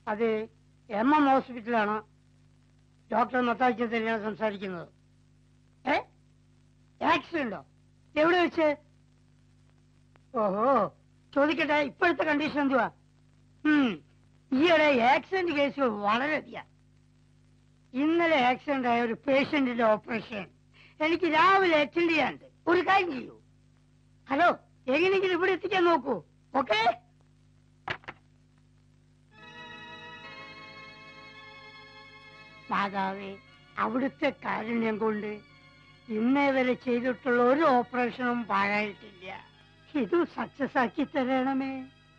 അത് M M ഹോസ്പിറ്റലാണ് doctor മത്താഴ്ച തന്നെയാണ് സംസാരിക്കുന്നത് ഏ ആക്സിഡന്റോ എവിടെ വെച്ച് ഓഹോ ചോദിക്കട്ടെ ഇപ്പോഴത്തെ കണ്ടീഷൻ എന്തുവാ ഉം, ഈയിടെ ആക്സിഡന്റ് കേസുകൾ വളരെയധികം ഇന്നലെ ആക്സിഡന്റ് ആയ ഒരു പേഷ്യന്റിന്റെ ഓപ്പറേഷൻ എനിക്ക് രാവിലെ അറ്റൻഡ് ചെയ്യാനുണ്ട് ഒരു കാര്യം ചെയ്യൂ ഹലോ എങ്ങനെയെങ്കിലും ഇവിടെ എത്തിക്കാൻ നോക്കൂ ഓക്കെ മാതാവേ അവിടുത്തെ കാരുണ്യം കൊണ്ട് ഇന്നേ വരെ ചെയ്തിട്ടുള്ള ഒരു ഓപ്പറേഷനും പാഴായിട്ടില്ല ഇത് സക്സസ് ആക്കി തരണമേ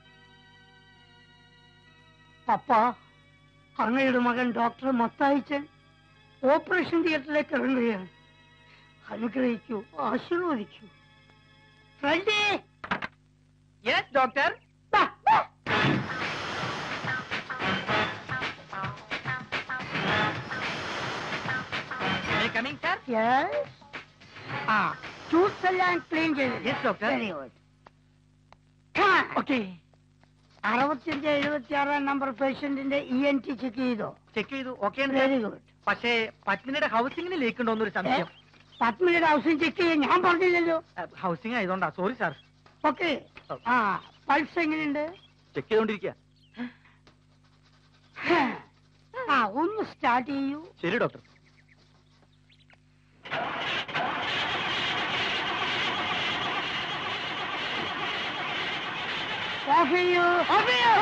പപ്പ അങ്ങയുടെ മകൻ ഡോക്ടർ മത്തായിച്ചൻ ഓപ്പറേഷൻ തിയേറ്ററിലേക്ക് ഇറങ്ങുകയാണ് അനുഗ്രഹിക്കൂ ആശീർവദിക്കൂ ഫ്രണ്ടേ യെസ് ഡോക്ടർ ബാ, ബാ. Coming sir Yes. ആ ജ്യൂസ് എല്ലാം ക്ലീൻ ചെയ്തു yes doctor very good okay അറുപത്തിയഞ്ച് എഴുപത്തി ആറാം നമ്പർ പേഷ്യന്റിന്റെ ഇ എൻ ടി ചെക്ക് ചെയ്തോ ചെക്ക് ചെയ്തു ഓക്കെ വെരി ഗുഡ് പക്ഷേ പത്മിനിയുടെ ഹൗസിംഗിന് ലീക്ക് ഉണ്ടോ എന്നൊരു സംശയം പത്മിനിയുടെ ഹൗസിംഗ് ചെക്ക് ചെയ്യാൻ ഞാൻ പറഞ്ഞില്ലല്ലോ ഹൗസിംഗ് ആയതുകൊണ്ടാ സോറി സാർ ഓക്കെ ആ പൾസ് എങ്ങനെയുണ്ട് ചെക്ക് ചെയ്തോണ്ടിരിക്കുക ആ ഒന്ന് സ്റ്റാർട്ട് ചെയ്യൂ ശരി ഡോക്ടർ ഓഫ് ചെയ്യൂ ഓഫ് ചെയ്യൂ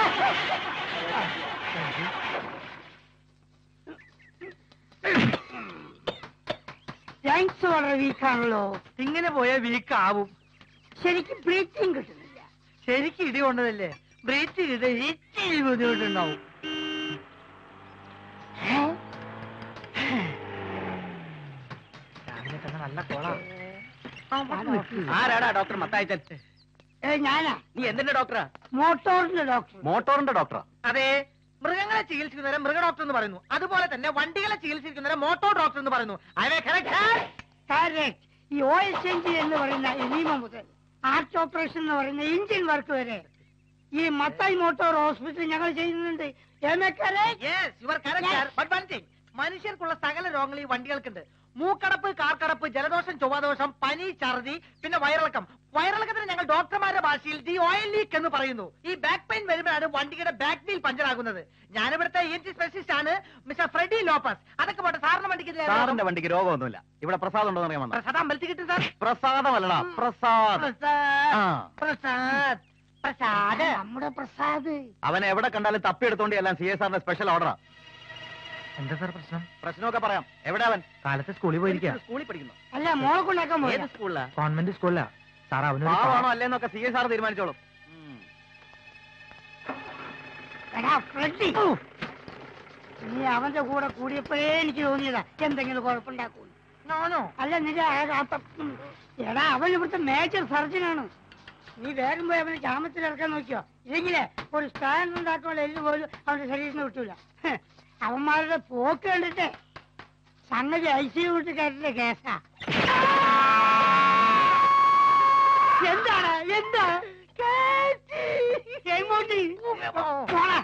ലങ്സ് വളരെ വീക്കാണല്ലോ ഇങ്ങനെ പോയാൽ വീക്ക് ആവും ശരിക്കും ബ്രീത്തിങ് കിട്ടുന്നില്ല ശരിക്കും ഇടി കൊണ്ടതല്ലേ ബ്രീത്ത് ചെയ്ത് ഇച്ചിരി ബുദ്ധിമുട്ടുണ്ടാവും ഏ? രാവിലെ തന്നെ നല്ല കോളാ ആരാടാ ഡോക്ടർ മത്തായിച്ചൻ ഏ, ഞാനാ നീ എന്തിന്റെ ഡോക്ടറാ മോട്ടോറിന്റെ ഡോക്ടർ മോട്ടോറിന്റെ ഡോക്ടറാ അതെ മൃഗങ്ങളെ ചികിത്സിക്കുന്നവരെ മൃഗ ഡോക്ടർ എന്ന് പറയുന്നു അതുപോലെ തന്നെ വണ്ടികളെ ചികിത്സിക്കുന്നവരെ മോട്ടോർ ഡോക്ടർ എന്ന് പറയുന്നു അവയെ correct? കറക്റ്റ് ഈ ഒ എസ് എൻ ജി എന്ന് പറയുന്ന എനീമ മുതൽ ആർട്ട് ഓപ്പറേഷൻ എന്ന് പറയുന്ന എഞ്ചിൻ വർക്ക് വരെ ഈ മത്തായി മോട്ടോർ ഹോസ്പിറ്റൽ ഞങ്ങൾ ചെയ്യുന്നുണ്ട് Am I correct? Yes, you are correct, Yes. sir. But one thing, മനുഷ്യർക്കുള്ള സകല രോഗങ്ങൾ ഈ വണ്ടികൾക്കുണ്ട് മൂക്കടപ്പ് കാർക്കടപ്പ് ജലദോഷം ചൊവ്വാദോഷം പനി ഛർദി പിന്നെ വയറിളക്കം വയറിളക്കത്തിന് ഞങ്ങൾ ഡോക്ടർമാരുടെ ഭാഷയിൽ ദി ഓയിൽ ലീക്ക് എന്ന് പറയുന്നു ഈ ബാക്ക് പെയിൻ വരുമ്പോഴാണ് വണ്ടിയുടെ ബാക്ക് വീൽ പഞ്ചർ ആകുന്നത് ഞാനിവിടുത്തെ ഇ എൻ ടി സ്പെഷ്യലിസ്റ്റ് ആണ് മിസ്റ്റർ ഫ്രെഡി ലോപ്പസ് അതൊക്കെ പോട്ടെ സാറിന് വണ്ടിക്ക് ഇതിലെ സാറിന്റെ വണ്ടിക്ക് രോഗമൊന്നുമില്ല ഇവിടെ പ്രസാദം ഉണ്ടോ അറിയാൻ വന്ന പ്രസാദ് അമ്പലത്തിൽ കിട്ടും സാർ പ്രസാദമല്ലടാ പ്രസാദ് പ്രസാദ് ആ പ്രസാദ് പ്രസാദ് നമ്മുടെ പ്രസാദ് അവനെ എവിടെ കണ്ടാലും തപ്പിയെടുത്തോണ്ട് എല്ലാം സി എസ് ആറിന്റെ സ്പെഷ്യൽ ഓർഡറാ എന്താ സാർ പ്രശ്നം പ്രശ്നമൊക്കെ പറയാം എവിടെ അവൻ കാലത്ത് സ്കൂളിൽ പോയിരിക്കുക സ്കൂളിൽ പഠിക്കുന്നു അല്ല മോളെ കൊണ്ടാക്കാൻ പോയത് ഏത് സ്കൂളിലാ കോൺവെന്റ് സ്കൂളിലാ സാർ പാവാണോ അല്ലേന്നൊക്കെ സി എസ് ആർ തീരുമാനിച്ചോളും ഉം. എടാ ഫ്രെഡി നീ അവന്റെ കൂടെ കൂടിയപ്പോഴേ എനിക്ക് തോന്നിയതാ എന്തെങ്കിലും കുഴപ്പമുണ്ടാക്കൂ ഞാനോ അല്ല നിന്റെ ആ- ആ പ- ഉം. എടാ അവൻ ഇവിടുത്തെ മേജർ സർജനാണ് നീ വേഗം പോയി അവനെ ജാമത്തിൽ ഇറക്കാൻ നോക്കിയോ ഇല്ലെങ്കിലേ ഒരു സ്റ്റാൻഡ് ഉണ്ടാക്കാനുള്ള എല്ല് പോലും അവന്റെ ശരീരത്തിന് കിട്ടൂല ഹ്. അവന്മാരുടെ പോക്ക് കണ്ടിട്ട് സംഗതി ഐ സി വിട്ട് കയറ്റുന്ന കേസാ എന്താണ് എന്താ എങ്ങോട്ട് പോടാ.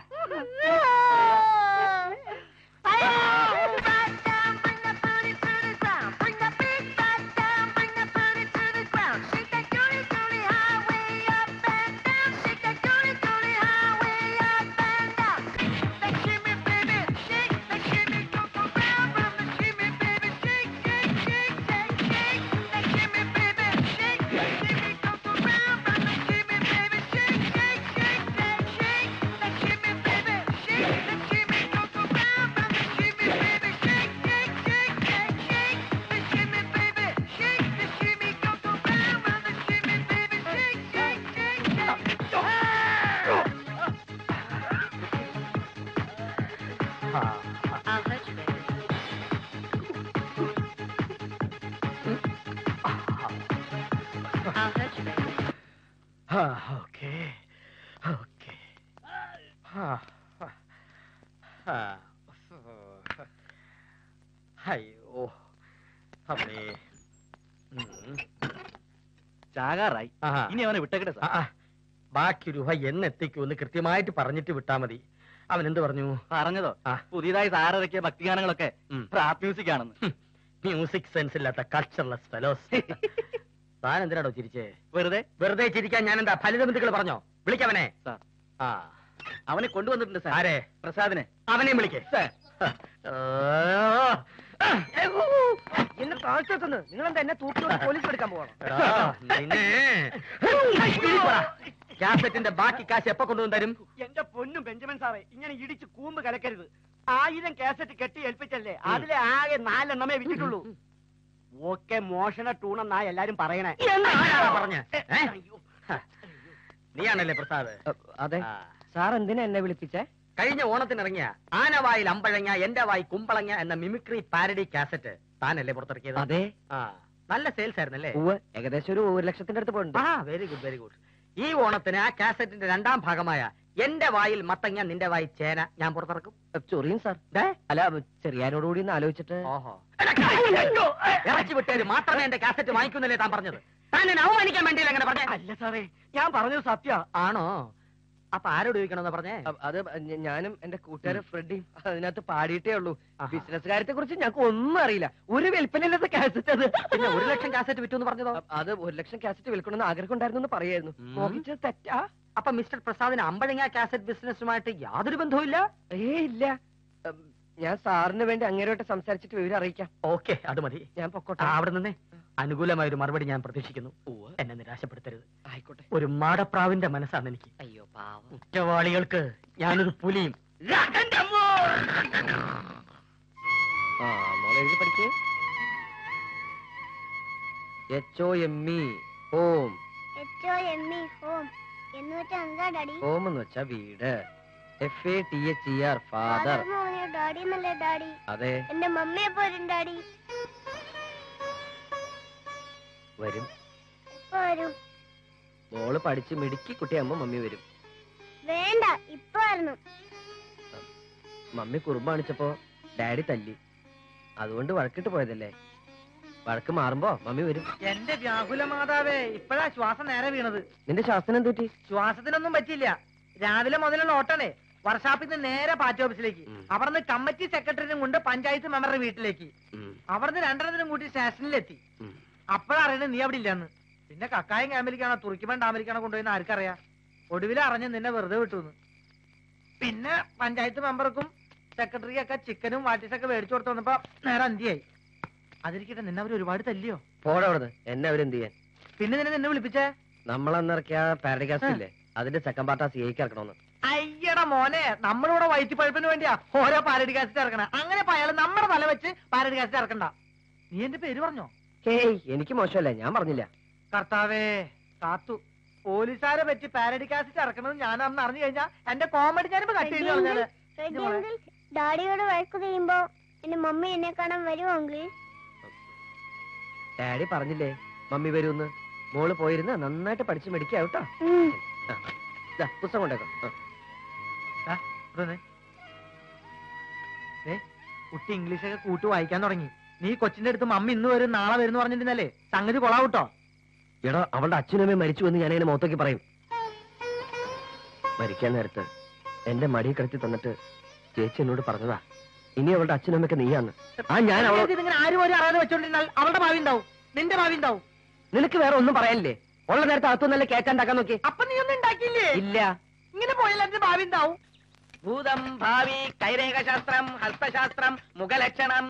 ഓക്കെ ഓക്കെ അയ്യോ അമ്മേ ഉം. ചാകാറായി ഇനി അവനെ വിട്ടേക്കട്ടെ സാർ ബാക്കി രൂപ എന്നെത്തിക്കുമെന്ന് കൃത്യമായിട്ട് പറഞ്ഞിട്ട് വിട്ടാ മതി അവൻ എന്ത് പറഞ്ഞു പറഞ്ഞതോ ആ. പുതിയതായി സാറിറക്കിയ ഭക്തിഗാനങ്ങളൊക്കെ ഉം. റാപ്പ് മ്യൂസിക് ആണെന്ന് മ്യൂസിക് സെൻസ് ഇല്ലാത്ത കൾച്ചർലെസ് ഫെലോസ് താൻ എന്തിനാടോ ചിരിച്ചേ വെറുതെ വെറുതെ ചിരിക്കാൻ ഞാൻ എന്താ ഫലിതബന്ധുക്കൾ പറഞ്ഞോ വിളിക്കവനെ സാർ. ആ അവനെ കൊണ്ടുവന്നിട്ടുണ്ട് സാർ ആരെ പ്രസാദിനെ അവനെയും വിളിക്കേ എന്നെ താഴ്ത്തെത്തുന്നു നിങ്ങൾ എന്താ എന്നെ തൂക്കി പോലീസ് എടുക്കാൻ പോകണം കാസറ്റിന്റെ ബാക്കി കാശ് എപ്പോ കൊണ്ടുവന്ന് തരും എന്റെ പൊന്നും ബെഞ്ചമിൻ സാറേ ഇങ്ങനെ ഇടിച്ച് കൂമ്പ് കലക്കരുത് ആയിരം കാസറ്റ് കെട്ടി ഏൽപ്പിച്ചല്ലേ അതിലെ ആകെ നാലെണ്ണമേ വിറ്റിട്ടുള്ളൂ ഓക്കെ മോഷണ ടൂണെന്നാ എല്ലാരും പറയണേ ആരാ പറഞ്ഞെ? ഏ? നീയാണല്ലേ പ്രസാദ് അതെ ആ. സാർ എന്തിനാ എന്നെ വിളിപ്പിച്ചേ കഴിഞ്ഞ ഓണത്തിനിറങ്ങിയ ആനവായിൽ അമ്പഴങ്ങ എന്റെ വായി കുമ്പളങ്ങ എന്ന മിമിക്രി പാരഡി കാസറ്റ് താനല്ലേ പുറത്തിറക്കിയത് അതെ ആ നല്ല സെയിൽസ് ആയിരുന്നല്ലേ ഏകദേശം ഒരു ഒരു ലക്ഷത്തിന്റെ അടുത്ത് പോയിട്ടുണ്ട് ആ വെരി ഗുഡ് വെരി ഗുഡ് ഈ ഓണത്തിന് ആ കാസറ്റിന്റെ രണ്ടാം ഭാഗമായ എന്റെ വായിൽ മത്തങ്ങ നിന്റെ വായി ചേന ഞാൻ പുറത്തിറക്കും ചൊറിയും സാർ ദേ, അല്ല ചെറിയാനോടുകൂടി ഒന്ന് ആലോചിച്ചിട്ട് ഓഹോ ഇറച്ചി വിട്ടേര് മാത്രമേ എന്റെ കാസറ്റ് വാങ്ങിക്കുന്നില്ലേ താൻ പറഞ്ഞത് താൻ എന്നെ അവമാനിക്കാൻ വേണ്ടിയില്ല അങ്ങനെ പറഞ്ഞേ അല്ല സാറേ ഞാൻ പറഞ്ഞത് സത്യ ആണോ അപ്പൊ ആരോട് ചോദിക്കണമെന്ന് പറഞ്ഞേ അത് ഞ- ഞാനും എന്റെ കൂട്ടുകാരൻ ഫ്രെഡിയും അതിനകത്ത് പാടിയിട്ടേ ഉള്ളൂ ആഹാ. ബിസിനസ് കാര്യത്തെ കുറിച്ച് ഞങ്ങൾക്ക് ഒന്നും അറിയില്ല ഒരു വിൽപ്പനയില്ലാത്ത കാസറ്റ് അത് പിന്നെ ഒരു ലക്ഷം കാസറ്റ് വിറ്റു എന്ന് പറഞ്ഞതോ അ- അത് ഒരു ലക്ഷം കാസറ്റ് വിൽക്കണമെന്ന് ആഗ്രഹം ഉണ്ടായിരുന്നു എന്ന് പറയായിരുന്നു ഉം. നോക്കിച്ചത് തെറ്റാ അപ്പൊ മിസ്റ്റർ പ്രസാദിന് അമ്പഴങ്ങ കാസറ്റ് ബിസിനസ്സുമായിട്ട് യാതൊരു ബന്ധവും ഇല്ല ഏ ഇല്ല ഉം, ഞാൻ സാറിന് വേണ്ടി അങ്ങേരോട്ട് സംസാരിച്ചിട്ട് വിവരം അറിയിക്കാം ഓക്കെ അത് മതി ഞാൻ ആ, പൊക്കോട്ടെ അവിടെ നിന്നേ അനുകൂലമായ ഒരു മറുപടി ഞാൻ പ്രതീക്ഷിക്കുന്നു എന്നെ നിരാശപ്പെടുത്തരുത് ആയിക്കോട്ടെ ഒരു മാടപ്രാവിന്റെ മനസ്സാണ് എനിക്ക് അയ്യോ പാവം കുറ്റവാളികൾക്ക് ഞാനൊരു പുലിയും ആ മോളെ എഴുതി പഠിക്കേ H O M E home H O M E home എന്ന് വെച്ചാ എന്താ ഡാഡി ഹോം എന്ന് വെച്ചാ വീട് F A T H E R father father മോനെ ഡാഡി എന്നല്ലേ ഡാഡി അതെ എന്റെ മമ്മിയെ പോരും ഡാഡി വരും ഇപ്പൊ വരും മോള് പഠിച്ച് മിടുക്കി കുട്ടിയാകുമ്പോ മമ്മി വരും വേണ്ട ഇപ്പൊ വരണം മമ്മി കുറുമ്പ് കാണിച്ചപ്പോ ഡാഡി തല്ലി അതുകൊണ്ട് വഴക്കിട്ട് പോയതല്ലേ വഴക്ക് മാറുമ്പോ മമ്മി വരും എന്റെ വ്യാകുല മാതാവേ ഇപ്പഴാ ശ്വാസം നേരെ വീണത് നിന്റെ ശാസ്ത്രം എന്തുറ്റി ശ്വാസത്തിനൊന്നും പറ്റില്ല രാവിലെ മുതലുള്ള ഓട്ടണേ വർഷാപ്പിൽ നിന്ന് നേരെ പാർട്ടി ഓഫീസിലേക്ക് ഉം. അവിടുന്ന് കമ്മിറ്റി സെക്രട്ടറിനും കൊണ്ട് പഞ്ചായത്ത് മെമ്പറുടെ വീട്ടിലേക്ക് അവിടുന്ന് രണ്ടെണ്ണത്തിനും കൂട്ടി സ്റ്റേഷനിലെത്തി അപ്പോഴറിയണേ നീ അവിടെ ഇല്ലെന്ന് പിന്നെ കക്കായും ക്യാമ്പിലേക്കാണോ തുറക്കിമൺ ഡാമിലേക്കാണോ കൊണ്ടുപോയി ആർക്കറിയാം ഒടുവിൽ അറിഞ്ഞ് നിന്നെ വെറുതെ വിട്ടുന്ന് പിന്നെ പഞ്ചായത്ത് മെമ്പർക്കും സെക്രട്ടറിക്കൊക്കെ ചിക്കനും വാട്ടിസൊക്കെ മേടിച്ചു കൊടുത്തു വന്നപ്പോ നേരെ അന്തിയായി അതിരിക്കട്ടെ നിന്നെ അവർ ഒരുപാട് തല്ലിയോ പോടെ അവിടുന്ന് എന്നെ അവരെന്ത് ചെയ്യാൻ പിന്നെ നിന്നെ നിന്നെ വിളിപ്പിച്ചേ നമ്മളന്നിറക്കിയ പാരഡികാസ്റ്റ് ഇല്ലേ അതിന്റെ സെക്കൻഡ് പാർട്ട് ആ സി ഐക്ക് ഇറക്കണമെന്ന് അയ്യട മോനെ നമ്മളിവിടെ വയറ്റി പഴുപ്പിന് വേണ്ടിയാ ഓരോ പാരഡി കാസറ്റ് ഇറക്കണേ അങ്ങനെ അയാൾ നമ്മുടെ തല വെച്ച് പാരഡി കാസറ്റ് ഇറക്കണ്ട നീ എന്റെ പേര് പറഞ്ഞോ ഹേയ് എനിക്ക് മോശമല്ലേ ഞാൻ പറഞ്ഞില്ല കർത്താവേ കാത്തു പോലീസുകാരെ പറ്റി പാരഡി കാസറ്റ് ഇറക്കണമെന്ന് ഞാൻ അന്ന് അറിഞ്ഞു കഴിഞ്ഞാ എന്റെ കോമഡി ഞാനിപ്പോ കട്ട് ചെയ്ത് കളഞ്ഞാല് റെഡി മോളെ. അങ്കിൾ ഡാഡിയോട് വഴക്ക് ചെയ്യുമ്പോ എന്റെ മമ്മി എന്നെ കാണാൻ വരുമോ അങ്കിൾ ഡാഡി പറഞ്ഞില്ലേ മമ്മി വരുമെന്ന് മോള് പോയിരുന്ന് നന്നായിട്ട് പഠിച്ച് മെഡിക്കാവട്ടോ ഉം. പുസ്തകം കൊണ്ടേക്കാം ആ. ഇതൊന്ന്. ദേ, കുട്ടി ഇംഗ്ലീഷൊക്കെ കൂട്ടി വായിക്കാൻ തുടങ്ങി നീ കൊച്ചിന്റെ അടുത്ത് മമ്മി ഇന്ന് വരും നാളെ വരും പറഞ്ഞിരുന്നല്ലേ സംഗതി കൊളാവൂട്ടോ എടാ അവളുടെ അച്ഛനും അമ്മയും മരിച്ചു എന്ന് ഞാൻ അതിനെ മുഖത്തേക്ക് പറയും മരിക്കാൻ നേരത്ത് എന്റെ മടി കിടത്തി തന്നിട്ട് ചേച്ചി എന്നോട് പറഞ്ഞതാ ഇനി അവളുടെ അച്ഛനും അമ്മയൊക്കെ നീയാന്ന് ആ ഞാൻ അവളെ ഇങ്ങനെ ആരും പോലും അറിയാതെ വെച്ചോണ്ടിരുന്നാൽ അവളുടെ ഭാവി ഉണ്ടാവും നിന്റെ ഭാവി ഉണ്ടാവും നിനക്ക് വേറെ ഒന്നും പറയാനില്ലേ ഉള്ള നേരത്തെ അകത്തുനിന്നല്ലേ കേറ്റാണ്ടാക്കാൻ നോക്കി അപ്പൊ നീ ഒന്നും ഉണ്ടാക്കിയില്ലേ ഇല്ല ഇങ്ങനെ പോയാൽ എന്റെ ഭാവി ഉണ്ടാവും ഭൂതം ഭാവി കൈരേഖ ശാസ്ത്രം ഹസ്തശാസ്ത്രം മുഖലക്ഷണം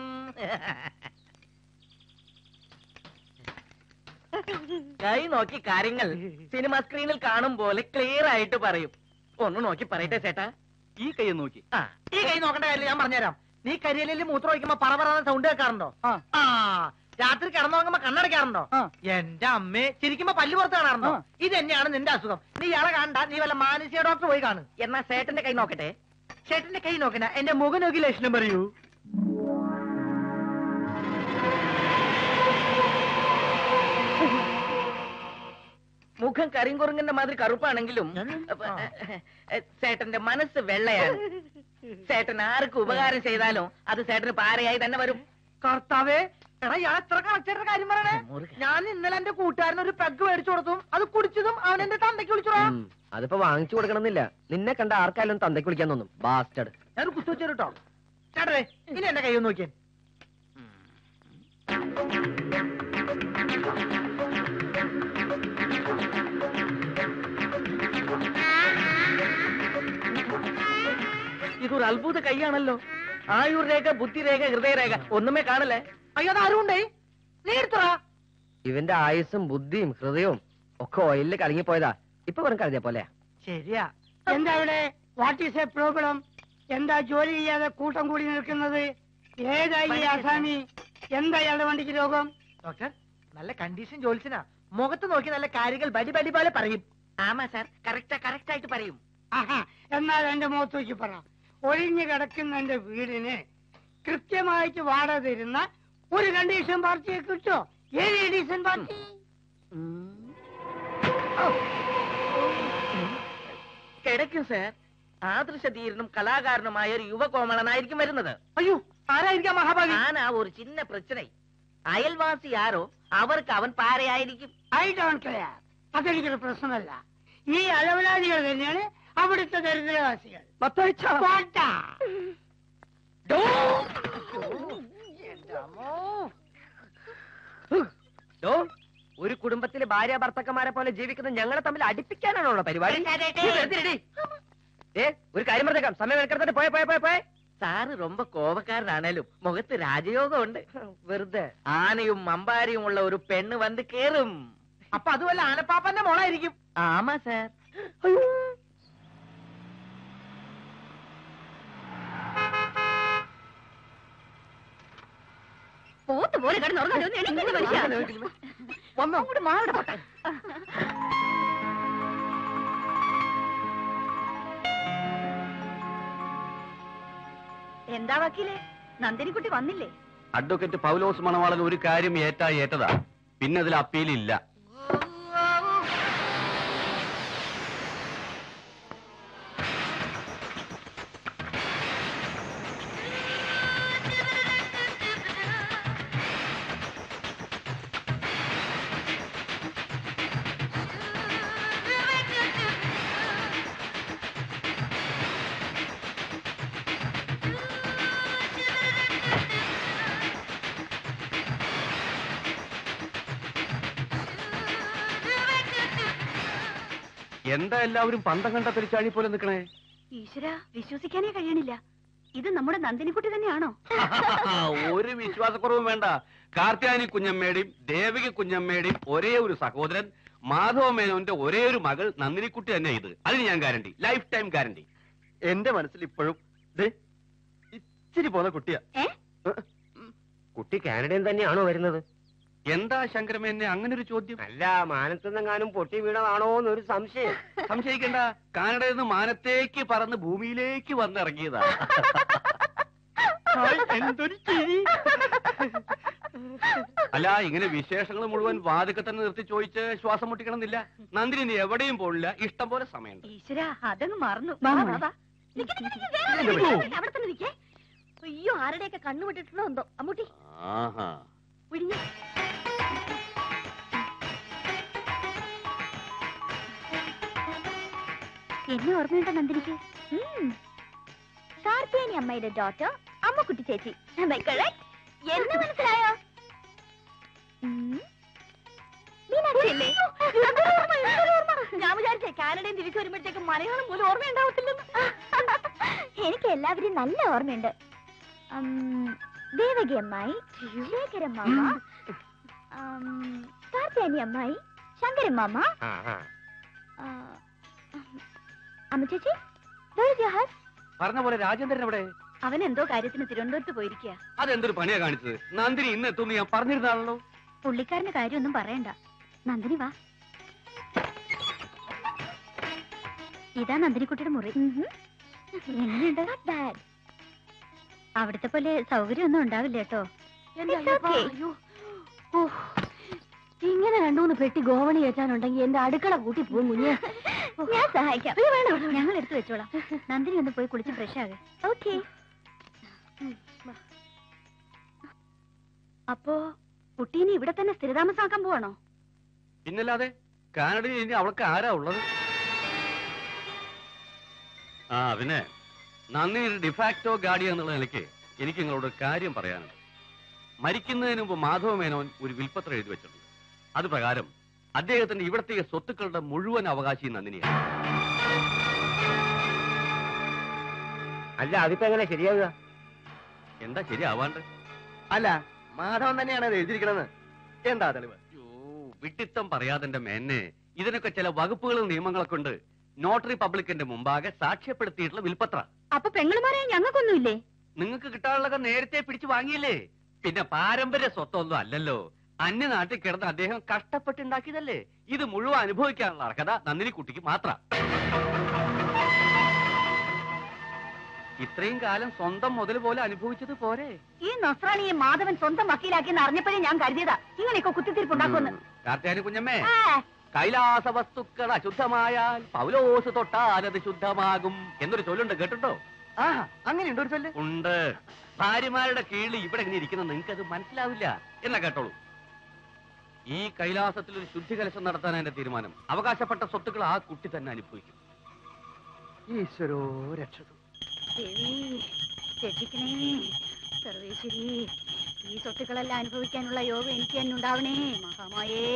കൈ നോക്കി കാര്യങ്ങൾ സിനിമ സ്ക്രീനിൽ കാണും പോലെ ക്ലിയർ ആയിട്ട് പറയും ഒന്ന് നോക്കി പറയട്ടെ ചേട്ടാ ഈ കൈ നോക്കി ആ ഈ കൈ നോക്കേണ്ട കാര്യം ഞാൻ പറഞ്ഞുതരാം നീ കരിയലിൽ മൂത്രം ഒഴിക്കുമ്പോ പറ പറ സൗണ്ട് കേൾക്കാറുണ്ടോ ആ രാത്രി കിടന്നുറങ്ങുമ്പോ കണ്ണടയ്ക്കാറുണ്ടോ എന്റെ അമ്മേ ചിരിക്കുമ്പോ പല്ല് പുറത്ത് കാണാറുണ്ടോ ഇത് തന്നെയാണ് നിന്റെ അസുഖം നീ ഇയാളെ കാണണ്ട നീ വല്ല മാനസിക ഡോക്ടർ പോയി കാണു എന്നാ ചേട്ടന്റെ കൈ നോക്കട്ടെ ചേട്ടന്റെ കൈ നോക്കണ്ട എന്റെ മുഖം നോക്കി ലക്ഷണം പറയൂ മുഖം കരിങ്കുറുങ്ങിന്റെ മാതിരി കറുപ്പാണെങ്കിലും അപ്പൊ, ഏ, ചേട്ടന്റെ മനസ്സ് വെള്ളയാണ് ചേട്ടൻ ആർക്ക് ഉപകാരം ചെയ്താലും അത് ചേട്ടന് പാരയായി തന്നെ വരും കർത്താവേ എടാ ഇയാൾ എത്ര കറക്റ്റായിട്ട് കാര്യം പറയണേ ഞാൻ ഇന്നലെ എന്റെ കൂട്ടുകാരൻ ഒരു പെഗ് മേടിച്ചു കൊടുത്തും അത് കുടിച്ചതും അവൻ എന്റെ തന്തയ്ക്ക് വിളിച്ചോടാ ഉം, അതിപ്പോ വാങ്ങിച്ചു കൊടുക്കണമെന്നില്ല നിന്നെ കണ്ട ആർക്കായാലും തന്തയ്ക്ക് വിളിക്കാൻ തോന്നും ബാസ്റ്റഡ് ഞാൻ കുത്തു വെച്ചു കേട്ടോ ചേട്ടേ ഇനി എന്റെ കൈ ഒന്ന് നോക്കിയേ ഇതൊരു അത്ഭുത കൈയാണല്ലോ ആയുർ രേഖ ബുദ്ധിരേഖ ഹൃദയരേഖ ഒന്നുമേ കാണല്ലേ അയ്യോ അത് ആരും ഉണ്ടേ നീ എടുത്തോടാ ഇവന്റെ ആയുസ്സും ബുദ്ധിയും ഹൃദയവും ഒക്കെ ഓയിലിൽ കലങ്ങിപ്പോയതാ ഇപ്പൊ വെറും കരുതിയ പോലെ ശരിയാ എന്താ ഇവിടെ വാട്ട് ഈസ് എ പ്രോബ്ലം എന്താ ജോലി ചെയ്യാതെ കൂട്ടം കൂടി നിൽക്കുന്നത് ഏതായി ഈ ആസാമി എന്താ ഇയാളുടെ വണ്ടിക്ക് രോഗം ഡോക്ടർ നല്ല കണ്ടീഷൻ ജോലിസിനാ മുഖത്ത് നോക്കി നല്ല കാര്യങ്ങൾ ബടി ബടി പോലെ പറയും ആമാ സാർ കറക്റ്റ് കറക്റ്റ് ആയിട്ട് പറയും ആഹാ എന്നാൽ എന്റെ മുഖത്ത് നോക്കി പറ ഒഴിഞ്ഞു കിടക്കുന്ന എന്റെ വീടിന് കൃത്യമായിട്ട് വാടക തരുന്ന ഒരു കണ്ടീഷൻ പാർട്ടിയെ കിട്ടോ ഏത് കണ്ടീഷൻ പാർട്ടി കിടക്കും സാർ ആദർശധീരനും കലാകാരനുമായ ഒരു യുവകോമളനായിരിക്കും വരുന്നത് അയ്യോ ആരായിരിക്കാം മഹാഭാവി ആനാ ഒരു ചിന്ന പ്രശ്നം അയൽവാസി ആരോ അവർക്ക് അവൻ പാരയായിരിക്കും ഐ ഡോണ്ട് കെയർ അതെനിക്കൊരു പ്രശ്നമല്ല ഈ അലവലാദികൾ തന്നെയാണ് അവിടുത്തെ ദരിദ്രവാസികൾ പോട്ടാ. ഡോ, ഒരു കുടുംബത്തിലെ ഭാര്യ ഭർത്തക്കന്മാരെ പോലെ ജീവിക്കുന്ന ഞങ്ങളെ തമ്മിൽ അടുപ്പിക്കാനാണോ പരിപാടി നീ വെറുതെ ഇരി. ഏ ഒരു കാര്യം പറഞ്ഞേക്കാം സമയം എടുക്കരുത് പോയ പോയ പോയ പോയ സാറ് ரொம்ப കോപക്കാരനാണേലും മുഖത്ത് രാജയോഗം ഉണ്ട് വെറുതെ ആനയും മമ്പാരിയും ഉള്ള ഒരു പെണ്ണ് വന്ന് കേറും അപ്പൊ അതുമല്ല ആനപ്പാപ്പന്റെ മോളായിരിക്കും ആമാ സാർ പോത്ത് പോലെ കിടന്നുറങ്ങാൻ എണീക്കുന്നു മനുഷ്യ വന്നോ അങ്ങോട്ട് മാറട എന്താ വക്കീലെ നന്ദിനിക്കുട്ടി വന്നില്ലേ അഡ്വക്കേറ്റ് പൗലോസ് മണവാളൻ ഒരു കാര്യം ഏറ്റാ ഏറ്റതാ പിന്നെ അതിൽ അപ്പീലില്ല എന്താ എല്ലാവരും പന്തം കണ്ട പെരിച്ചാഴി പോലെ നിൽക്കണേ ഈശ്വര വിശ്വസിക്കാനേ കഴിയണില്ല ഇത് നമ്മുടെ നന്ദിനിക്കുട്ടി തന്നെയാണോ ഒരു വിശ്വാസക്കുറവും വേണ്ട കാർത്യാനി കുഞ്ഞമ്മയുടെയും ദേവിക കുഞ്ഞമ്മയുടെയും ഒരേ ഒരു സഹോദരൻ മാധവ മേനോന്റെ ഒരേ ഒരു മകൾ നന്ദിനിക്കുട്ടി തന്നെ ഇത് അതിന് ഞാൻ ഗ്യാരണ്ടി ലൈഫ് ടൈം ഗ്യാരണ്ടി എന്റെ മനസ്സിൽ ഇപ്പോഴും ദേ, ഇച്ചിരി പോന്ന കുട്ടിയാ ഏ കുട്ടി കാനഡയിൽ തന്നെയാണോ വരുന്നത് എന്താ ശങ്കരമേനെ അങ്ങനെ ഒരു ചോദ്യം അല്ല മാനത്തുനിന്നെങ്ങാനും പൊട്ടി വീണതാണോ എന്നൊരു സംശയം സംശയിക്കണ്ട കാനഡയിൽ നിന്ന് മാനത്തേക്ക് പറന്ന് ഭൂമിയിലേക്ക് വന്നിറങ്ങിയതാ എന്തൊരു ചിരി അല്ല ഇങ്ങനെ വിശേഷങ്ങൾ മുഴുവൻ വാതിക്കെ തന്നെ നിർത്തി ചോദിച്ച് ശ്വാസം മുട്ടിക്കണമെന്നില്ല നന്ദിനി നീ എവിടെയും പോണില്ല ഇഷ്ടം പോലെ സമയമുണ്ട് ഈശ്വര അതങ്ങ് മറന്നു വാ, വാ, വാ. നിക്ക്, നിക്ക്, നിക്ക്, വേഗം വരൂ, വേഗം വരൂ, അവിടെ തന്നെ നിൽക്കേ അയ്യോ ആരുടെയൊക്കെ കണ്ണു വിട്ടിട്ടുണ്ടോ എന്തോ അമ്മൂട്ടി ആഹാ ഒഴിഞ്ഞു എന്നെ ഓർമ്മയുണ്ടോ നന്ദിനിക്ക് കാർത്തിയാനി അമ്മയുടെ ഡോട്ടർ അമ്മക്കുട്ടി ചേച്ചി Am I correct? എന്നെ മനസ്സിലായോ ഉം. മീനാക്ഷി അല്ലേ? എന്തൊരു ഓർമ്മ, എന്തൊരു ഓർമ്മ. ഞാൻ വിചാരിച്ചേ കാനഡയിൽ തിരിച്ചു വരുമ്പോഴത്തേക്ക് മലയാളം പോലും ഓർമ്മയുണ്ടാവത്തില്ലെന്ന് എനിക്ക് എല്ലാവരെയും നല്ല ഓർമ്മയുണ്ട് ദേവകി അമ്മായി ശേഖരമ്മ കാർത്തിയാനി അമ്മായി ശങ്കരമ്മ അമ്മ ചേച്ചി where is your hus? പറഞ്ഞ പോലെ രാജേന്ദ്രൻ എവിടെ അവൻ എന്തോ കാര്യത്തിന് തിരുവനന്തപുരത്ത് പോയിരിക്കുക അതെന്തൊരു പണിയാ കാണിച്ചത് നന്ദിനി ഇന്ന് എത്തുമെന്ന് ഞാൻ പറഞ്ഞിരുന്നാണല്ലോ പുള്ളിക്കാരന്റെ കാര്യമൊന്നും പറയണ്ട നന്ദിനി വാ ഇതാ നന്ദിനിക്കുട്ടിയുടെ മുറി എങ്ങനെയുണ്ട് അവിടുത്തെ പോലെ സൗകര്യമൊന്നും ഉണ്ടാവില്ല കേട്ടോ ഇങ്ങനെ രണ്ടുമൂന്ന് പെട്ടി ഗോവണി ഏറ്റാനുണ്ടെങ്കിൽ എന്റെ അടുക്കള കൂട്ടി പോകും കുഞ്ഞ് ഞാൻ സഹായിക്കാം വേണം ഞങ്ങൾ എടുത്തു വെച്ചോളാം നന്ദിനി ഒന്ന് പോയി കുളിച്ച് ഫ്രഷ് ആകെ ഓക്കെ അപ്പോ കുട്ടീനെ ഇവിടെ തന്നെ സ്ഥിരതാമസാക്കാൻ പോവാണോ പിന്നല്ലാതെ കാനഡയിൽ ഇനി അവൾക്ക് ആരാ ഉള്ളത് ആ പിന്നെ നന്ദി ഡിഫാക്ടോ ഗാർഡിയൻ എന്നുള്ള നിലയ്ക്ക് എനിക്ക് നിങ്ങളോട് ഒരു കാര്യം പറയാനുണ്ട് മരിക്കുന്നതിന് മുമ്പ് മാധവ മേനോൻ ഒരു വിൽപ്പത്രം എഴുതി വെച്ചിട്ടുണ്ട് അത് പ്രകാരം അദ്ദേഹത്തിന്റെ ഇവിടത്തെ സ്വത്തുക്കളുടെ മുഴുവൻ അവകാശി നന്ദിനിയാണ് അല്ല അതിപ്പോ എങ്ങനെ ശരിയാവുക എന്താ ശരിയാവാണ്ട് അല്ല മാധവൻ തന്നെയാണ് അത് എഴുതിയിരിക്കണെന്ന് എന്താ തെളിവ് അയ്യോ വിട്ടിത്തം പറയാതെന്റെ മേന്നെ ഇതിനൊക്കെ ചില വകുപ്പുകളും നിയമങ്ങളൊക്കെ ഉണ്ട് നോട്ടറി പബ്ലിക്കിന്റെ മുമ്പാകെ സാക്ഷ്യപ്പെടുത്തിയിട്ടുള്ള വിൽപ്പത്ര അപ്പൊ പെങ്ങളുമാരെ ഞങ്ങൾക്കൊന്നുമില്ലേ നിങ്ങൾക്ക് കിട്ടാനുള്ളതൊക്കെ നേരത്തെ പിടിച്ചു വാങ്ങിയില്ലേ പിന്നെ പാരമ്പര്യ സ്വത്തൊന്നും അല്ലല്ലോ അന്യനാട്ടിൽ കിടന്ന് അദ്ദേഹം കഷ്ടപ്പെട്ടുണ്ടാക്കിയതല്ലേ ഇത് മുഴുവൻ അനുഭവിക്കാനുള്ള അർഹത നന്ദിനി കുട്ടിക്ക് മാത്രം ഇത്രയും കാലം സ്വന്തം മുതൽ പോലെ അനുഭവിച്ചത് പോരെ ഈ നൊസ്രാണിയെ മാധവൻ സ്വന്തം വക്കീലാക്കിയെന്ന് അറിഞ്ഞപ്പോഴേ ഞാൻ കരുതിയതാ ഇങ്ങനെയൊക്കെ കുത്തിത്തിരിപ്പുണ്ടാക്കുമെന്ന് കാർത്തിയാനി കുഞ്ഞമ്മേ ആ, കൈലാസ വസ്തുക്കൾ അശുദ്ധമായാൽ പൗലോസ് തൊട്ടാൽ അത് ശുദ്ധമാകും എന്നൊരു ചൊല്ലുണ്ട് കേട്ടിട്ടോ ആ അങ്ങനെയുണ്ട് ഒരു ചൊല്ല് ഉണ്ട് ഭാര്യമാരുടെ കീഴിൽ ഇവിടെ ഇങ്ങനെ ഇരിക്കുന്ന നിങ്ങൾക്ക് അത് മനസ്സിലാവില്ല എന്നാ കേട്ടോളൂ ഈ കൈലാസത്തിൽ ഒരു ശുദ്ധി കലശം നടത്താൻ എന്റെ തീരുമാനം അവകാശപ്പെട്ട സ്വത്തുക്കൾ ആ കുട്ടി തന്നെ അനുഭവിക്കും ഈശ്വരോ രക്ഷതു ദേവി രക്ഷിക്കണേ സർവേശ്വരി ഈ സ്വത്തുക്കളെല്ലാം അനുഭവിക്കാനുള്ള യോഗം എനിക്ക് തന്നെ ഉണ്ടാവണേ മഹാമായേ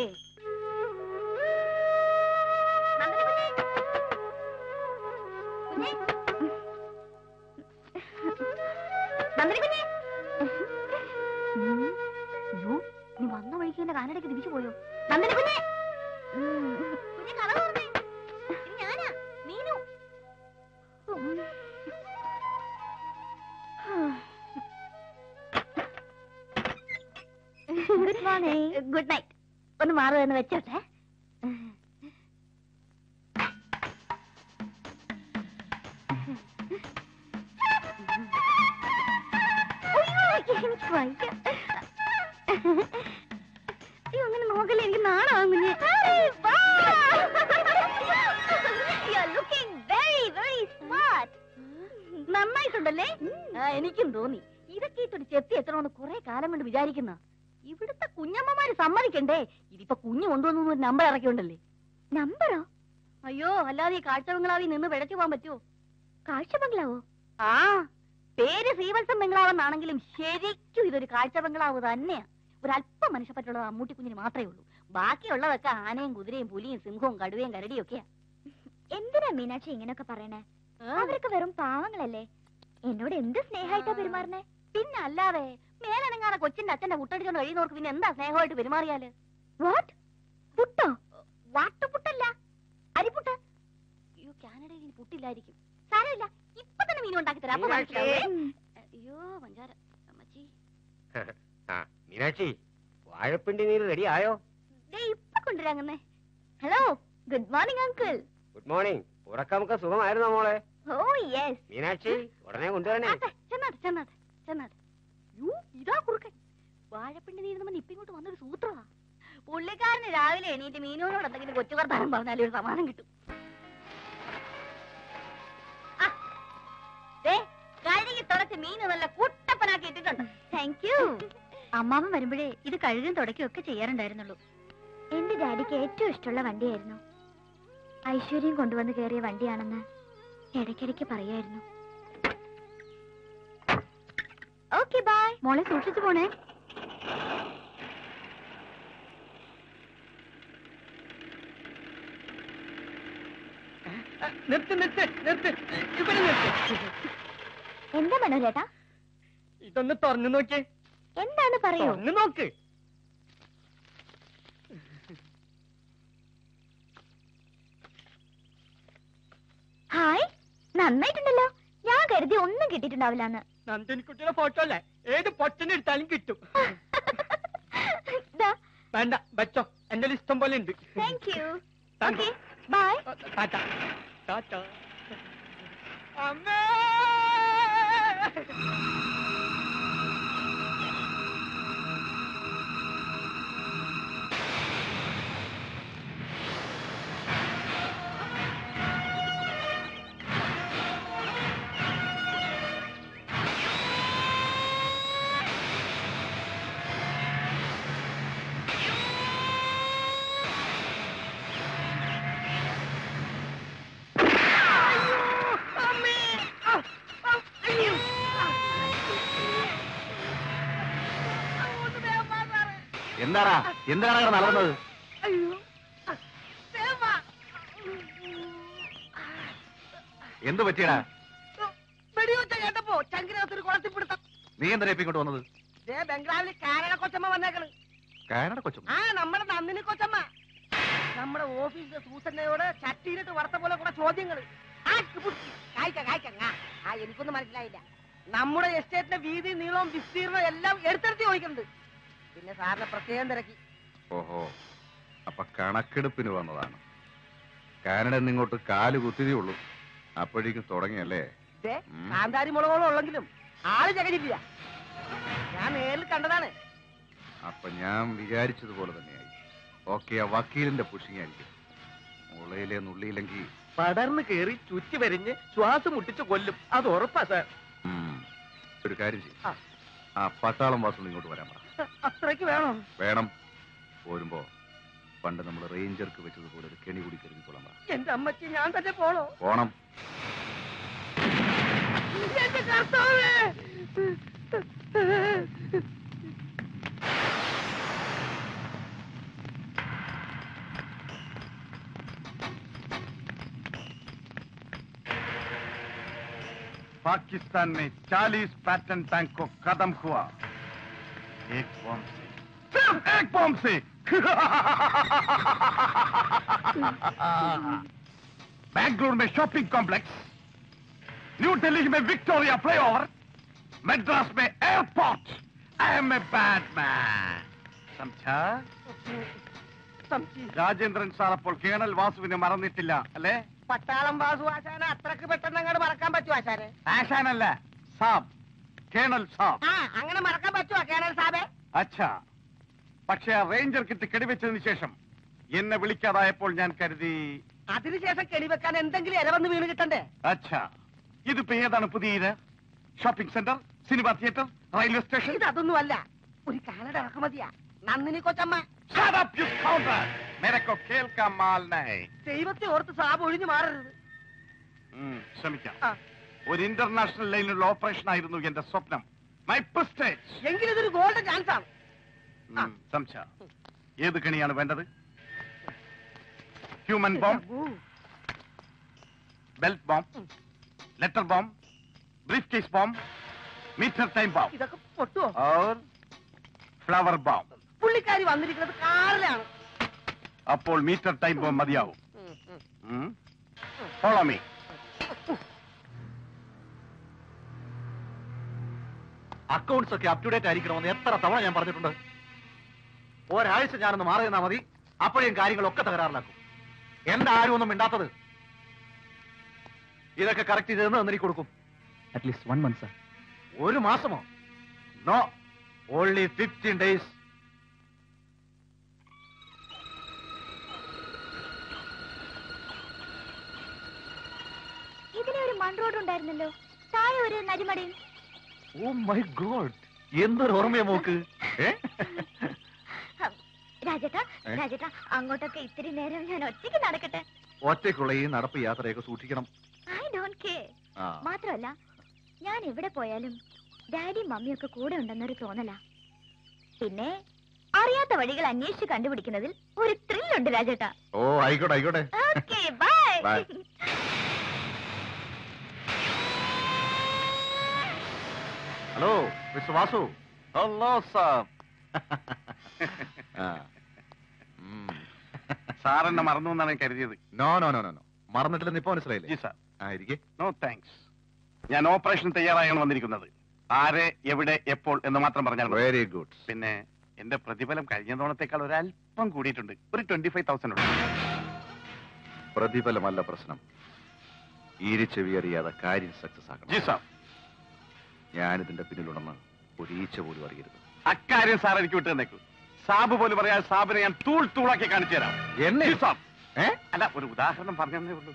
നീ വന്ന വഴിക്ക് തന്നെ കാനഡയ്ക്ക് തിരിച്ചു പോയോ നന്ദിനി കുഞ്ഞെ കുഞ്ഞെ കഥ തുറന്നേ. ഇത് ഞാനാ Meenu good morning good night ഒന്ന് മാറുമെന്ന് വെച്ചോട്ടെ അയ്യോ, എനിക്ക് വയ്യ. അയ്യോ അങ്ങനെ നോക്കല്ലേ എനിക്ക് നാണാവും കുഞ്ഞെ നന്നായിട്ടുണ്ടല്ലേ ആ, എനിക്കും തോന്നി ഇതൊക്കെ ഇട്ടൊരു ചെത്തി എത്തണമെന്ന് കുറെ കാലം കൊണ്ട് വിചാരിക്കുന്ന ഇവിടുത്തെ കുഞ്ഞമ്മമാര് സമ്മതിക്കണ്ടേ ഇതിപ്പോ കുഞ്ഞു കൊണ്ടുവന്നു ഒരു നമ്പർ ഇറക്കിയുണ്ടല്ലേ നമ്പറോ അയ്യോ അല്ലാതെ ഈ കാഴ്ച ബംഗ്ലാവിൽ നിന്ന് പിഴച്ചു പോകാൻ പറ്റുമോ കാഴ്ച ബംഗ്ലാവോ ആ പേര് ശ്രീവത്സം ബംഗ്ലാവെന്നാണെങ്കിലും ശരിക്കും ഇതൊരു കാഴ്ച ബംഗ്ലാവ് തന്നെയാ ഒരല്പം മനുഷ്യപ്പറ്റുള്ളത് അമ്മൂട്ടി കുഞ്ഞിന് മാത്രമേ ഉള്ളൂ ബാക്കിയുള്ളതൊക്കെ ആനയും കുതിരയും പുലിയും സിംഹവും കടുവയും കരടിയും ഒക്കെയാ എന്തിനാ മീനാക്ഷി ഇങ്ങനെയൊക്കെ പറയണേ അവരൊക്കെ വെറും പാവങ്ങളല്ലേ എന്നോട് എന്ത് സ്നേഹമായിട്ടാ പെരുമാറണേ പിന്നെ അല്ലാതെ മേലനങ്ങാതെ കൊച്ചിന്റെ അച്ഛന്റെ പുട്ടടിച്ചോണ്ട് കഴിയുന്നവർക്ക് പിന്നെ എന്താ സ്നേഹമായിട്ട് പെരുമാറിയാല് വാട്ട് പുട്ടോ വാട്ടുപുട്ടല്ല അരിപുട്ട് അയ്യോ കാനഡയിൽ ഇനി പുട്ടില്ലായിരിക്കും സാരമില്ല ഇപ്പൊ തന്നെ മീൻ ഉണ്ടാക്കി തരാം അപ്പൊ മീനാക്ഷി. മനസ്സിലാവേ. അയ്യോ പഞ്ചാര അമ്മച്ചി മീനാക്ഷി വാഴപ്പിണ്ടി നീര് റെഡി ആയോ ദേ ഇപ്പൊ കൊണ്ടുവരാങ്ങന്നേ hello good morning uncle good morning ഉറക്കമൊക്കെ സുഖമായിരുന്നോ മോളെ ഓ യെസ് മീനാക്ഷി ഉടനെ കൊണ്ടുവരണേ ചെന്നാട്ടെ ചെന്നാട്ടെ ചെന്നാട്ടെ യോ ഇതാ കുറുക്കൻ വാഴപ്പിണ്ടി നീരുന്ന ഇപ്പൊ ഇങ്ങോട്ട് വന്നൊരു സൂത്രമാ പുള്ളിക്കാരന് രാവിലെ എണീറ്റ് മീനോനോട് എന്തെങ്കിലും കൊച്ചു വർത്താനം പറഞ്ഞാലും ഒരു സമാധാനം കിട്ടും ആ, ദേ, കഴുകി തുടച്ച് മീന് നല്ല കുട്ടപ്പനാക്കി ഇട്ടിട്ടുണ്ട് താങ്ക് യു അമ്മാവൻ വരുമ്പോഴേ ഇത് കഴുകും തുടയ്ക്കും ഒക്കെ ചെയ്യാറുണ്ടായിരുന്നുള്ളൂ എന്റെ ഡാഡിക്ക് ഏറ്റവും ഇഷ്ടമുള്ള വണ്ടിയായിരുന്നു ഐശ്വര്യം കൊണ്ടുവന്ന് കയറിയ വണ്ടിയാണെന്ന് ഇടയ്ക്കിടയ്ക്ക് പറയായിരുന്നു ഓക്കെ ബൈ മോളെ സൂക്ഷിച്ചു പോണേ നിർത്ത് നിർത്ത് നിർത്ത് ഇവിടെ നിർത്ത് എന്താ മനോജേട്ടാ ഇതൊന്ന് തുറന്നു നോക്കിയേ എന്താണ് പറയൂ തുറന്നു നോക്ക് ഹായ് നന്നായിട്ടുണ്ടല്ലോ ഞാൻ കരുതി ഒന്നും കിട്ടിയിട്ടുണ്ടാവില്ലാന്ന് നന്ദിനിക്കുട്ടിയുടെ ഫോട്ടോ അല്ലേ ഏത് പൊട്ടനെ എടുത്താലും കിട്ടും ദാ, വേണ്ട വെച്ചോ എന്റെ ഇഷ്ടം പോലെ ഉണ്ട് thank you. Thank Okay, you. bye. Tata Tata അമ്മേ എന്താടാ എന്താണ് നടന്നത് അയ്യോ സേവ. എന്ത് പറ്റിയടാ വെടിവെച്ച കേട്ടപ്പോ ചങ്കിനകത്തൊരു കുളത്തിൽ പിടുത്തം നീ എന്തിനാ ഇപ്പൊ ഇങ്ങോട്ട് വന്നത് ദേ ബംഗ്ലാവിൽ കാനഡ കൊച്ചമ്മ വന്നേക്കണ് കാനഡ കൊച്ചു ആ നമ്മുടെ നന്ദിനി കൊച്ചമ്മ നമ്മുടെ ഓഫീസിലെ സൂസന്നയോട് ചട്ടിയിലിട്ട് വറുത്ത പോലെ കുറെ ചോദ്യങ്ങൾ ആ എനിക്കൊന്നും മനസ്സിലായില്ല നമ്മുടെ എസ്റ്റേറ്റിന്റെ വീതി നീളവും വിസ്തീർണവും എല്ലാം എടുത്തെടുത്ത് ചോദിക്കുന്നുണ്ട് പിന്നെ സാറിനെ പ്രത്യേകം തിരക്കി ഓഹോ അപ്പൊ കണക്കെടുപ്പിന് വന്നതാണ് കാനഡ ഇങ്ങോട്ട് കാല് കുത്തിയതേ ഉള്ളൂ അപ്പോഴേക്കും തുടങ്ങിയല്ലേ ദേ, ഉം. കാന്താരി മുളകോളം ഉള്ളെങ്കിലും ആള് ചകഞ്ഞിട്ടില്ല ഞാൻ നേരിൽ കണ്ടതാണ് അപ്പൊ ഞാൻ വിചാരിച്ചതുപോലെ തന്നെയായി ഓക്കെ ആ വക്കീലിന്റെ പുഷിങ് ആയിരിക്കും മുളയിലെ നുള്ളിയില്ലെങ്കിൽ പടർന്ന് കേറി ചുറ്റി വരിഞ്ഞ് ശ്വാസം മുട്ടിച്ച് കൊല്ലും അത് ഉറപ്പാ സാർ ഉം, ഒരു കാര്യം ചെയ്യും ആ. ആ പട്ടാളം വാസം ഇങ്ങോട്ട് വരാൻ പറ അത്രയ്ക്ക് വേണോ വേണം പോരുമ്പോ പണ്ട് നമ്മൾ റേഞ്ചർക്ക് വെച്ചതുപോലെ ഒരു കെണി കൂടി കരുതിക്കൊള്ളാൻ പറ എന്റെ അമ്മച്ചി ഞാൻ തന്നെ പോണോ പോണം എന്റെ കർത്താവേ पाकिस्तान में 40 पैटर्न टैंक को खत्म हुआ एक बॉम्ब से सिर्फ एक बॉम्ब से बैंगलोर में शॉपिंग कॉम्प्लेक्स न्यू दिल्ली में विक्टोरिया फ्लाईओवर मद्रास में airport I am a bad man समझा രാജേന്ദ്രൻ സാർ അപ്പോൾ കേണൽ വാസുവിനെ മറന്നിട്ടില്ല അല്ലേ പട്ടാളം വാസു ആശാന അത്രക്ക് പെട്ടെന്ന് അങ്ങോട്ട് മറക്കാൻ പറ്റുമോ ആശാനെ ആശാനല്ല സാബ് കേണൽ സാബ് ആ അങ്ങനെ മറക്കാൻ പറ്റുമോ കേണൽ സാബേ അച്ഛാ പക്ഷെ ആ റേഞ്ചർ കിറ്റ് കെടിവെച്ചതിന് ശേഷം എന്നെ വിളിക്കാതായപ്പോൾ ഞാൻ കരുതി അതിനുശേഷം കെണിവെക്കാൻ എന്തെങ്കിലും ഇരവന്ന് വീണ് കിട്ടണ്ടേ അച്ഛാ ഇതിപ്പോ ഏതാണ് പുതിയ ഇത് shopping centre cinema theatre railway station ഇത് അതൊന്നുമല്ല ഒരു കാനഡ ഇറക്കുമതിയാ നന്ദിനി കൊച്ചമ്മ Shut up, you scoundrel! मेरे को खेल का माल नहीं. ദൈവത്തെ ഓർത്ത് സാബ് ഒഴിഞ്ഞു മാറരുത് ഉം, ശ്രമിക്കാം ആ. ഒരു ഇന്റർനാഷണൽ ലൈനിലുള്ള ഓപ്പറേഷൻ ആയിരുന്നു എന്റെ സ്വപ്നം മൈ പ്രസ്റ്റേജ് എങ്കിലും ഇതൊരു ഗോൾഡൻ ചാൻസ് ആണ് ആ. സംശ ഏത് കണിയാണ് വേണ്ടത് human bomb belt bomb letter bomb briefcase bomb meter time bomb ഇതൊക്കെ പൊട്ടുവോ और ഫ്ലവർ ബോംബ് പുള്ളിക്കാരി വന്നിരിക്കുന്നത് കാറിലാണ് അപ്പോൾ മീറ്റർ ടൈം ബോംബ് മതിയാവും ഉം, ഉം. ഫോളോ മീ അക്കൗണ്ട്സ് ഒക്കെ അപ് ടു ഡേറ്റ് ആയിരിക്കണമെന്ന് എത്ര തവണ ഞാൻ പറഞ്ഞിട്ടുണ്ട് ഒരാഴ്ച ഞാനൊന്ന് മാറി നിന്നാ മതി അപ്പോഴേയും കാര്യങ്ങളൊക്കെ തകരാറിലാക്കും എന്താ ആരും ഒന്നും മിണ്ടാത്തത് ഇതൊക്കെ കറക്റ്റ് ചെയ്തെന്ന് എനിക്ക് കൊടുക്കും അറ്റ്ലീസ്റ്റ് വൺ മന്ത് സാർ ഒരു മാസമോ നോ ഓൺലി ഫിഫ്റ്റീൻ ഡേയ്സ് ഇതിലെ ഒരു മൺ റോഡ് ഉണ്ടായിരുന്നല്ലോ താഴെ ഒരു നരിമടയും ഓ മൈ ഗോഡ് എന്തൊരു ഓർമ്മയാ മോക്ക് ഏ? രാജേട്ടാ ഏ? രാജേട്ടാ അങ്ങോട്ടൊക്കെ ഇത്തിരി നേരം ഞാൻ ഒറ്റയ്ക്ക് നടക്കട്ടെ ഒറ്റയ്ക്കുള്ള ഈ നടപ്പ് യാത്രയൊക്കെ സൂക്ഷിക്കണം ഐ ഡോണ്ട് കെയർ ആ മാത്രമല്ല ഞാൻ എവിടെ പോയാലും ഡാഡി മമ്മിയൊക്കെ കൂടെ ഉണ്ടെന്നൊരു തോന്നല പിന്നെ അറിയാത്ത വഴികൾ അന്വേഷിച്ച് കണ്ടുപിടിക്കുന്നതിൽ ഒരു ത്രില്ലുണ്ട് രാജേട്ടാ ഓ ആയിക്കോട്ടെ ആയിക്കോട്ടെ okay bye Bye. Hello mister Vasu hello sir sir എന്നെ മറന്നു എന്നാണ് ഞാൻ കരുതിയത് no no no no no മറന്നിട്ടില്ലെന്ന് ഇപ്പൊ മനസ്സിലായില്ലേ ജി സാർ ആ ഇരിക്കെ നോ താങ്ക്സ് ഞാൻ ഓപ്പറേഷൻ തയ്യാറായാണ് വന്നിരിക്കുന്നത് ആരെ എവിടെ എപ്പോൾ എന്ന് മാത്രം പറഞ്ഞാൽ മതി. വെരി ഗുഡ് പിന്നെ എന്റെ പ്രതിഫലം കഴിഞ്ഞ തവണത്തേക്കാൾ ഒരല്പം കൂടിയിട്ടുണ്ട് ഒരു ട്വന്റി ഫൈവ് തൗസൻഡ് ഉണ്ട് പ്രതിഫലമല്ല പ്രശ്നം ഈരിച്ചെവി അറിയാതെ കാര്യം സക്സസ് ആക്കണം ജി സാർ ഞാനിതിന്റെ പിന്നിലുണ്ടെന്ന് ഒരു ഈച്ച പോലും അറിയരുത് അക്കാര്യം സാർ എനിക്ക് വിട്ടു തന്നേക്കൂ സാബ് പോലും പറയാൻ സാബിനെ ഞാൻ തൂൾ തൂളാക്കി കാണിച്ചു തരാം എന്നെ ജി സാർ ഏ അല്ല ഒരു ഉദാഹരണം പറഞ്ഞതേ ഉള്ളൂ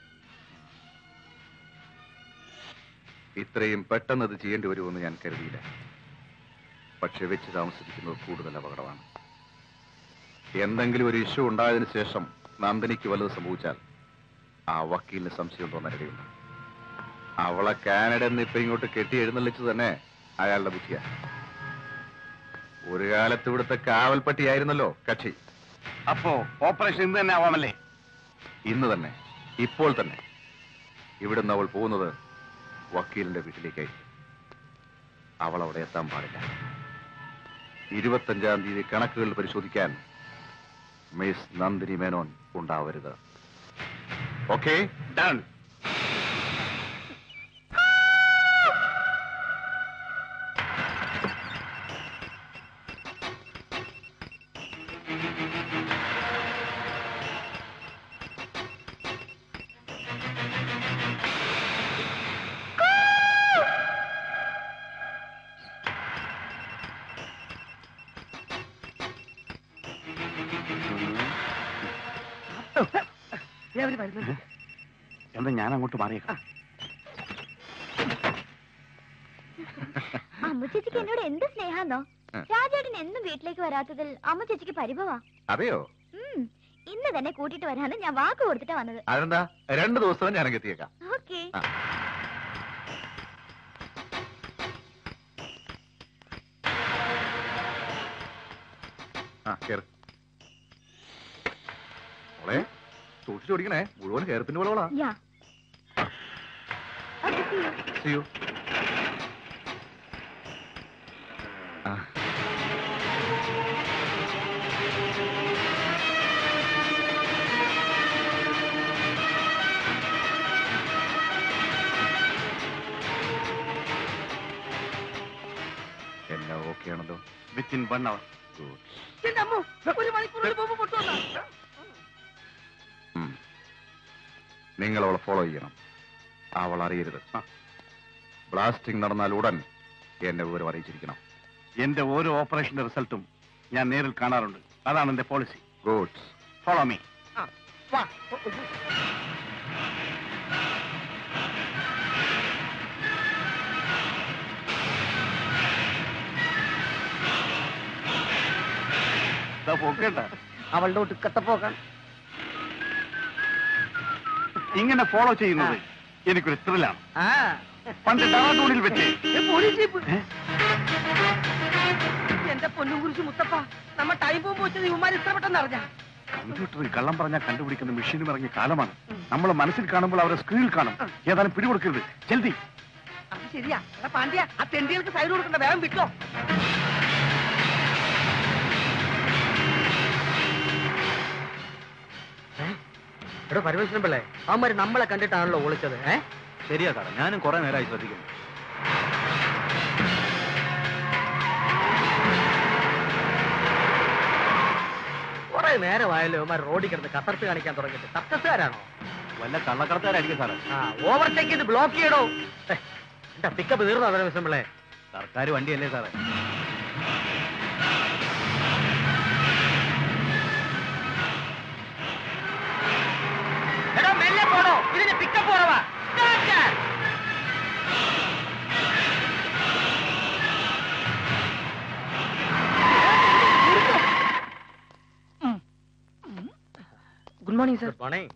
ഇത്രയും പെട്ടെന്ന് അത് ചെയ്യേണ്ടി വരുമെന്ന് ഞാൻ കരുതിയില്ല പക്ഷെ വെച്ച് താമസിക്കുന്നത് കൂടുതൽ അപകടമാണ് എന്തെങ്കിലും ഒരു ഇഷ്യൂ ഉണ്ടായതിനു ശേഷം നന്ദിനിക്ക് വല്ലത് സംഭവിച്ചാൽ ആ വക്കീലിന് സംശയം തോന്നാനിടയുണ്ട് അവളെ കാനഡ എന്ന് ഇപ്പൊ ഇങ്ങോട്ട് കെട്ടി എഴുന്നള്ളിച്ചു തന്നെ അയാളുടെ ബുദ്ധിയാ ഒരു കാലത്ത് ഇവിടുത്തെ കാവൽപ്പട്ടിയായിരുന്നല്ലോ കക്ഷി അപ്പോ ഓപ്പറേഷൻ ഇന്ന് തന്നെ ആവാമല്ലേ ഇന്ന് തന്നെ ഇപ്പോൾ തന്നെ ഇവിടുന്ന് അവൾ പോകുന്നത് വക്കീലിന്റെ വീട്ടിലേക്കായി അവൾ അവിടെ എത്താൻ പാടില്ല ഇരുപത്തഞ്ചാം തീയതി കണക്കുകൾ പരിശോധിക്കാൻ മിസ് നന്ദിനി മേനോൻ ഉണ്ടാവരുത് ഓക്കെ ഡൺ എന്താ ഞാൻ അങ്ങോട്ട് മാറിയേക്കാം അമ്മ ചേച്ചിക്ക് എന്നോട് എന്ത് സ്നേഹാന്നോ ഉം. രാജേട്ടൻ എന്നും വീട്ടിലേക്ക് വരാത്തതിൽ അമ്മ ചേച്ചിക്ക് പരിഭവാ അതെയോ ഉം. ഇന്ന് തന്നെ കൂട്ടിട്ട് വരാന്ന് ഞാൻ വാക്ക് കൊടുത്തിട്ടാ വന്നത് അതെന്താ രണ്ടു ദിവസം ഞാൻ എത്തിയേക്കാം ഓക്കേ ആ. ആ കേറ് മോളെ സൂക്ഷിച്ചു ഓടിക്കണേ മുഴുവൻ കേരത്തിന്റെ വിളവളാ yeah okay, see you. See you. ആ. എല്ലാം ഓക്കെ ആണല്ലോ വിത്തിൻ വൺ അവർ ഗുഡ് എന്റെ അമ്മ ഒരു മണിക്കൂറിൽ പോകുമ്പോ പൊട്ടുവന്നാ നിങ്ങൾ അവളെ ഫോളോ ചെയ്യണം അവൾ അറിയരുത് ആ. ബ്ലാസ്റ്റിംഗ് നടന്നാൽ ഉടൻ എന്നെ വിവരം അറിയിച്ചിരിക്കണം എന്റെ ഓരോ ഓപ്പറേഷന്റെ റിസൾട്ടും ഞാൻ നേരിൽ കാണാറുണ്ട് അതാണ് എന്റെ പോളിസി ഗുഡ് ഫോളോ മീ വാ പോക്കേണ്ട അവളുടെ ഒടുക്കത്തെ പോകാൻ ഇങ്ങനെ ഫോളോ ചെയ്യുന്നത് എനിക്കൊരു ത്രില്ലാണ് ആ പണ്ട് ഡറാഡൂണിൽ വെച്ച് ഏ, പോലീസ് ജീപ്പ്. ഏ? എന്റെ പൊന്നും കുറിച്ച് മുത്തപ്പ നമ്മ ടൈം പോകുമ്പോ വെച്ചത് ഇവന്മാർ ഇത്ര പെട്ടെന്ന് അറിഞ്ഞ കമ്പ്യൂട്ടറിൽ കള്ളം പറഞ്ഞാൽ കണ്ടുപിടിക്കുന്ന മെഷീനും ഇറങ്ങിയ കാലമാണ് നമ്മൾ മനസ്സിൽ കാണുമ്പോൾ അവരെ സ്ക്രീനിൽ കാണും ഏതായാലും പിടികൊടുക്കരുത് ജൽദി അത് ശരിയാ എടാ പാണ്ഡ്യ ആ തെണ്ടികൾക്ക് സൈഡ് കൊടുക്കണ്ട വേഗം വിട്ടോ എടോ പരമേശ്വരൻ പിള്ളേ അവന്മാര് നമ്മളെ കണ്ടിട്ടാണല്ലോ ഒളിച്ചത് ഏ ശരിയാ സാറേ ഞാനും കുറെ നേരമായി ശ്രദ്ധിക്കുന്നു കുറെ നേരമായല്ലോ അവന്മാർ റോഡിൽ കിടന്ന് കത്തർത്ത് കാണിക്കാൻ തുടങ്ങിയിട്ട് സർക്കസുകാരാണോ വല്ല കള്ളക്കടത്തുകാരായിരിക്കും സാറേ ആ ഓവർടേക്ക് ചെയ്ത് ബ്ലോക്ക് ചെയ്യടോ ഏ, എന്താ പിക്കപ്പ് തീർന്നോ പരമേശ്വരൻ പിള്ളേ സർക്കാർ വണ്ടിയല്ലേ സാറേ എടാ മെല്ലെ പോടോ ഇതിന് പിക്കപ്പ് കുറവാ good morning sir good morning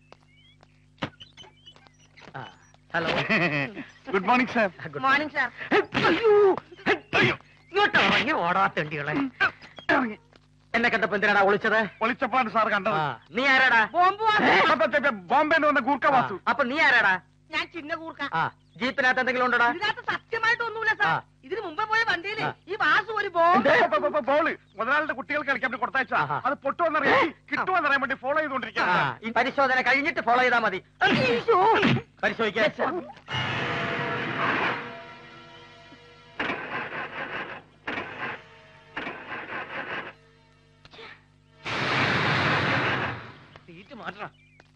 hello good morning sir good morning sir ഇങ്ങോട്ട് ഇറങ്ങി ഓടാത്തണ്ടികളെ എന്നെ കണ്ടപ്പോ എന്തിനാടാ ഒളിച്ചത് ഒളിച്ചപ്പാണ് സാർ കണ്ടത് ആ, നീ ആരാടാ ബോംബ് വാ. ബോംബെ വന്ന ഗൂർക്ക വാസു ആ, അപ്പൊ നീ ആരാടാ ഞാൻ ചിന്ന കൂർക്ക ആ ജീപ്പിനകത്ത് എന്തെങ്കിലും ഉണ്ടോടാ ഇതിനകത്ത് സത്യമായിട്ടൊന്നുമില്ല സാർ ആ. ഇതിന് മുമ്പേ പോയ വണ്ടിയില് ആ. ഈ വാസു ഒരു ബോംബ് ബോള് മുതലാളിയുടെ കുട്ടികൾക്ക് കളിക്കാൻ വേണ്ടി കൊടുത്തയച്ച ആഹാ. അത് പൊട്ടുമെന്നറിയാൻ കിട്ടുമെന്നറിയാൻ വേണ്ടി ഫോളോ ചെയ്തുകൊണ്ടിരിക്കുകയാണ് ആ, ഈ പരിശോധന കഴിഞ്ഞിട്ട് ഫോളോ ചെയ്താൽ മതി പരിശോധിക്കാൻ സീറ്റ് മാറ്റണം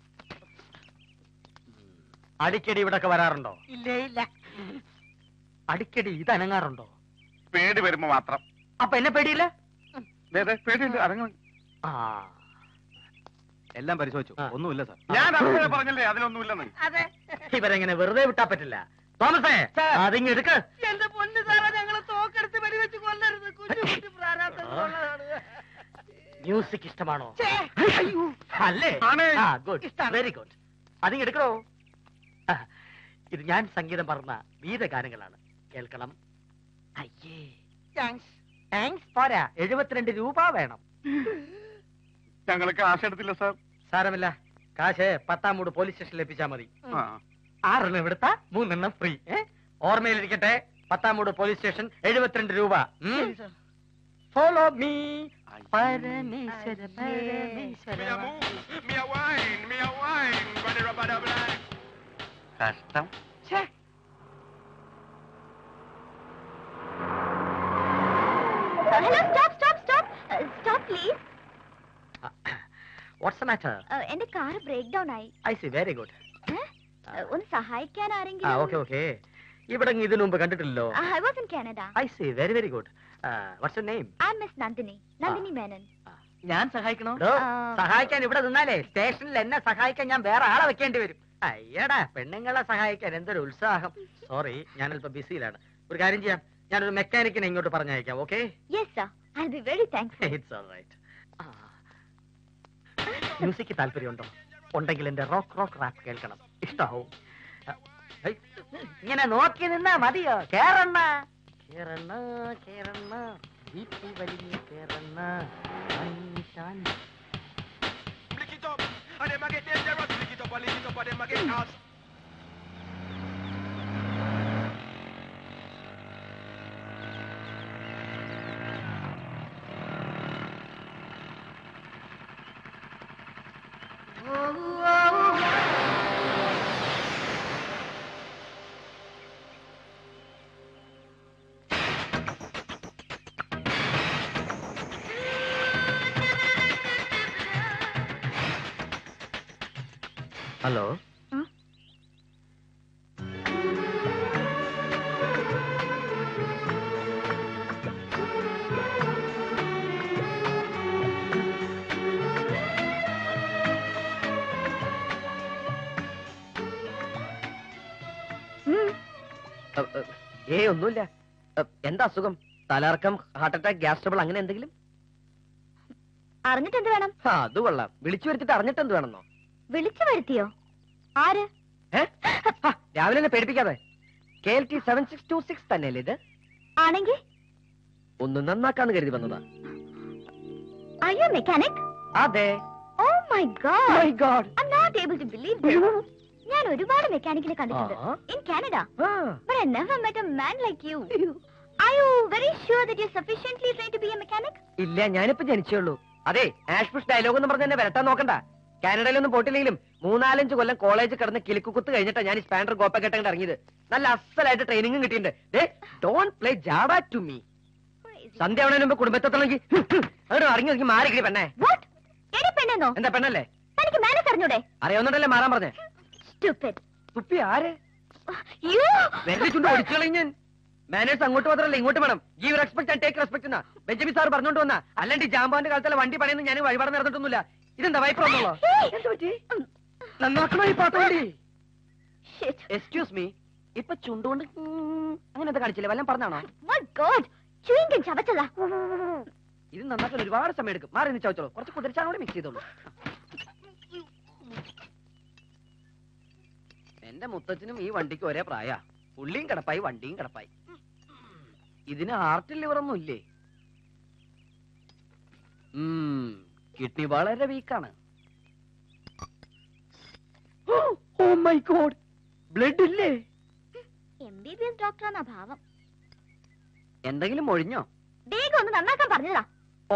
അടിക്കടി ഇവിടൊക്കെ വരാറുണ്ടോ ഇല്ലേ ഇല്ല അടിക്കടി ഇത് അനങ്ങാറുണ്ടോ പേടി വരുമ്പോ മാത്രം അപ്പൊ എന്നെ പേടിയില്ല ദേ, ദേ, പേടിയുണ്ട് അരങ്ങ ആ എല്ലാം പരിശോധിച്ചു ആ. ഒന്നുമില്ല സാർ ഞാൻ അപ്പോഴേ പറഞ്ഞല്ലേ അതിലൊന്നുമില്ലെന്ന് അതെ ഇവരെങ്ങനെ വെറുതെ വിട്ടാ പറ്റില്ല തോമസേ അതിങ്ങ് എടുക്ക് എന്റെ പൊന്ന് സാറേ ഞങ്ങളെ തോക്കെടുത്ത് വെടിവെച്ച് കൊല്ലരുത് കുഞ്ഞു കുട്ടി പ്രാരാബ്ദം ഉള്ളതാണ്. മ്യൂസിക് ഇഷ്ടമാണോ ഛേ, അയ്യോ. അല്ലേ ആണ്. ആ ഗുഡ് ഇഷ്ടാണ്. വെരി ഗുഡ് അതിങ്ങ് എടുക്കണോ ആ, ഇത് ഞാൻ സംഗീതം പറഞ്ഞ ഗീതഗാനങ്ങളാണ് കേൾക്കണം അയ്യേ താങ്ക്സ് താങ്ക്സ് പോരാ എഴുപത്തിരണ്ട് രൂപ വേണം ഞങ്ങൾക്ക് ആശയത്തില്ല സാർ സാരമില്ല കാശ് പത്താം മൂട് പോലീസ് സ്റ്റേഷനിൽ എത്തിച്ചാ മതി ആ. ആറെണ്ണം ഇവിടുത്ത മൂന്നെണ്ണം ഫ്രീ ഓർമ്മയിലിരിക്കട്ടെ പത്താം മൂട് പോലീസ് സ്റ്റേഷൻ എഴുപത്തിരണ്ട് രൂപ ഫോളോ മീ പരമേശ്വര പരമേശ്വര കഷ്ടം hello stop stop stop stop please what's matter എന്റെ കാർ ബ്രേക്ക് ഡൗൺ ആയി ഐ സി വെരി ഗുഡ് ഏ? ഒന്ന് സഹായിക്കാൻ ആ ആരെങ്കിലും ഓക്കെ ഓക്കെ ഇവിടെ ഇതിനു മുമ്പ് കണ്ടിട്ടില്ലല്ലോ I was in Canada I see very very good what's name I miss Nandini Nandini Menon ഞാൻ സഹായിക്കണോ ആ. സഹായിക്കാൻ ഇവിടെ നിന്നാലേ സ്റ്റേഷനിൽ എന്നെ സഹായിക്കാൻ ഞാൻ വേറെ ആളെ വെക്കേണ്ടി വരും അയ്യടാ പെണ്ണുങ്ങളെ സഹായിക്കാൻ എന്തൊരു ഉത്സാഹം സോറി ഞാനല്പം ബിസിയിലാണ് ഒരു കാര്യം ചെയ്യാം ഞാനൊരു മെക്കാനിക്കിനെ ഇങ്ങോട്ട് പറഞ്ഞയക്കാം okay yes sir I be very thankful it's all right music താല്പര്യമുണ്ടോ ഉണ്ടെങ്കിൽ എന്റെ റോക്ക് റോക്ക് റാപ്പ് കേൾക്കണം ഇഷ്ടാവും ആ, ഹൈ, ഇങ്ങനെ നോക്കി നിന്നാ മതിയോ കേറണ്ണ കേറണ്ണ കേറണ്ണ വീട്ടിൽ വലിയ കേറണ്ണ ശാന്തി, ശാന്തി. ഹലോ ഉം? അ, അ, ഏയ് ഒന്നുമില്ല അ, എന്താ അസുഖം തലർക്കം ഹാർട്ട് അറ്റാക്ക് ഗ്യാസ് ട്രബിൾ അങ്ങനെ എന്തെങ്കിലും അറിഞ്ഞിട്ട് എന്ത് വേണം ആ അത് കൊള്ളാം വിളിച്ചു വരുത്തിട്ട് അറിഞ്ഞിട്ട് എന്ത് വേണമെന്നോ വിളിച്ചു വരുത്തിയോ ആര് ഏ ആ, രാവിലെ തന്നെ പേടിപ്പിക്കാതെ K L T seven six two six തന്നെയല്ലേ ഇത് ആണെങ്കിൽ ഒന്ന് നന്നാക്കാന്ന് കരുതി വന്നതാ അയ്യോ മെക്കാനിക് അതെ oh my God My God. I not able to believe ഞാൻ ഒരുപാട് മെക്കാനിക്കിനെ കണ്ടിട്ടുണ്ട് ആ. ഇൻ കാനഡ ആ, But I never met a man like you. Are you very sure that you're sufficiently trained to be a mechanic? ഇല്ല ഞാനിപ്പോ ജനിച്ചേ ഉള്ളൂ അതെ ആഷ്പുഷ് ഡയലോഗ് എന്ന് പറഞ്ഞ് എന്നെ വരട്ടാൻ നോക്കണ്ട കാനഡയിലൊന്നും പോയിട്ടില്ലെങ്കിലും മൂന്നാലഞ്ച് കൊല്ലം കോളേജ് കിടന്ന് കിലുക്കുത്ത് കഴിഞ്ഞിട്ടാ ഞാൻ ഈ സ്പാൻഡർ ഗോപ്പക്കെട്ട് ഇറങ്ങിയത് നല്ല അസലായിട്ട് ട്രെയിനിങ്ങും കിട്ടിയിട്ടുണ്ട് ഡോണ്ട് പ്ലേ ജാഡ ടു മീ സന്ധ്യ ആവണതിന് മുമ്പ് കുടുംബത്തെത്തണമെങ്കിൽ അവിടെ ഇറങ്ങി ഒതുങ്ങി മാറി കിടി പെണ്ണേ What? എടി പെണ്ണെന്നോ എന്താ പെണ്ണല്ലേ തനിക്ക് മാനസ് അറിഞ്ഞൂടെ അറിയാവുന്നതല്ലേ മാറാൻ പറഞ്ഞേ Stupid. തുപ്പി ആര് You! വെറുതെ ചുണ്ട് ഒടിച്ചു കളയും ഞാൻ മാനേഴ്സ് അങ്ങോട്ട് മാത്രമല്ല ഇങ്ങോട്ട് വേണം give respect and take respect എന്നാ ബെഞ്ചമിൻ സാർ പറഞ്ഞോണ്ട് വന്ന അല്ലാണ്ട് ഈ ജാമ്പാന്റെ കാലത്തുള്ള വണ്ടി പണിയൊന്നും ഞാൻ വഴിപാട് നടന്നിട്ടൊന്നുമില്ല ഇതെന്താ വൈപ്പർ ഒന്നുള്ളോ Hey! നന്നാക്കണോ ഈ പാട്ട് വണ്ടി Shit. എക്സ്ക്യൂസ് മീ ഇപ്പൊ ചുണ്ടുകൊണ്ട് ഉം അങ്ങനെ എന്താ കാണിച്ചില്ലേ വല്ലതും പറഞ്ഞാണോ My God! Chewing gum ചവച്ചതാ. ഇത് നന്നാക്കാൻ ഒരുപാട് സമയം എടുക്കും മാറി നിന്ന് ചവച്ചോളൂ കുറച്ച് കുതിരച്ചാണോടെ മിക്സ് ചെയ്തോളൂ എന്റെ മുത്തച്ഛനും ഈ വണ്ടിക്ക് ഒരേ പ്രായ പുള്ളിയും കിടപ്പായി വണ്ടിയും കിടപ്പായി ഇതിന് ഹാർട്ടിൽ ലിവറൊന്നും ഇല്ലേ കിഡ്നി വളരെ വീക്കാണ് ഓ മൈ ഗോഡ് ബ്ലഡ് ഇല്ലേ MBBS ഡോക്ടറാന്നാ ഭാവം എന്തെങ്കിലും ഒഴിഞ്ഞോ വേഗം ഒന്ന് നന്നാക്കാൻ പറഞ്ഞതാ ഓ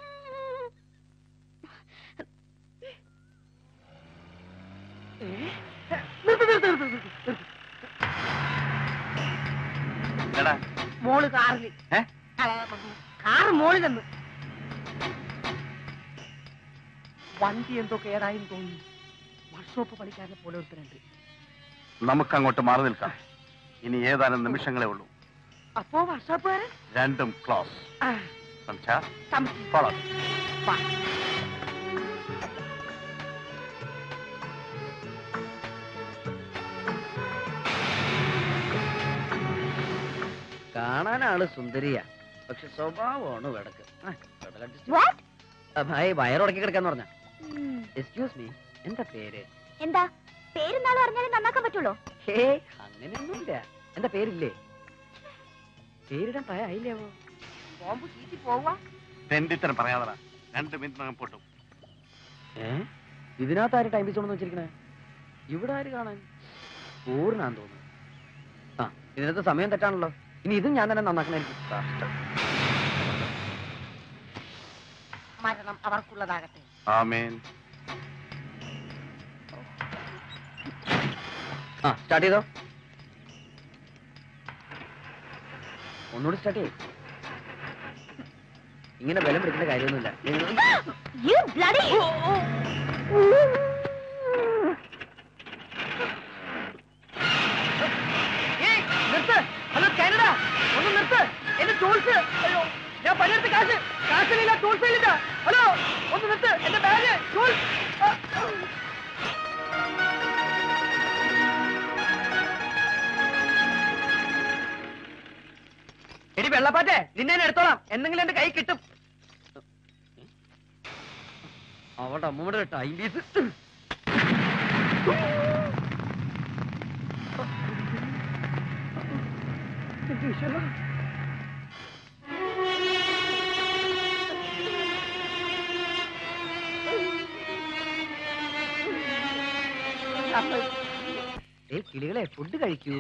എടാ മോള് കാറിൽ ഏ? കാറ് മോളിൽ നിന്ന് വണ്ടി എന്തോ കേടായും തോന്നി വർക്ക്ഷോപ്പ് പണിക്കാരനെ പോലെ ഒരുത്തരുണ്ട് നമുക്ക് അങ്ങോട്ട് മാറി നിൽക്കാം ഇനി ഏതാനും നിമിഷങ്ങളേ ഉള്ളൂ അപ്പോ വർഷാപ്പുകാരൻ രണ്ടും ക്ലോസ് സംശയ സംശയം. ഫോളോ കാണാൻ ആള് സുന്ദരിയാ പക്ഷെ സ്വഭാവമാണ് വിടക്ക് What? ഭായ് വയറുടക്കി കിടക്കാന്ന് പറഞ്ഞ ഉം. എക്സ്ക്യൂസ് മീ എന്താ പേര് എന്താ പേരുന്നാളും അറിഞ്ഞാലേ നന്നാക്കാൻ പറ്റുള്ളൂ ഹേ അങ്ങനെയൊന്നുമില്ല എന്താ പേരില്ലേ പേരിടാൻ പ്രായമായില്ലേവോ ബോംബ് ചീറ്റി പോവാ തെണ്ടിത്തരം പറയാതടാ രണ്ട് മിനിറ്റിനകം പൊട്ടും ഏ ഇതിനകത്ത് ആര് ടൈം പീസ് കൊണ്ടെന്ന് വെച്ചിരിക്കണേ ഇവിടെ ആര് കാണാൻ പൂർണ്ണാന്ന് തോന്നുന്നു ആ ഇതിനകത്ത് സമയം തെറ്റാണല്ലോ ഇനി ഇതും ഞാൻ തന്നെ നന്നാക്കണായിരിക്കും കഷ്ടം. മരണം അവർക്കുള്ളതാകട്ടെ ആമേൻ ആ സ്റ്റാർട്ട് ചെയ്തോ ഒന്നുകൂടി സ്റ്റാർട്ട് ചെയ്യും ഇങ്ങനെ ബലം പിടിക്കേണ്ട കാര്യമൊന്നുമില്ല You bloody! ഏയ്, നിർത്ത് ഹലോ കാനഡ ഒന്ന് നിർത്ത് എന്റെ ടൂൾസ് അയ്യോ ഞാൻ പണിയെടുത്ത കാശ് കാശിലില്ല ടൂൾസ് ഇല്ല ഹലോ ഒന്ന് നിർത്ത് എന്റെ ബാഗ് ടൂൾസ് എടി വെള്ളപ്പാറ്റേ നിന്നെ ഞാൻ എടുത്തോളാം എന്തെങ്കിലും എന്റെ കൈ കിട്ടും അവളുടെ അമ്മൂടെ ടൈം പീസ് ഏയ് കിളികളെ ഫുഡ് കഴിക്കൂ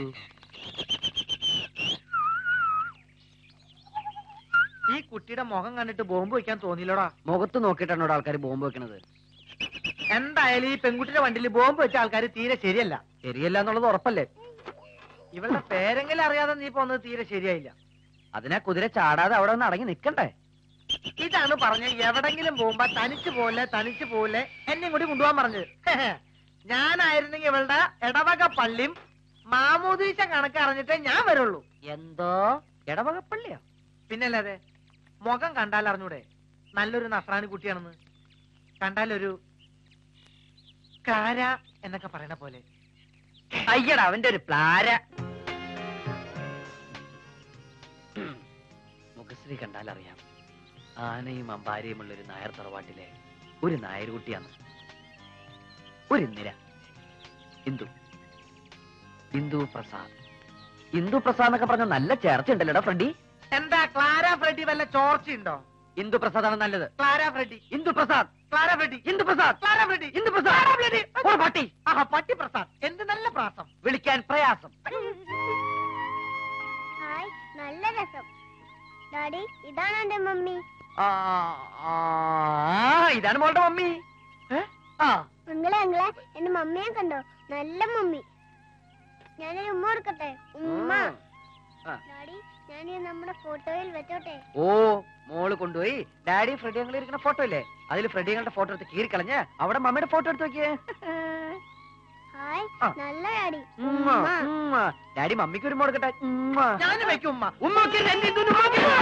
ഈ കുട്ടിയുടെ മുഖം കണ്ടിട്ട് ബോംബ് വെക്കാൻ തോന്നിയില്ലടാ മുഖത്ത് നോക്കിയിട്ടാണ് ഇവിടെ ആൾക്കാർ ബോംബ് വെക്കണത് എന്തായാലും ഈ പെൺകുട്ടിയുടെ വണ്ടിയിൽ ബോംബ് വെച്ച ആൾക്കാർ തീരെ ശരിയല്ല ശരിയല്ല എന്നുള്ളത് ഉറപ്പല്ലേ ഇവളുടെ പേരെങ്കിലും അറിയാതെ നീ പോന്നത് തീരെ ശരിയായില്ല അതിനാ കുതിര ചാടാതെ അവിടെ ഒന്ന് അടങ്ങി നിക്കണ്ടേ ഇതാണ് പറഞ്ഞ എവിടെങ്കിലും പോകുമ്പോ തനിച്ച് പോലെ തനിച്ച് പോലെ എന്നെയും കൂടി കൊണ്ടുപോകാൻ പറഞ്ഞത് ഞാനായിരുന്നെങ്കിൽ ഇവളുടെ ഇടവക പള്ളിയും മാമോദീശ കണക്ക് അറിഞ്ഞിട്ടേ ഞാൻ വരുള്ളൂ എന്തോ ഇടവകപ്പള്ളിയോ പിന്നല്ലാതെ മുഖം കണ്ടാൽ അറിഞ്ഞൂടെ നല്ലൊരു നസ്രാണി കുട്ടിയാണെന്ന് കണ്ടാലൊരു കാര എന്നൊക്കെ പറയണ പോലെ അയ്യടാ അവന്റെ ഒരു പ്ലാര മുഖശ്രീ കണ്ടാൽ അറിയാം ആനയും അമ്പാരിയുമുള്ള ഒരു നായർ തറവാട്ടിലെ ഒരു നായർ കുട്ടിയാണ് ഒരു ഇന്ദിര ഇന്ദു ഇന്ദു പ്രസാദ് ഇന്ദു പ്രസാദ് എന്നൊക്കെ പറഞ്ഞ നല്ല ചേർച്ച ഉണ്ടല്ലോടാ ഫ്രണ്ടി എന്താ ക്ലാര ഫ്രെഡി വല്ല ചോർച്ചയുണ്ടോ ഇന്ദു പ്രസാദ് ആണ് നല്ലത് Clara Freddy Indu Prasad Clara Freddy Indu Prasad Clara Freddy Indu Prasad ഓ, പട്ടി ആഹാ പട്ടി പ്രസാദ് എന്ത് നല്ല പ്രാസം വിളിക്കാൻ പ്രയാസം ഹായ് നല്ല രസം ഡാഡി ഇതാണ് എന്റെ മമ്മി ആ, ആ, ഇതാണ് മോളുടെ മമ്മി ഏ? ആ അങ്ങളെ അങ്ങളെ എന്റെ മമ്മിയെ കണ്ടോ നല്ല മമ്മി ഞാനൊരു ഉമ്മ കൊടുക്കട്ടെ ഉമ്മ ആ. ഡാഡി ഞാൻ നമ്മുടെ ഫോട്ടോയിൽ വെച്ചോട്ടെ ഓ മോള് കൊണ്ടുപോയി ഡാഡി ഫ്രെഡി ഞങ്ങൾ ഇരിക്കുന്ന ഫോട്ടോ ഇല്ലേ അതിൽ ഫ്രെഡി ഞങ്ങളുടെ ഫോട്ടോ എടുത്ത് കീറിക്കളഞ്ഞ് അവിടെ മമ്മിയുടെ ഫോട്ടോ എടുത്ത് വെക്കേ ഹായ് ആ. നല്ല ഡാഡി ഉമ്മ, ഉമ്മ. ഉമ്മ. ഡാഡി മമ്മിക്ക് ഒരു മോടുക്കട്ടെ ഉമ്മ. ഞാൻ വെക്കും ഉമ്മ ഉമ്മ വെക്ക്, രണ്ട് ഇതൊന്ന് ഉമ്മ വെക്ക്.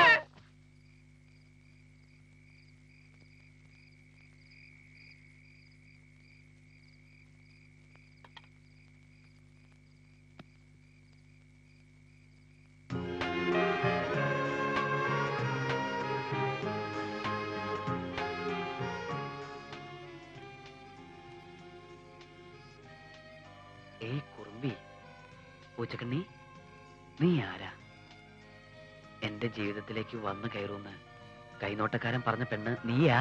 ഏയ് കുറുമ്പി പൂച്ചക്കണ്ണി നീ ആരാ എന്റെ ജീവിതത്തിലേക്ക് വന്നു കയറൂന്ന് കൈനോട്ടക്കാരൻ പറഞ്ഞ പെണ്ണ് നീയാ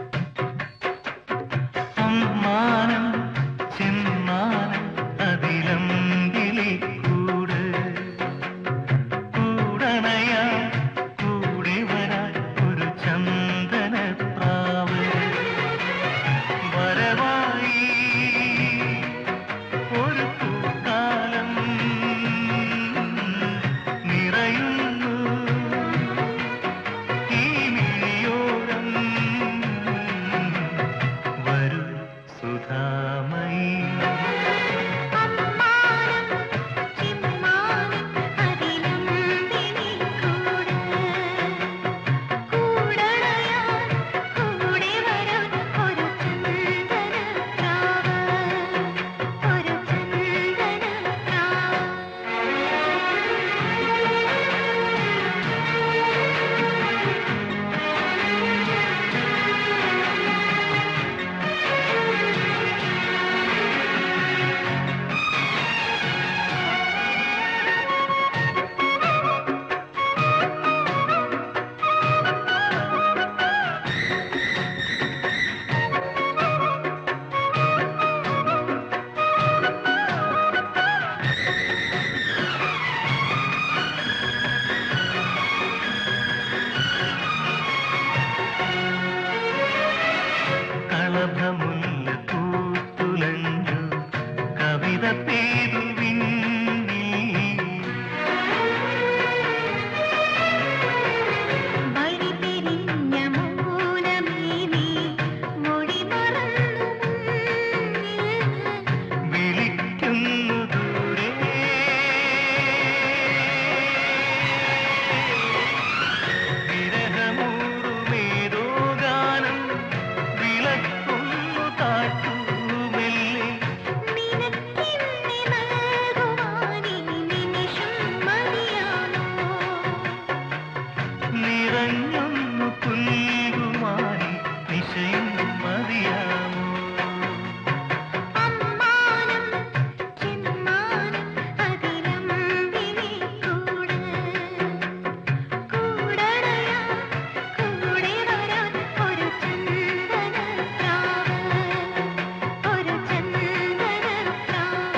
അമ്മാനം ചെമ്മാനം അതില മഴ പെയ്തു വിണ്ണിൽ വഴി പിരിഞ്ഞ മൗനമേ നീ മൊഴി മറന്നു വിളിക്കുന്നു ദൂരെ വിരഹമൂറുമേതോ ഗാനം വിളക്കുന്നു താഴ്ത്തുമെല്ലെ നിനക്കെന്നെ നൽകുവാനീ നിമിഷം മതിയാണോ നിറഞ്ഞൊന്നു പുൽകുമാരി നിശയും മതിയാമോ അമ്മാനം ചെമ്മാനം അതിലമ്പിളി കൂട് കൂടണയാ കൂടെ വരാൻ ഒരു ചന്ദനപ്രാവ് ഒരു ചന്ദനപ്രാവ്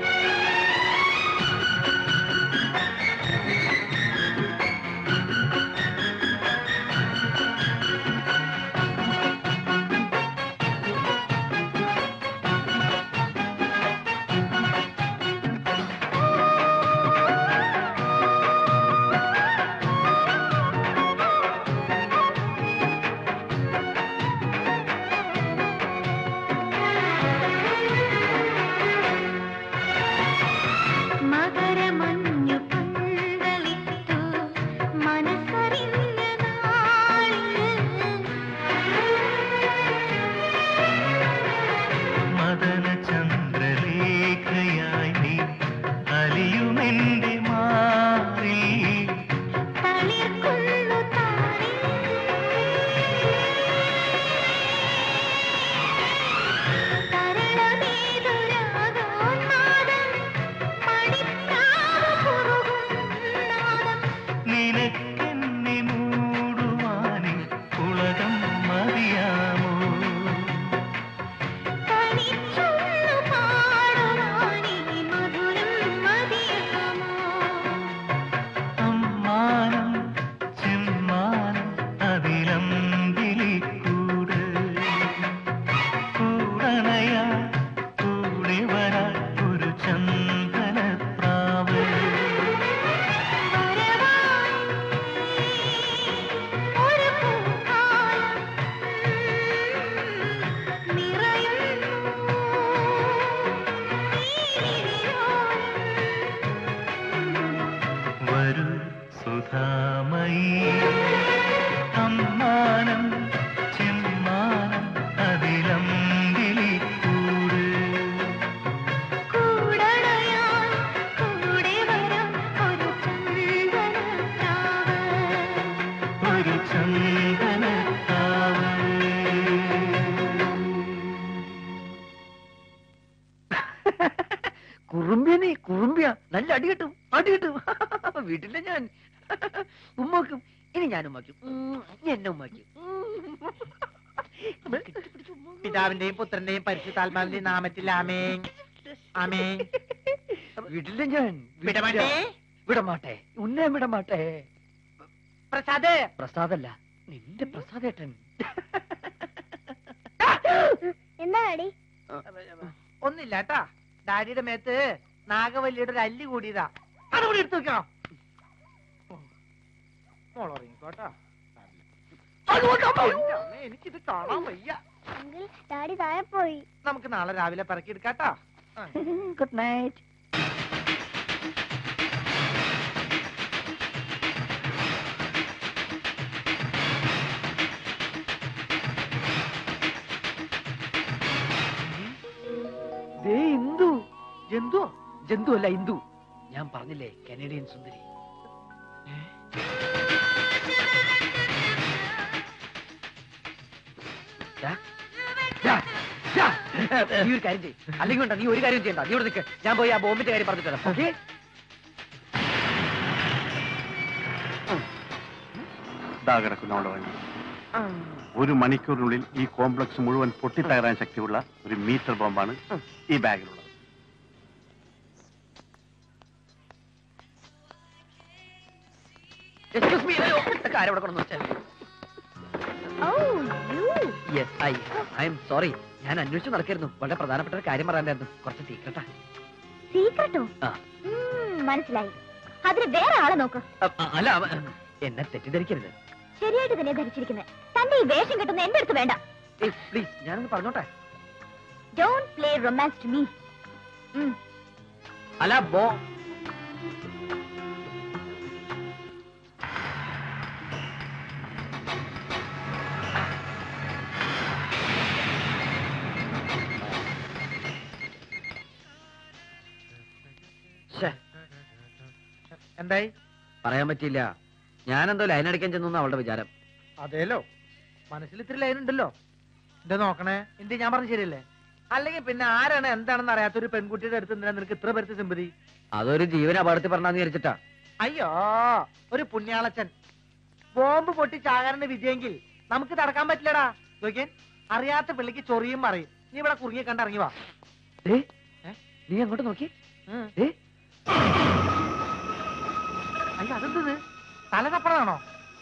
മകരമഞ്ഞു പന്തലിത്തു മനസ്സറിഞ്ഞ നാളിൽ മദന ചന്ദ്രലേഖയായി നീ അലിയുമെന്റെ മാറി തളിർക്കുന്നു താരേ തരളമേതുരാഗോന്മാദം മണിപ്രാവ് കുറുകുന്നാദം നിനക്കെന്നെ മൂടുവാനി ഉലകം മതിയാമോ തനിച്ചൊന്നു പാടുവാനീ മധുരം മതിയാമോ അമ്മാനം ചെമ്മാനം അതിലമ്പിളി കൂട് കൂടണയാ കൂടെ വരാ ഒരു ചന്ദനപ്രാവ് ഒരു പൂക്കാലം നിറയുന്നു വരൂ സുധാമയി അമ്മാനം ചെമ്മാനം അതിലമ്പിളി കൂട് കൂടണയാൻ കൂടെ വരാം ഒരു ചന്ദനപ്രാവ് ഒരു ചന്ദനത്താവ് കുറുമ്പിയ നീ കുറുമ്പിയ നല്ല അടി കിട്ടും അടി കിട്ടും വീട്ടിലെ ഞാൻ ഉമ്മാക്കും ഇനി ഞാൻ ഉമ്മാക്കും ഉം, ഇനി എന്നെ ഉമ്മാക്കും പിതാവിന്റെയും പുത്രന്റെയും പരിശുദ്ധാത്മാവിന്റെയും നാമത്തിൽ ആമേ ആമേ വീട്ടിലെ ഞാൻ വിടമാട്ടേ വിടമാട്ടെ ഉന്നേ വിടമാട്ടെ പ്രസാദ് പ്രസാദല്ല നിന്റെ പ്രസാദേട്ടൻ എന്താ കടി ഒന്നില്ല കേട്ടാ ഡാഡിയുടെ മേത്ത് നാഗവല്ലിയുടെ ഒരു അല്ലി കൂടിയതാ അതുകൂടി എടുത്തു വെക്കണം മോളുറങ്ങിക്കോട്ടാ എനിക്കിത് കാണാൻ വയ്യ അങ്കിൾ ഡാഡി താഴെ പോയി നമുക്ക് നാളെ രാവിലെ പറക്കിയെടുക്കാട്ടാ ഗുഡ് നൈറ്റ് ദേ ഇന്ദു ജന്തുവോ ജന്തു അല്ല ഇന്ദു ഞാൻ പറഞ്ഞില്ലേ കനേഡിയൻ സുന്ദരി ദാ, ദാ, ദാ. നീ ഒരു കാര്യം ചെയ്യ് അല്ലെങ്കിൽ വേണ്ട നീ ഒരു കാര്യം ചെയ്യണ്ട നീ ഇവിടെ നിൽക്ക് ഞാൻ പോയി ആ ബോംബിന്റെ കാര്യം പറഞ്ഞിട്ട് വരാം ഓക്കെ ഇതാ കിടക്കുന്നു അവിടെ വണ്ടി ഒരു മണിക്കൂറിനുള്ളിൽ ഈ കോംപ്ലക്സ് മുഴുവൻ പൊട്ടിത്തകരാൻ ശക്തിയുള്ള ഒരു മീറ്റർ ബോംബാണ് ഈ ബാഗിലുള്ളത് എക്സ്ക്യൂസ് മീ കാര്യം ഇവിടെ കൊണ്ടു വെച്ചാൽ oh you yes I I am sorry ഞാൻ അന്വേഷിച്ച് നടക്കായിരുന്നു വളരെ പ്രധാനപ്പെട്ട ഒരു കാര്യം പറയാനായിരുന്നു കുറച്ച് സീക്രട്ടാ പാട്ടോ ആ. ഉം, മനസ്സിലായി അതിന് വേറെ ആളെ നോക്ക് അ- അ- അല്ല അവ- എന്നെ തെറ്റിദ്ധരിക്കരുത് ശരിയായിട്ട് തന്നെ ധരിച്ചിരിക്കുന്നത് തന്റെ ഈ വേഷം കിട്ടുന്ന എന്റെ അടുത്ത് വേണ്ട ഏയ് പ്ലീസ് ഞാനൊന്ന് പറഞ്ഞോട്ടെ don't play romance to me അല്ല ബോ ശ്ശെ, എന്തായി പറയാൻ പറ്റിയില്ല ഞാനെന്തോ ലൈൻ അടിക്കാൻ ചെന്നു അവളുടെ വിചാരം അതേലോ മനസ്സിൽ ഇത്തിരി ലൈൻ ഉണ്ടല്ലോ എന്റെ നോക്കണേ എന്റെ ഞാൻ പറഞ്ഞ ശരിയല്ലേ അല്ലെങ്കിൽ പിന്നെ ആരാണ് എന്താണെന്ന് അറിയാത്ത ഒരു പെൺകുട്ടിയുടെ അടുത്ത് എന്തിനാ നിനക്ക് ഇത്ര പേർക്ക് സിമ്പതി അതൊരു ജീവൻ അപകടത്തിൽ പറഞ്ഞാന്ന് വിചാരിച്ചിട്ടാ അയ്യോ ഒരു പുണ്യാളച്ചൻ ബോംബ് പൊട്ടി ചാകാരന്റെ വിജയെങ്കിൽ നമുക്ക് തടക്കാൻ പറ്റില്ലടാ നോക്കിയൻ അറിയാത്ത പിള്ളിക്ക് ചൊറിയും പറയും നീ ഇവിടെ കുറുങ്ങിയെ കണ്ട് ഇറങ്ങി വാ ഏ? ഏ? നീ അങ്ങോട്ട് നോക്കി ഉം. ഏ? അയ്യോ അതെന്തത് തല തപ്പണതാണോ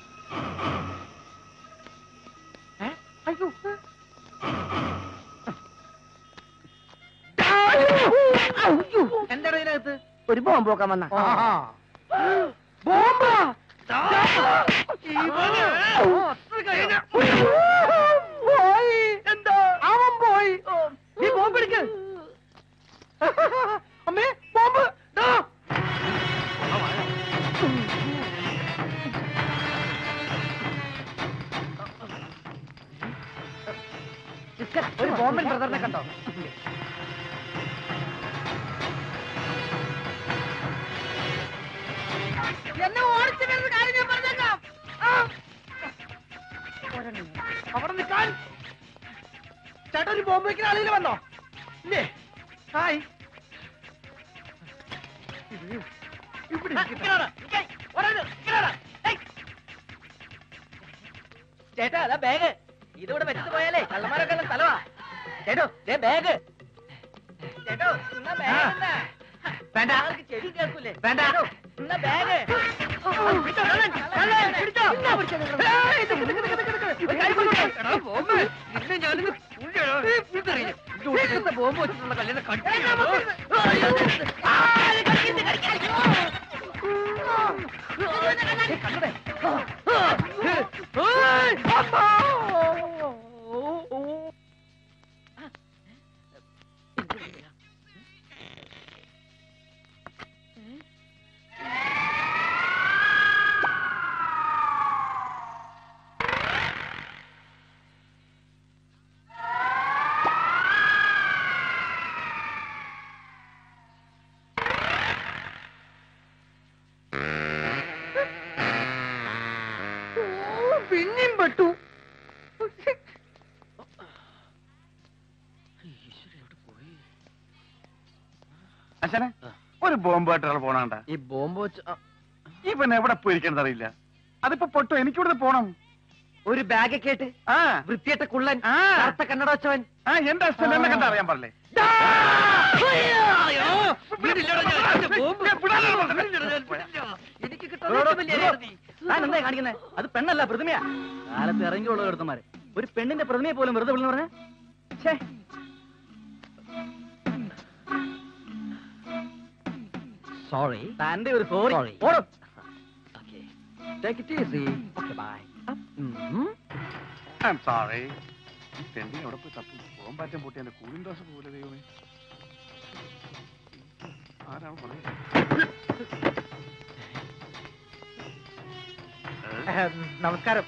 ഏ? അയ്യോ എന്താടാ ഇതിനകത്ത് ഒരു ബോംബ് നോക്കാൻ വന്ന ആഹാ. ബോംബാ ഇവന് അത്ര കഴിഞ്ഞ. പോയി എന്താ അവൻ പോയി നീ ബോംബ് എടുക്ക് അമ്മേ ബോംബ് ദാ. ഒരു ബോംബൻ ബ്രദറിനെ കണ്ടോ എന്നെ ഓടിച്ചു വരുന്ന കാര്യം ഞാൻ പറഞ്ഞേക്കാം ആ. അവിടെ നിൽക്കാൻ ചേട്ടാ ഒരു ബോംബ് വെക്കുന്ന ആളിൽ വന്നോ ഇല്ലേ ഹായ് ഇത് ഇവിടെ ഇരിക്കട്ടെ. ചേട്ടാ അതാ ബാഗ് ഇതിവിടെ വെച്ചിട്ട് പോയാലേ കള്ളന്മാരൊക്കെ ഉള്ള സ്ഥലമാ ചേട്ടോ ദേ ബാഗ് ചേട്ടോ എന്നാ ആ. ബാഗ് എന്നാ? വേണ്ട. ആൾക്ക് ചെവി കേൾക്കൂലേ വേണ്ട. ചേട്ടോ, എന്നാ ബാഗ് പിടിച്ചോ, കള്ളൻ, കള്ളൻ, പിടിച്ചോ. ഏയ്, നിക്ക്, നിക്ക്, നിക്ക്, നിക്ക്, നിക്ക്. ഒരു കൈ കൊണ്ടു. എടാ, ബോംബ്. നിന്നെ ഞാനിന്ന് കൊല്ലുമെടാ. ഇതറിയില്ല. ഇവിടുത്തെ ബോംബ് വെച്ചിട്ടുള്ള കല്യാണം ഏയ്, നമുക്ക് ആ, ഇത് കടിക്കരുത്, കടിക്കരുത്. കണ്ടേ ഏയ്, അമ്മോ. ഓ, പിന്നെയും പെട്ടു അച്ഛനെ ഒരു ബോംബായിട്ട് ഒരാൾ പോണണ്ട ഈ ബോംബ് വെച്ച് ആ, ഈ പെണ്ണ് എവിടെ പോയിരിക്കണത് അറിയില്ല അതിപ്പോ പൊട്ടു എനിക്കിവിടെ പോണം ഒരു ബാഗ് ഒക്കെ ആയിട്ട് ആ വൃത്തിയായിട്ട കുള്ളൻ ആ. കറുത്ത കണ്ണട വെച്ചവൻ ആ എന്റെ അച്ഛൻ എന്നെ കണ്ട അറിയാൻ പറഞ്ഞേ എനിക്ക് കിട്ടുന്ന കാണിക്കുന്നേ അത് പെണ്ണല്ല പ്രതിമയാ കാലത്ത് ഇറങ്ങിയുള്ള എടുത്തമാര് ഒരു പെണ്ണിന്റെ പ്രതിമയെ പോലും വെറുതെ വിളിന്ന് പറഞ്ഞ സോറി തന്റെ ഒരു സോറി ഓടും take it easy okay bye I am sorry ഈ പെണ്ണി എവിടെ പോയി തപ്പി ബോംബാറ്റം പൊട്ടി എന്റെ കൂളിംഗ് ദോശ പോലെ ദൈവമേ ആരാണ് പറയുന്നത് നമസ്കാരം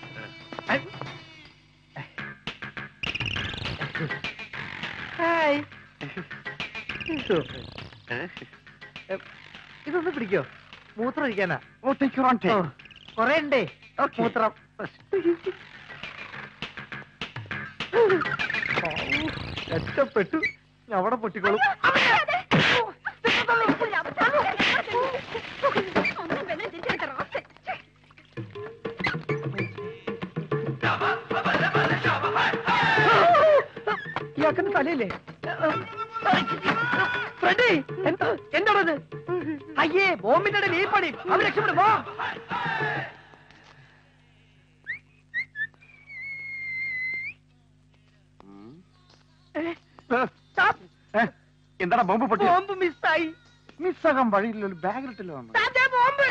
ഹായ് ഇതൊന്ന് പിടിക്കോ മൂത്രം ഒഴിക്കാനാ ഓ ടേക്ക് യുവർ ഓൺ ഓ, കൊറേ ഉണ്ടേ Okay. മൂത്രം രക്ഷപ്പെട്ടു അവിടെ പൊട്ടിക്കോളും ഇയാക്കുന്ന തലയില്ലേ ഫ്രണ്ടി എന്താ എന്താണത് അയ്യേ ബോംബിന്റെ ഇടയിൽ ഈ പണി അവർ രക്ഷപ്പെടും പോ എന്താടാ ബോംബ് പൊട്ടി ബോംബ് മിസ്സായി മിസ്സാകാൻ വഴിയില്ല ഒരു ബാഗിലിട്ടില്ല വന്നു ദാ ബോംബ്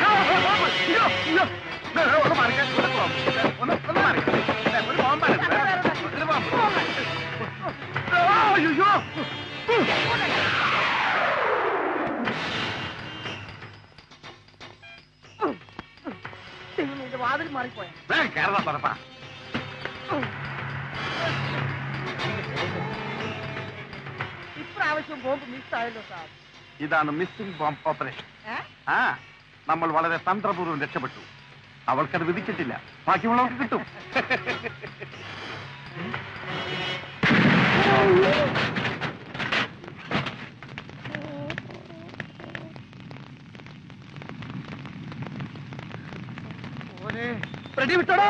ഒന്ന് മാറിക്കാൻ ഒരു ബോംബ്. ഒന്ന് ഒന്ന് മാറിക്കാൻ ഒരു ബോംബാണ് ഇത്. ഒരു ബോംബ്. ആ, അയ്യോ ദൈവമേ, ഇത് വാതിൽ മാറിപ്പോയ വേഗം കേരളം പറപ്പാ ഇപ്രാവശ്യം ബോംബ് മിസ്സായല്ലോ സാർ ഇതാണ് മിസ്സിംഗ് ബോംബ് ഓപ്പറേഷൻ ഏ? ആ നമ്മൾ വളരെ തന്ത്രപൂർവ്വം രക്ഷപ്പെട്ടു അവൾക്കത് വിധിച്ചിട്ടില്ല ബാക്കിയുള്ളവർക്ക് കിട്ടും റെഡി വിട്ടോടോ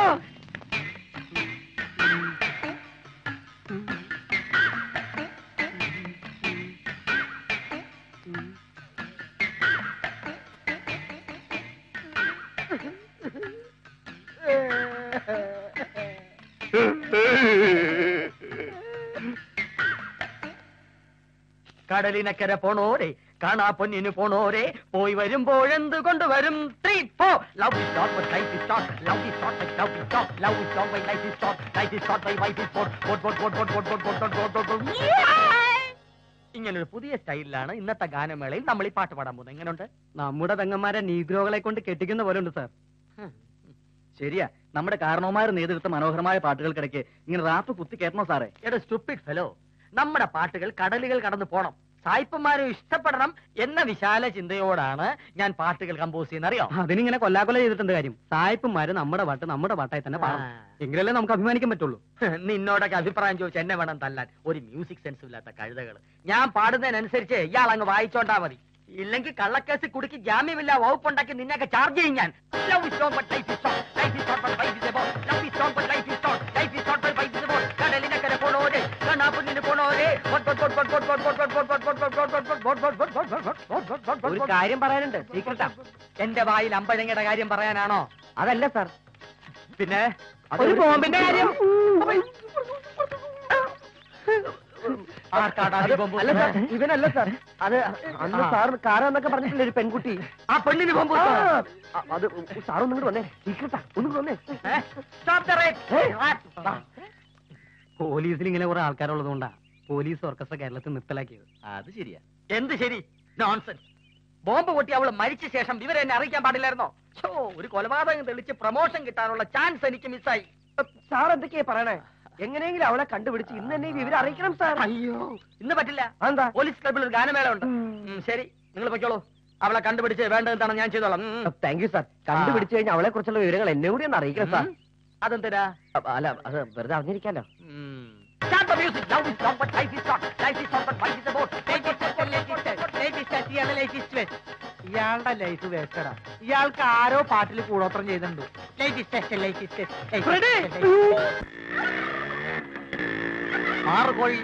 കടലിനക്കര പോണോരെ കാണാ പൊന്നിന് പോണോരെ പോയി വരുമ്പോഴെന്ത് കൊണ്ടുവരും three four love is short but life is short love is short but love is short love is short bye life is short life is short bye wife is short boat boat boat boat boat boat boat boat boat boat ഇങ്ങനൊരു പുതിയ സ്റ്റൈലിലാണ് ഇന്നത്തെ ഗാനമേളയിൽ നമ്മൾ ഈ പാട്ട് പാടാൻ പോകുന്നത് എങ്ങനെയുണ്ട് നമ്മുടെ പെങ്ങന്മാരെ നീഗ്രോകളെ കൊണ്ട് കെട്ടിക്കുന്ന പോലെ ഉണ്ട് സാർ ശരിയാ നമ്മുടെ കാരണവന്മാർ നേതൃത്വ മനോഹരമായ പാട്ടുകൾക്കിടയ്ക്ക് ഇങ്ങനെ റാപ്പ് കുത്തി കയറ്റണോ സാറേ എടാ സ്റ്റുപ്പിഡ് ഫെലോ നമ്മുടെ പാട്ടുകൾ കടലുകൾ കടന്നു പോണം സായിപ്പന്മാരും ഇഷ്ടപ്പെടണം എന്ന വിശാല ചിന്തയോടാണ് ഞാൻ പാട്ടുകൾ കമ്പോസ് ചെയ്യുന്ന അറിയോ അതിനിങ്ങനെ കൊല്ലാക്കൊല ചെയ്തിട്ടുണ്ട് കാര്യം സായിപ്പന്മാര് നമ്മുടെ പാട്ട് നമ്മുടെ പാട്ടായി തന്നെ പാടണം എങ്കിലല്ലേ നമുക്ക് അഭിമാനിക്കാൻ പറ്റുള്ളൂ നിന്നോടൊക്കെ അഭിപ്രായം ചോദിച്ച് എന്നെ വേണം തല്ലാൻ ഒരു മ്യൂസിക് സെൻസ് ഇല്ലാത്ത കഴുതകൾ ഞാൻ പാടുന്നതിനനുസരിച്ച് ഇയാൾ അങ്ങ് വായിച്ചോണ്ടാ മതി ഇല്ലെങ്കിൽ കള്ളക്കേസ് കുടുക്കി ജാമ്യമില്ല വകുപ്പുണ്ടാക്കി നിന്നെയൊക്കെ ചാർജ് ചെയ്യും ഞാൻ Love is strong, but life is short. Life is short, but life is a ball. Love is strong, but life is short. Life is short, but life is a ball. കടലിനക്കരെ പോണോരെ കണ്ണാപ്പുന്നിന് പോണോരെ ഒരു കാര്യം പറയാനുണ്ട് സീക്രട്ടാ എന്റെ വായിൽ അമ്പഴങ്ങയുടെ കാര്യം പറയാനാണോ അതല്ല sir പിന്നെ ഒരു ബോംബിന്റെ കാര്യം ആർക്കാടാ ഈ ബോംബ്? അല്ല സാർ ഇവനല്ല സാർ അത് അന്ന് സാർ കാരാന്നൊക്കെ പറഞ്ഞിട്ടില്ല ഒരു പെൺകുട്ടി ആ പെണ്ണിന് ബോംബ് ആ, വെച്ചോ? അത് സാർ ഒന്നും വന്നേ സീക്രട്ടാ ഒന്നും വന്നേ ഏ? Stop the rape. പോലീസിൽ ഇങ്ങനെ കുറെ ആൾക്കാരുള്ളത് കൊണ്ടാ പോലീസ് ഓർക്കസ്ട്ര കേരളത്തിൽ നിർത്തലാക്കിയത് അത് ശരിയാ എന്ത് ശരി നോൺസെൻസ് ബോംബ് പൊട്ടി അവള് മരിച്ച ശേഷം വിവരം എന്നെ അറിയിക്കാൻ പാടില്ലായിരുന്നോ ഛോ, ഒരു കൊലപാതകം തെളിച്ച് പ്രൊമോഷൻ കിട്ടാനുള്ള ചാൻസ് എനിക്ക് മിസ്സായി സാർ എന്തൊക്കെയാ പറയണേ എങ്ങനെയെങ്കിലും അവളെ കണ്ടുപിടിച്ച് ഇന്ന് തന്നെ ഈ വിവരം അറിയിക്കണം സാർ അയ്യോ ഇന്ന് പറ്റില്ല എന്താ പോലീസ് ക്ലബിൽ ഒരു ഗാനമേള ഉണ്ട് ഉം, ശരി നിങ്ങൾ പൊയ്ക്കോളൂ അവളെ കണ്ടുപിടിച്ച് വേണ്ടതെന്താണ് ഞാൻ ചെയ്തോളാം ഉം. താങ്ക് യു സാർ കണ്ടുപിടിച്ചു കഴിഞ്ഞാൽ അവളെ കുറിച്ചുള്ള വിവരങ്ങൾ എന്നെ കൂടി ഒന്ന് അറിയിക്കണം സാർ ഉം. അതെന്തിനാ അല്ല അത് വെറുതെ അറിഞ്ഞിരിക്കാലോ ഉം. Start the music. Love is long, but life is short. Life is short, but life is a boat. Latest fashion, latest style. Latest fashion, ഇയാളുടെ latest twist. ഇയാളുടെ ലൈഫ് വേസ്റ്റഡാ ഇയാൾക്ക് ആരോ പാട്ടിൽ കൂടോത്രം ചെയ്തിട്ടുണ്ട് ലേറ്റസ്റ്റ് ടെസ്റ്റ് ലേറ്റസ്റ്റ് ആറ് കോഴി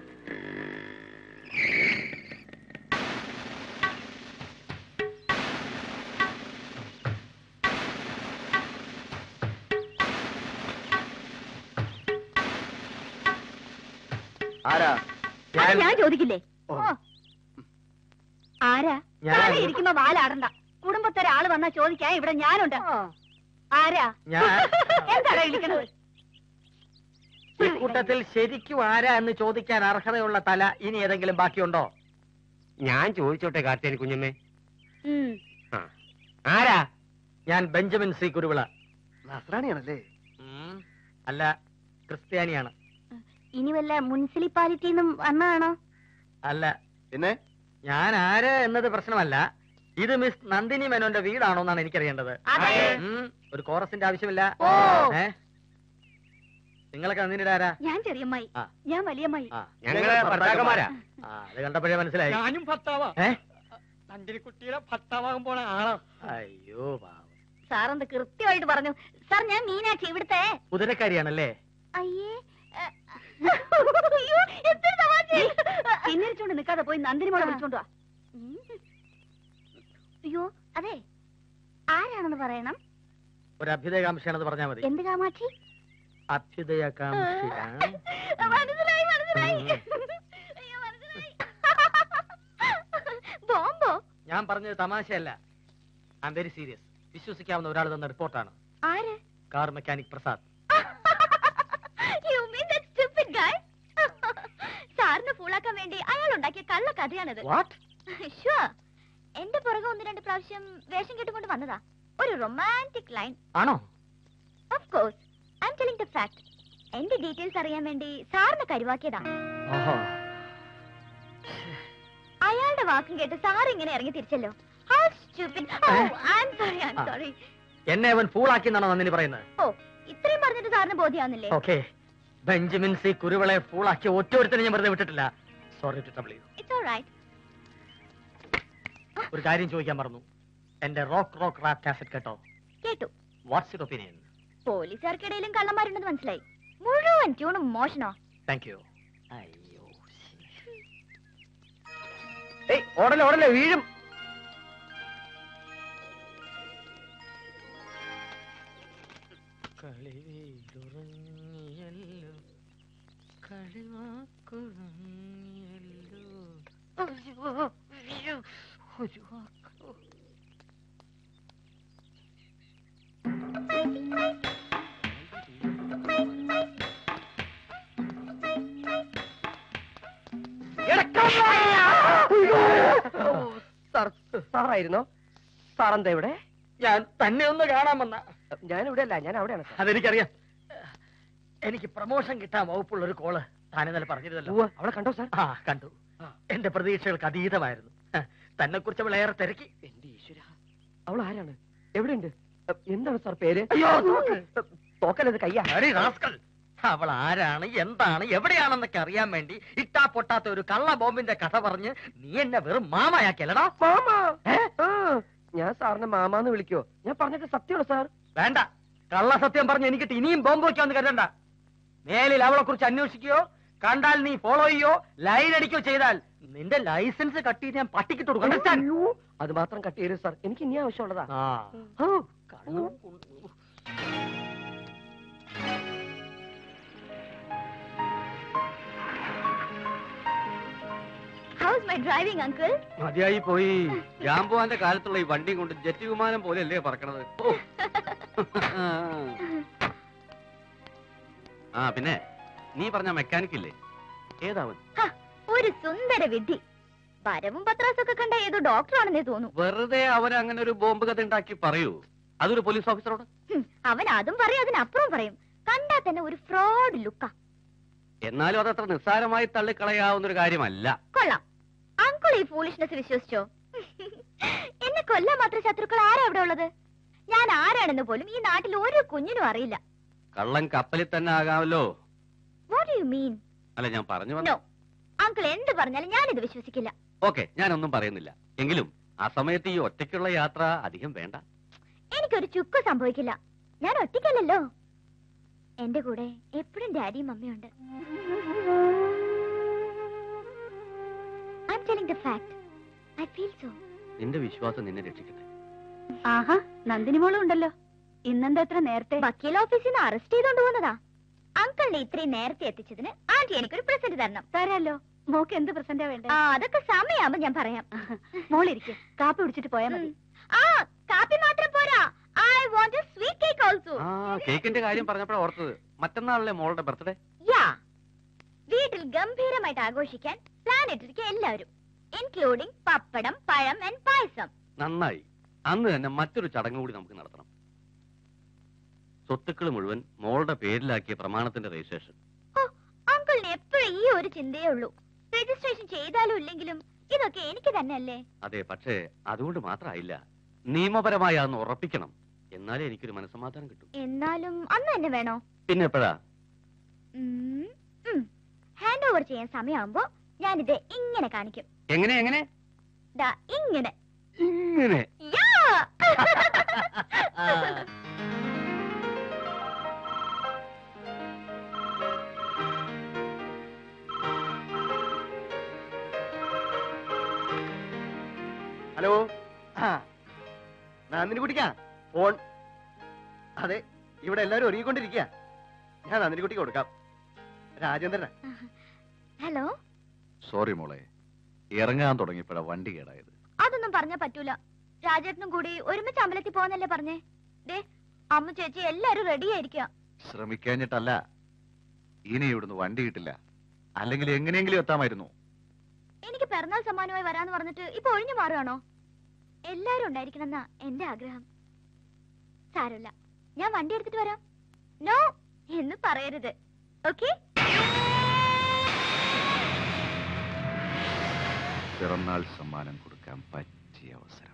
ആരാ അത് ഞാൻ ചോദിക്കില്ലേ ഓ. ഓ. ആരാ ഞാൻ- താഴെ ഇരിക്കുമ്പോ വാലാടണ്ട കുടുംബത്തെ ഒരാള് വന്നാ ചോദിക്കാൻ ഇവിടെ ഞാനുണ്ട് ആരാ ഞാൻ എന്താടാ ഇരിക്കണത് ഇക്കൂട്ടത്തിൽ ശരിക്കും ആരാ എന്ന് ചോദിക്കാൻ അർഹതയുള്ള തല ഇനി ഏതെങ്കിലും ബാക്കിയുണ്ടോ ഞാൻ ചോദിച്ചോട്ടെ കാർത്തേനി കുഞ്ഞമ്മേ ഉം. ആരാ ഞാൻ ബെഞ്ചമിൻ സി കുരുവിള നസ്രാണിയാണല്ലേ ഉം. അല്ല ക്രിസ്ത്യാനിയാണ് ഇനി വല്ല മുനിസിപ്പാലിറ്റിന്നും വന്നതാണോ അല്ല പിന്നെ ഞാൻ ആര് എന്നത് പ്രശ്നമല്ല ഇത് മിസ് നന്ദിനി മേനോന്റെ വീടാണോ എന്നാണ് എനിക്കറിയേണ്ടത് അതെ. ഉം. ഒരു കോറസിന്റെ ആവശ്യമില്ല ഓ. ഏ നിങ്ങളൊക്കെ നന്ദിനിയുടെ ആരാ ഞാൻ ചെറിയമ്മായി ആ. ഞാൻ വലിയമ്മായി ആ ഞങ്ങള് ഭർത്താക്കന്മാരാ ആ അത് കണ്ടപ്പോഴേ മനസ്സിലായി ഞാനും ഭർത്താവാ ഏ നന്ദിനിക്കുട്ടിയുടെ ഭർത്താവാകുമ്പോൾ ആളാ അയ്യോ പാവം സാർ എന്ത് കൃത്യമായിട്ട് പറഞ്ഞു സാർ ഞാൻ മീനാക്ഷി ഇവിടുത്തെ കുതിരക്കാരിയാണല്ലേ അയ്യേ ഏ, അയ്യോ, എന്തൊരു തമാശ. പിന്നിരിച്ചോണ്ട് നിക്കാതെ പോയി നന്ദിനി മോളെ വിളിച്ചോണ്ട് വാ ഉം. അയ്യോ അതെ ആരാണെന്ന് പറയണം ഒരു അഭ്യുദയകാംക്ഷയാണെന്ന് പറഞ്ഞാൽ മതി എന്ത് കാമാക്ഷി അഭ്യുദയകാംക്ഷ മനസ്സിലായി മനസ്സിലായി ഉം. അയ്യോ മനസ്സിലായി ബോംബോ ഞാൻ പറഞ്ഞത് തമാശയല്ല ഐ എം വെരി സീരിയസ് വിശ്വസിക്കാവുന്ന ഒരാൾ തന്ന റിപ്പോർട്ടാണ് ആര് car mechanic Prasad you mean that stupid guy സാറിന് ഫൂളാക്കാൻ വേണ്ടി അയാൾ ഉണ്ടാക്കിയ കള്ള കഥയാണത് വാട്ട് ഷുവർ എന്റെ പുറകെ ഒന്ന് രണ്ട് പ്രാവശ്യം വേഷം കെട്ടുകൊണ്ട് വന്നതാ ഒരു റൊമാൻറ്റിക് ലൈൻ ആണോ of course I am telling the fact എന്റെ ഡീറ്റെയിൽസ് അറിയാൻ വേണ്ടി സാറിന് കരുവാക്കിയതാ ഓഹോ അയാളുടെ വാക്കും കേട്ട് സാർ ഇങ്ങനെ ഇറങ്ങി തിരിച്ചല്ലോ How stupid. Oh, I'm sorry, I'm ആ. sorry. എന്നെ അവൻ ഫൂളാക്കി എന്നാണോ നന്ദിനി പറയുന്നത് ഓ ഇത്രയും പറഞ്ഞിട്ട് സാറിന് ബോധ്യാവുന്നില്ലേ ഓക്കെ ബെഞ്ചമിൻ സി കുരുവിളെ ഫൂളാക്കി ഒറ്റ ഞാൻ വെറുതെ വിട്ടിട്ടില്ല sorry to trouble you it's alright ഒരു കാര്യം ചോദിക്കാൻ മറന്നു എന്റെ റോക്ക് റോക്ക് റാപ്പ് കാസറ്റ് കേട്ടോ കേട്ടു വാട്ട്സ് യുവർ ഒപ്പീനിയൻ പോലീസുകാർക്കിടയിലും കള്ളന്മാരുണ്ടെന്ന് മനസ്സിലായി മുഴുവൻ ട്യൂണും മോഷണോ താങ്ക് യു അയ്യോ ഏയ് ഓടല്ലേ ഓടല്ലേ വീഴും കളിവീരുറങ്ങിയല്ലോ കളിവാക്കുറങ്ങിയല്ലോ സാർ സാറായിരുന്നോ സാറെന്താ ഇവിടെ ഞാൻ തന്നെ ഒന്ന് കാണാൻ വന്ന ഞാൻ ഇവിടെ അല്ല ഞാൻ അവിടെയാണ് സാർ അതെനിക്കറിയാം എനിക്ക് പ്രമോഷൻ കിട്ടാൻ വകുപ്പുള്ള ഒരു കോള് താൻ ഇന്നലെ പറഞ്ഞിരുന്നല്ലോ ഉവ്വ്, അവളെ കണ്ടോ സാർ ആ കണ്ടു എന്റെ പ്രതീക്ഷകൾക്ക് അതീതമായിരുന്നു തന്നെ കുറിച്ച് അവൾ ഏറെ തിരക്കി എന്റെ ഈശ്വര അവൾ ആരാണ് എവിടെയുണ്ട് അ, എന്താണ് സാർ പേര് അയ്യോ, തോക്ക്. തോക്കല്ലത് കയ്യാ അടി റാസ്കൽ. അവൾ ആരാണ് എന്താണ് എവിടെയാണെന്നൊക്കെ അറിയാൻ വേണ്ടി ഇട്ടാ പൊട്ടാത്ത ഒരു കള്ള ബോംബിന്റെ കഥ പറഞ്ഞ് നീ എന്നെ വെറും മാമയാക്കിയല്ലടാ മാമ ആ, ഞാൻ സാറിനെ മാമാന്ന് വിളിക്കോ ഞാൻ പറഞ്ഞിട്ട് സത്യമാണ് സാർ വേണ്ട കള്ള സത്യം പറഞ്ഞ് എനിക്കിട്ട് ഇനിയും ബോംബ് വെക്കാന്ന് കരുതണ്ട മേലിൽ അവളെ കുറിച്ച് അന്വേഷിക്കുകയോ കണ്ടാൽ നീ ഫോളോ ചെയ്യോ ലൈൻ അടിക്കുകയോ ചെയ്താൽ നിന്റെ ലൈസൻസ് കട്ട് ചെയ്ത് ഞാൻ പട്ടിക്കിട്ട് കൊടുക്കും Understand? അയ്യോ, അത് മാത്രം കട്ട് ചെയ്തു സാർ എനിക്ക് ഇനി ആവശ്യമുള്ളതാ ആ ഓ, കണ്ണും ഹൗസ് മൈ ഡ്രൈവിംഗ് അങ്കിൾ മതിയായി പോയി ജാമ്പുവാന്റെ കാലത്തുള്ള ഈ വണ്ടി കൊണ്ട് ജെറ്റ് വിമാനം പോലെയല്ലേ പറക്കണത് ഓ. ആ പിന്നെ നീ പറഞ്ഞ മെക്കാനിക് ഇല്ലേ ഏതാവൻ ഒരു സുന്ദര വിധി വരവും പത്രാസൊക്കെ കണ്ട ഏതോ ഡോക്ടറാണെന്നേ തോന്നു വെറുതെ അവൻ അങ്ങനെ ഒരു ബോംബ് കഥ ഉണ്ടാക്കി പറയൂ അതൊരു പോലീസ് ഓഫീസറോട് ഹും, അവൻ അതും പറയും അതിനപ്പുറം പറയും കണ്ടാ തന്നെ ഒരു ഫ്രോഡ് ലുക്കാ എന്നാലും അതത്ര നിസ്സാരമായി തള്ളിക്കളയാവുന്ന ഒരു കാര്യമല്ല കൊള്ളാം അങ്കിൾ ഈ ഫൂളിഷ്നെസ് വിശ്വസിച്ചോ എന്നെ കൊല്ലാൻ മാത്രം ശത്രുക്കൾ ആരാ അവിടെ ഉള്ളത് ഞാൻ ആരാണെന്ന് പോലും ഈ നാട്ടിൽ ഒരു കുഞ്ഞിനും അറിയില്ല കള്ളൻ കപ്പലിൽ തന്നെ ആകാമല്ലോ വാട്ട് യു മീൻ അല്ല ഞാൻ പറഞ്ഞു വന്നു നോ അങ്കിൾ എന്ത് പറഞ്ഞാലും ഞാനിത് വിശ്വസിക്കില്ല ഓക്കെ ഞാനൊന്നും പറയുന്നില്ല എങ്കിലും ആ സമയത്ത് ഈ ഒറ്റയ്ക്കുള്ള യാത്ര അധികം വേണ്ട എനിക്കൊരു ചുക്ക് സംഭവിക്കില്ല ഞാൻ ഒറ്റയ്ക്കല്ലല്ലോ എന്റെ കൂടെ എപ്പോഴും ഡാഡിയും മമ്മിയുണ്ട് I am telling the fact I feel so നിന്റെ വിശ്വാസം നിന്നെ രക്ഷിക്കട്ടെ ആഹാ നന്ദിനി മോളും ഉണ്ടല്ലോ ഇന്നെന്താ എത്ര നേരത്തെ വക്കീൽ ഓഫീസിൽ നിന്ന് അറസ്റ്റ് ചെയ്തോണ്ട് പോകുന്നതാ അങ്കിളിനെ ഇത്രയും നേരത്തെ എത്തിച്ചതിന് ആന്റി എനിക്കൊരു പ്രസന്റ് തരണം തരാലോ മോക്ക് എന്ത് പ്രസന്റാ വേണ്ടത് ആ അതൊക്കെ സമയമാകുമ്പോ ഞാൻ പറയാം മോളിരിക്കെ കാപ്പി കുടിച്ചിട്ട് പോയാ മതി ആ കാപ്പി മാത്രം പോരാ I want sweet cake also ആ കേക്കിന്റെ കാര്യം പറഞ്ഞപ്പോഴാണ് ഓർത്തത് മറ്റന്നാളല്ലേ മോളുടെ ബർത്ത്ഡേ യാ വീട്ടിൽ ഗംഭീരമായിട്ട് ആഘോഷിക്കാൻ പ്ലാൻ ഇട്ടിരിക്കുക എല്ലാവരും ഇൻക്ലൂഡിംഗ് പപ്പടം പഴം ആൻഡ് പായസം നന്നായി അന്ന് തന്നെ മറ്റൊരു ചടങ്ങ് കൂടി നമുക്ക് നടത്തണം സ്വത്തുക്കൾ മുഴുവൻ മോളുടെ പേരിലാക്കിയ പ്രമാണത്തിന്റെ രജിസ്ട്രേഷൻ ഓ, അങ്കിളിന് എപ്പോഴും ഈ ഒരു ചിന്തയേ ഉള്ളൂ രജിസ്ട്രേഷൻ ചെയ്താലും ഇല്ലെങ്കിലും ഇതൊക്കെ എനിക്ക് തന്നെയല്ലേ അതെ പക്ഷേ അതുകൊണ്ട് മാത്രമായില്ല നിയമപരമായി അതൊന്ന് ഉറപ്പിക്കണം എന്നാലേ എനിക്കൊരു മനസ്സമാധാനം കിട്ടും എന്നാലും അന്ന് തന്നെ വേണോ പിന്നെ എപ്പോഴാ ഹാൻഡ് ഓവർ ചെയ്യാൻ സമയമാകുമ്പോ ഞാനിത് ഇങ്ങനെ കാണിക്കും എങ്ങനെ എങ്ങനെ ദാ ഇങ്ങനെ ഇങ്ങനെ യാ ഹലോ ആ നന്ദിനി കുട്ടിക്കാ ഫോൺ അതെ ഇവിടെ എല്ലാവരും ഒരുങ്ങിക്കൊണ്ടിരിക്കുക ഞാൻ നന്ദിനി കുട്ടിക്ക് കൊടുക്കാം രാജേന്ദ്രനാ ഹലോ സോറി മോളെ ഇറങ്ങാൻ തുടങ്ങിയപ്പോഴാ വണ്ടി കേടായത് അതൊന്നും പറഞ്ഞാ പറ്റൂല രാജേട്ടനും കൂടി ഒരുമിച്ച് അമ്പലത്തിൽ പോവാന്നല്ലേ പറഞ്ഞേ ദേ അമ്മ ചേച്ചി എല്ലാരും റെഡി ആയിരിക്കുക ശ്രമിക്കാഞ്ഞിട്ടല്ല ഇനി ഇവിടുന്ന് വണ്ടി കിട്ടില്ല അല്ലെങ്കിൽ എങ്ങനെയെങ്കിലും എത്താമായിരുന്നു എനിക്ക് പിറന്നാൾ സമ്മാനമായി വരാന്ന് പറഞ്ഞിട്ട് ഇപ്പൊ ഒഴിഞ്ഞു മാറുകയാണോ എല്ലാരും ഉണ്ടായിരിക്കണമെന്നാ എന്റെ ആഗ്രഹം സാരമില്ല ഞാൻ വണ്ടി എടുത്തിട്ട് വരാം നോ എന്ന് പറയരുത് ഓക്കെ പിറന്നാൾ സമ്മാനം കൊടുക്കാൻ പറ്റിയ അവസരം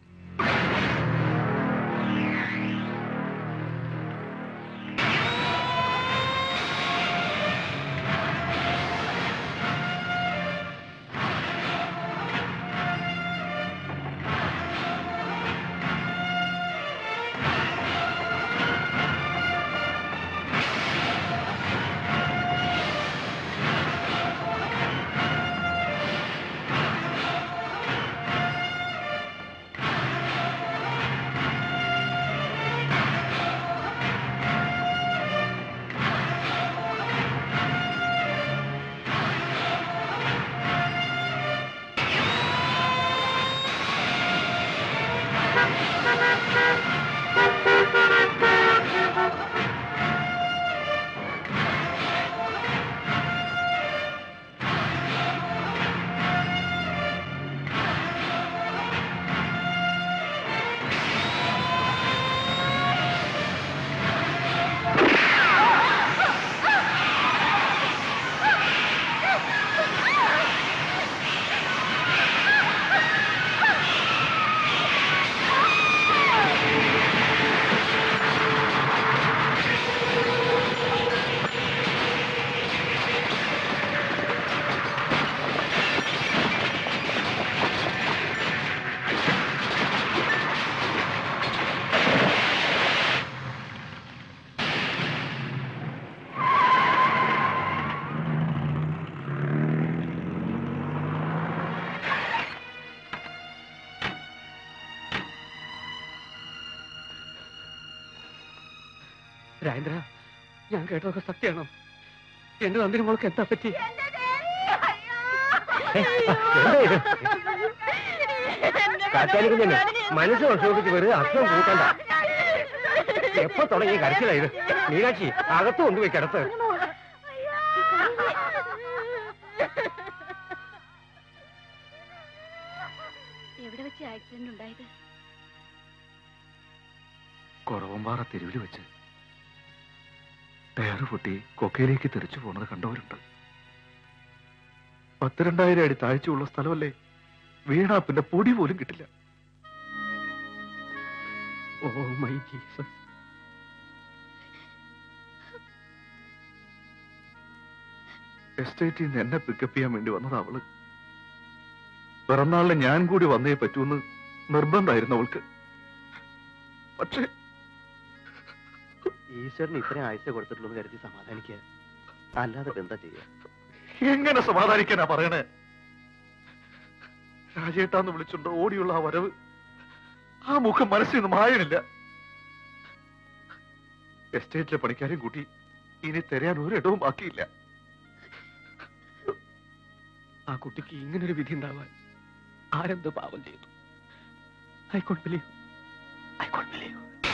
രാജേന്ദ്ര ഞാൻ കേട്ടതൊക്കെ സത്യമാണോ എന്റെ നന്ദിനി മോൾക്ക് എന്താ പറ്റി കാറ്റാനിക്കുഞ്ഞെ മനസ്സ് വിഷമിപ്പിച്ച് വെറുതെ അസുഖം കൂട്ടണ്ട എപ്പോ തുടങ്ങി കരച്ചിലായത് മീനാക്ഷി അകത്ത് കൊണ്ടുപോയി കിടത്ത് എവിടെ വെച്ച് ആക്സിഡന്റ് ഉണ്ടായത് കുറവമ്പാറ തെരുവിൽ വെച്ച് ടയറ് പൊട്ടി കൊക്കയിലേക്ക് തെറിച്ചു പോണത് കണ്ടവരുണ്ട് പത്തിരണ്ടായിരം അടി താഴ്ചയുള്ള സ്ഥലമല്ലേ വീണാ പിന്നെ പൊടി പോലും കിട്ടില്ല ഓ മൈ ജീസസ് എസ്റ്റേറ്റിൽ നിന്ന് എന്നെ പിക്കപ്പ് ചെയ്യാൻ വേണ്ടി വന്നത് അവള് പിറന്നാളിന് ഞാൻ കൂടി വന്നേ പറ്റൂന്ന് നിർബന്ധമായിരുന്നു അവൾക്ക് പക്ഷേ ഈശ്വരന് ഇത്രയും ആഴ്ച കൊടുത്തിട്ടുള്ളൂ കരുതി സമാധാനിക്കുക അല്ലാതെ ഇപ്പൊ എന്താ ചെയ്യാ എങ്ങനെ സമാധാനിക്കാനാ പറയണേ രാജേട്ടാന്ന് വിളിച്ചുണ്ടോ ഓടിയുള്ള ആ വരവ് ആ മുഖം മനസ്സിൽ നിന്ന് മായണില്ല എസ്റ്റേറ്റിലെ പണിക്കാരെയും കൂട്ടി ഇനി തരാൻ ഒരിടവും ബാക്കിയില്ല ആ കുട്ടിക്ക് ഇങ്ങനൊരു വിധി ഉണ്ടാവാൻ ആരെന്തോ പാപം ചെയ്തു I got believe I got believe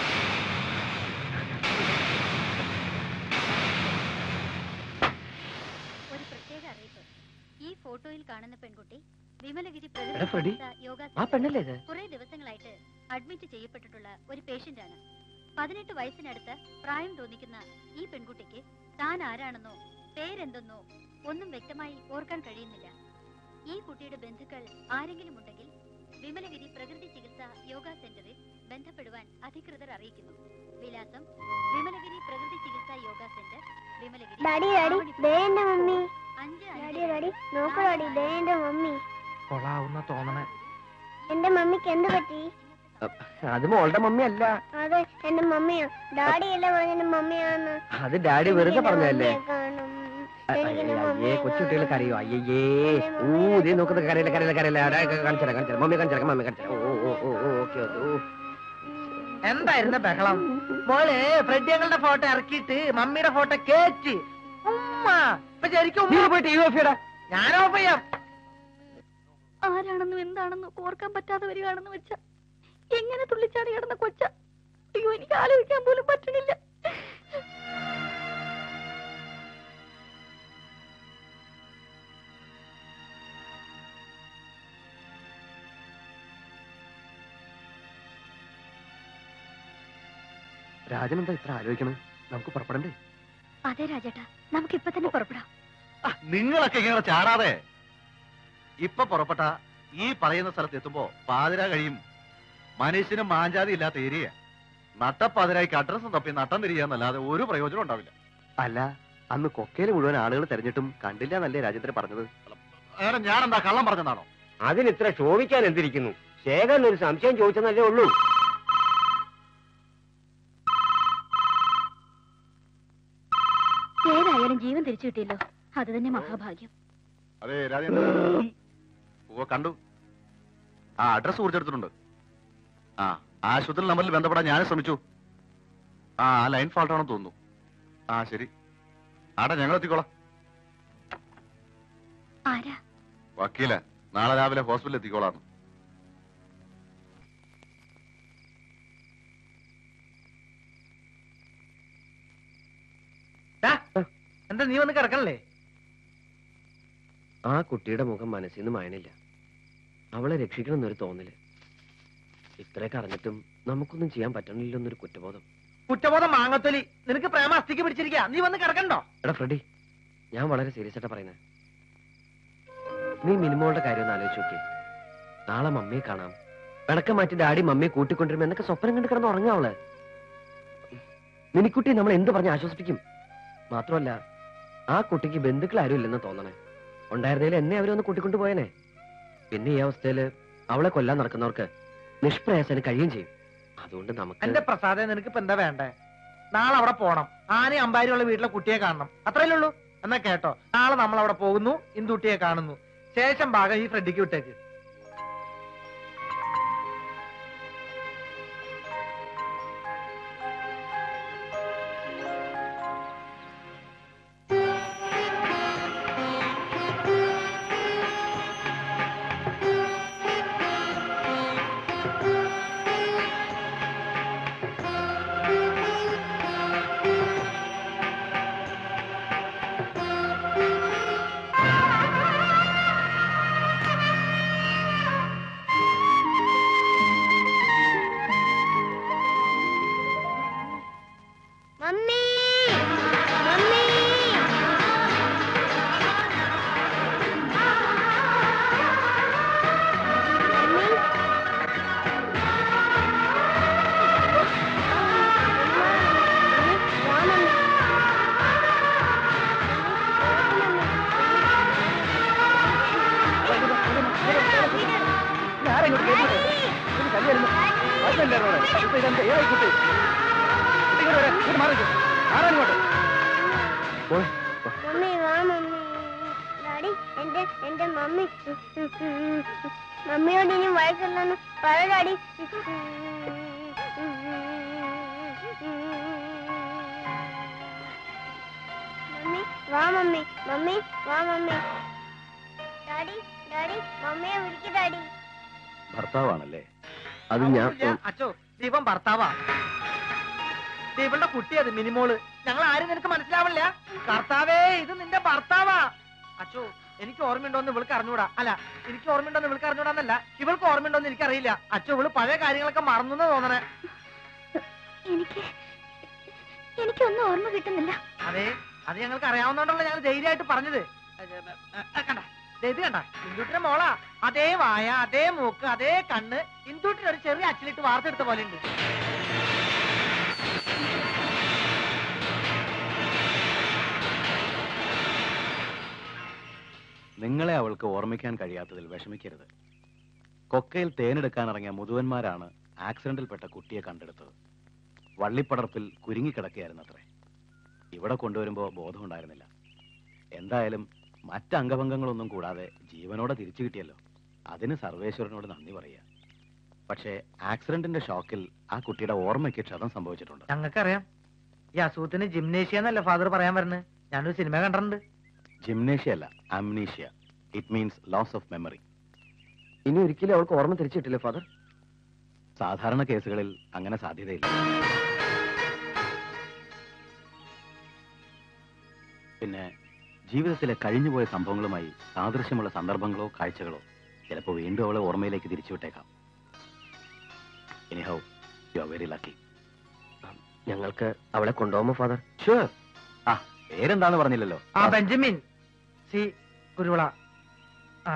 ഒരു പ്രത്യേക അറിയിപ്പ് ഈ ഫോട്ടോയിൽ കാണുന്ന പെൺകുട്ടി വിമലഗിരി എടാ ഫ്രെഡി, യോഗ ആ പെണ്ണല്ലേ ഇത് കുറെ ദിവസങ്ങളായിട്ട് അഡ്മിറ്റ് ചെയ്യപ്പെട്ടിട്ടുള്ള ഒരു പേഷ്യന്റ് ആണ് പതിനെട്ട് വയസ്സിനടുത്ത് പ്രായം തോന്നിക്കുന്ന ഈ പെൺകുട്ടിക്ക് താൻ ആരാണെന്നോ പേരെന്തെന്നോ ഒന്നും വ്യക്തമായി ഓർക്കാൻ കഴിയുന്നില്ല ഈ കുട്ടിയുടെ ബന്ധുക്കൾ ആരെങ്കിലും ഉണ്ടെങ്കിൽ വിമലഗിരി പ്രകൃതി ചികിത്സ യോഗ സെന്ററിൽ ബന്ധപ്പെടുവാൻ അധികൃതർ അറിയിക്കുന്നു വിലാസം വിമലഗിരി പ്രകൃതി ചികിത്സ yoga centre Vimalagiri daddy daddy ദേ എന്റെ മമ്മി അഞ്ച് ഡാഡി അഞ്ച് ഡാഡി നോക്കൂ ഡാഡി ദേ എന്റെ മമ്മി കൊള്ളാവുന്ന തോന്നണേ എന്റെ മമ്മിക്ക് എന്ത് പറ്റി അത് മോളുടെ മമ്മി അല്ല അതെ എന്റെ മമ്മിയാ ഡാഡി അല്ല പറഞ്ഞ എന്റെ മമ്മിയാന്ന് അത് ഡാഡി വെറുതെ പറഞ്ഞതല്ലേ മമ്മിയെ കാണും അ- എനിക്ക് എന്റെ അയ്യേ മമ്മിയെ കൊച്ചുകുട്ടികൾ കാണണം. കരയോ അയ്യേ എന്റെ ഊ മമ്മിയെ ഇതേ നോക്കുന്ന കാണണം. കരയില്ല കരയില്ല കരയില്ല കാണിച്ചരാ കാണിച്ചരാ മമ്മി കാണിച്ചരാ മമ്മി കാണിച്ചരാ ഓ ഓ ഓ ഓ ഓക്കെ ഓക്കെ ഓ എന്തായിരുന്നു ബഹളം മോള് ഫ്രെഡി ഞങ്ങളുടെ ഫോട്ടോ ഇറക്കിയിട്ട് മമ്മിയുടെ ഫോട്ടോ കേറ്റ് ഉമ്മ ഇപ്പൊ ശരിക്കും നീ ഉമ്മ പോയിട്ട് യു എഫ് ഇടാ ഞാൻ ഓഫ് ചെയ്യാം ആരാണെന്നും എന്താണെന്നും ഓർക്കാൻ പറ്റാതെ വരികയാണെന്ന് വെച്ച എങ്ങനെ തുള്ളിച്ചാടി കിടന്ന കൊച്ച അയ്യോ എനിക്ക് ആലോചിക്കാൻ പോലും പറ്റണില്ല രാജൻ എന്താ ഇത്ര ആലോചിക്കണം നമുക്ക് പുറപ്പെടണ്ടേ അതെ രാജേട്ടാ നമുക്ക് ഇപ്പൊ തന്നെ പുറപ്പെടാം ആ, നിങ്ങളൊക്കെ ഇങ്ങനെ ചാടാതെ ഇപ്പൊ പുറപ്പെട്ട ഈ പറയുന്ന സ്ഥലത്ത് എത്തുമ്പോ പാതിര കഴിയും മനുഷ്യന് മാഞ്ചാതി ഇല്ലാത്ത ഏരിയ നട്ടപ്പാതിരായിക്ക് അഡ്രസ്സും തപ്പി നട്ടം തിരിയാന്നല്ലാതെ ഒരു പ്രയോജനം ഉണ്ടാവില്ല അല്ല അന്ന് കൊക്കയിൽ മുഴുവൻ ആളുകൾ തെരഞ്ഞിട്ടും കണ്ടില്ല എന്നല്ലേ രാജേന്ദ്രൻ പറഞ്ഞത് നേരം ഞാൻ എന്താ കള്ളം പറഞ്ഞതാണോ അതിന് ഇത്ര ശോഭിക്കാൻ എന്തിരിക്കുന്നു ശേഖരൻ ഒരു സംശയം ചോദിച്ചെന്നല്ലേ ഉള്ളൂ ഏതായാലും ജീവൻ തിരിച്ചു കിട്ടിയല്ലോ അത് തന്നെ മഹാഭാഗ്യം അതെ രാജേന്ദ്ര ഓ കണ്ടു ആ അഡ്രസ് കുറിച്ചെടുത്തിട്ടുണ്ട് ആ ആശുപത്രി നമ്പറിൽ ബന്ധപ്പെടാൻ ഞാൻ ശ്രമിച്ചു ആ ആ ലൈൻ ഫാൾട്ട് ആണെന്ന് തോന്നുന്നു ആ ശരി ആടാ ഞങ്ങൾ എത്തിക്കോളാം ആരാ വക്കീല നാളെ രാവിലെ ഹോസ്പിറ്റലിൽ എത്തിക്കോളാം ടാ, എന്താ നീ വന്ന് കിടക്കണല്ലേ ആ കുട്ടിയുടെ മുഖം മനസ്സിൽ നിന്ന് മായനില്ല അവളെ രക്ഷിക്കണം എന്നൊരു തോന്നല് ഇത്രയൊക്കെ അറിഞ്ഞിട്ടും നമുക്കൊന്നും ചെയ്യാൻ പറ്റണില്ലെന്നൊരു കുറ്റബോധം കുറ്റബോധം മാങ്ങത്തൊലി നിനക്ക് പ്രേമ അസ്ഥിക്ക് പിടിച്ചിരിക്കുക നീ വന്ന് കിടക്കണ്ടോ എടാ ഫ്രെഡി ഞാൻ വളരെ സീരിയസ് ആയിട്ടാ പറയുന്നത് നീ മിനിമോളുടെ കാര്യം ഒന്ന് ആലോചിച്ച് നോക്കിയേ നാളെ മമ്മിയെ കാണാം പിണക്കം മാറ്റി ഡാഡി മമ്മിയെ കൂട്ടിക്കൊണ്ടിരും എന്നൊക്കെ സ്വപ്നം കണ്ട് കിടന്ന് ഉറങ്ങാവള് മിനിക്കുട്ടി നമ്മൾ എന്ത് പറഞ്ഞ് ആശ്വസിപ്പിക്കും മാത്രമല്ല ആ കുട്ടിക്ക് ബന്ധുക്കൾ ആരും ഇല്ലെന്ന് തോന്നണേ ഉണ്ടായിരുന്നതിൽ എന്നെ അവരൊന്ന് കൂട്ടിക്കൊണ്ടു പോയനെ പിന്നെ ഈ അവസ്ഥയില് അവളെ കൊല്ലാൻ നടക്കുന്നവർക്ക് നിഷ്പ്രയാസന് കഴിയുകയും ചെയ്യും അതുകൊണ്ട് നമുക്ക് എന്റെ പ്രസാദെ നിനക്ക് ഇപ്പൊ എന്താ വേണ്ടേ നാളെ അവിടെ പോണം ആനയും അമ്പാരിയുള്ള വീട്ടിലെ കുട്ടിയെ കാണണം അത്രയല്ലേ ഉള്ളൂ എന്നാ കേട്ടോ നാളെ നമ്മൾ അവിടെ പോകുന്നു ഇന്ദുട്ടിയെ കാണുന്നു ശേഷം ഭാഗം ഈ ഫ്രെഡിക്ക് വിട്ടേക്ക് മമ്മി മമ്മി മമ്മി വാ മമ്മി മമ്മി വാ മമ്മി ഡാഡി എന്റെ എന്റെ മമ്മി മമ്മിയോട് ഇനി വഴക്കല്ലെന്ന് പറ ഡാഡി മമ്മി വാ മമ്മി മമ്മി വാ മമ്മി ഡാഡി ഡാഡി മമ്മിയെ വിളിക്ക് ഡാഡി ഭർത്താവാണല്ലേ അത് ഞാൻ ഇല്ല, അച്ചോ ദീപം ഭർത്താവാ ദീപന്റെ കുട്ടിയത് മിനിമോള് ഞങ്ങൾ ആരും നിനക്ക് മനസ്സിലാവില്ല കർത്താവേ ഇത് നിന്റെ ഭർത്താവാ അച്ചോ എനിക്ക് ഓർമ്മയുണ്ടോന്ന് ഇവൾക്ക് അറിഞ്ഞൂടാ അല്ല എനിക്ക് ഓർമ്മയുണ്ടോന്ന് ഇവൾക്ക് അറിഞ്ഞൂടാന്നല്ല ഇവൾക്ക് ഓർമ്മയുണ്ടോന്ന് എനിക്കറിയില്ല അച്ചോ ഇവള് പഴയ കാര്യങ്ങളൊക്കെ മറന്നു തോന്നണേ എനിക്ക് എനിക്കൊന്നും ഓർമ്മ കിട്ടുന്നില്ല അതെ അത് ഞങ്ങൾക്ക് അറിയാവുന്നതുകൊണ്ടല്ല ഞങ്ങൾ ധൈര്യമായിട്ട് പറഞ്ഞത് അത് ഏ, ഏ, കണ്ട ദേ ഇത് കണ്ട ഇന്ദുട്ടിന്റെ മോളാ അതേ വായ അതേ മൂക്ക് അതേ കണ്ണ് ഇന്ദുട്ടിന് ഒരു ചെറിയ അച്ചിലിട്ട് വാർത്തെടുത്ത പോലെ ഉണ്ട് നിങ്ങളെ അവൾക്ക് ഓർമ്മിക്കാൻ കഴിയാത്തതിൽ വിഷമിക്കരുത് കൊക്കയിൽ തേനെടുക്കാൻ ഇറങ്ങിയ മുതുവന്മാരാണ് ആക്സിഡന്റിൽപ്പെട്ട കുട്ടിയെ കണ്ടെടുത്തത് വള്ളിപ്പടർപ്പിൽ കുരുങ്ങിക്കിടക്കുകയായിരുന്നത്രേ ഇവിടെ കൊണ്ടുവരുമ്പോൾ ബോധമുണ്ടായിരുന്നില്ല എന്തായാലും മറ്റ് അംഗഭംഗങ്ങളൊന്നും കൂടാതെ ജീവനോടെ തിരിച്ചു കിട്ടിയല്ലോ അതിന് സർവേശ്വരനോട് നന്ദി പറയുക പക്ഷേ ആക്സിഡന്റിന്റെ ഷോക്കിൽ ആ കുട്ടിയുടെ ഓർമ്മയ്ക്ക് ക്ഷതം സംഭവിച്ചിട്ടുണ്ട് ഞങ്ങൾക്കറിയാം ഈ അസുഖത്തിന് ജിംനേഷ്യ എന്നല്ല ഫാദർ പറയാൻ വരുന്നത് ഞാനൊരു സിനിമ കണ്ടിട്ടുണ്ട് ജിംനേഷ്യ അല്ല amnesia it means loss of memory ഇനി ഒരിക്കലും അവൾക്ക് ഓർമ്മ തിരിച്ചു കിട്ടില്ല ഫാദർ സാധാരണ കേസുകളിൽ അങ്ങനെ സാധ്യതയില്ല പിന്നെ ജീവിതത്തിലെ കഴിഞ്ഞുപോയ സംഭവങ്ങളുമായി സാദൃശ്യമുള്ള സന്ദർഭങ്ങളോ കാഴ്ചകളോ ചിലപ്പോൾ വീണ്ടും അവളെ ഓർമ്മയിലേക്ക് തിരിച്ചുവിട്ടേക്കാം anyhow you are very lucky ഞങ്ങൾക്ക് അവളെ കൊണ്ടുപോകുമ്പോ ഫാദർ ഷുവർ ആ പേരെന്താന്ന് പറഞ്ഞില്ലല്ലോ ആ ബെഞ്ചമിൻ സി കുരുവിള ആ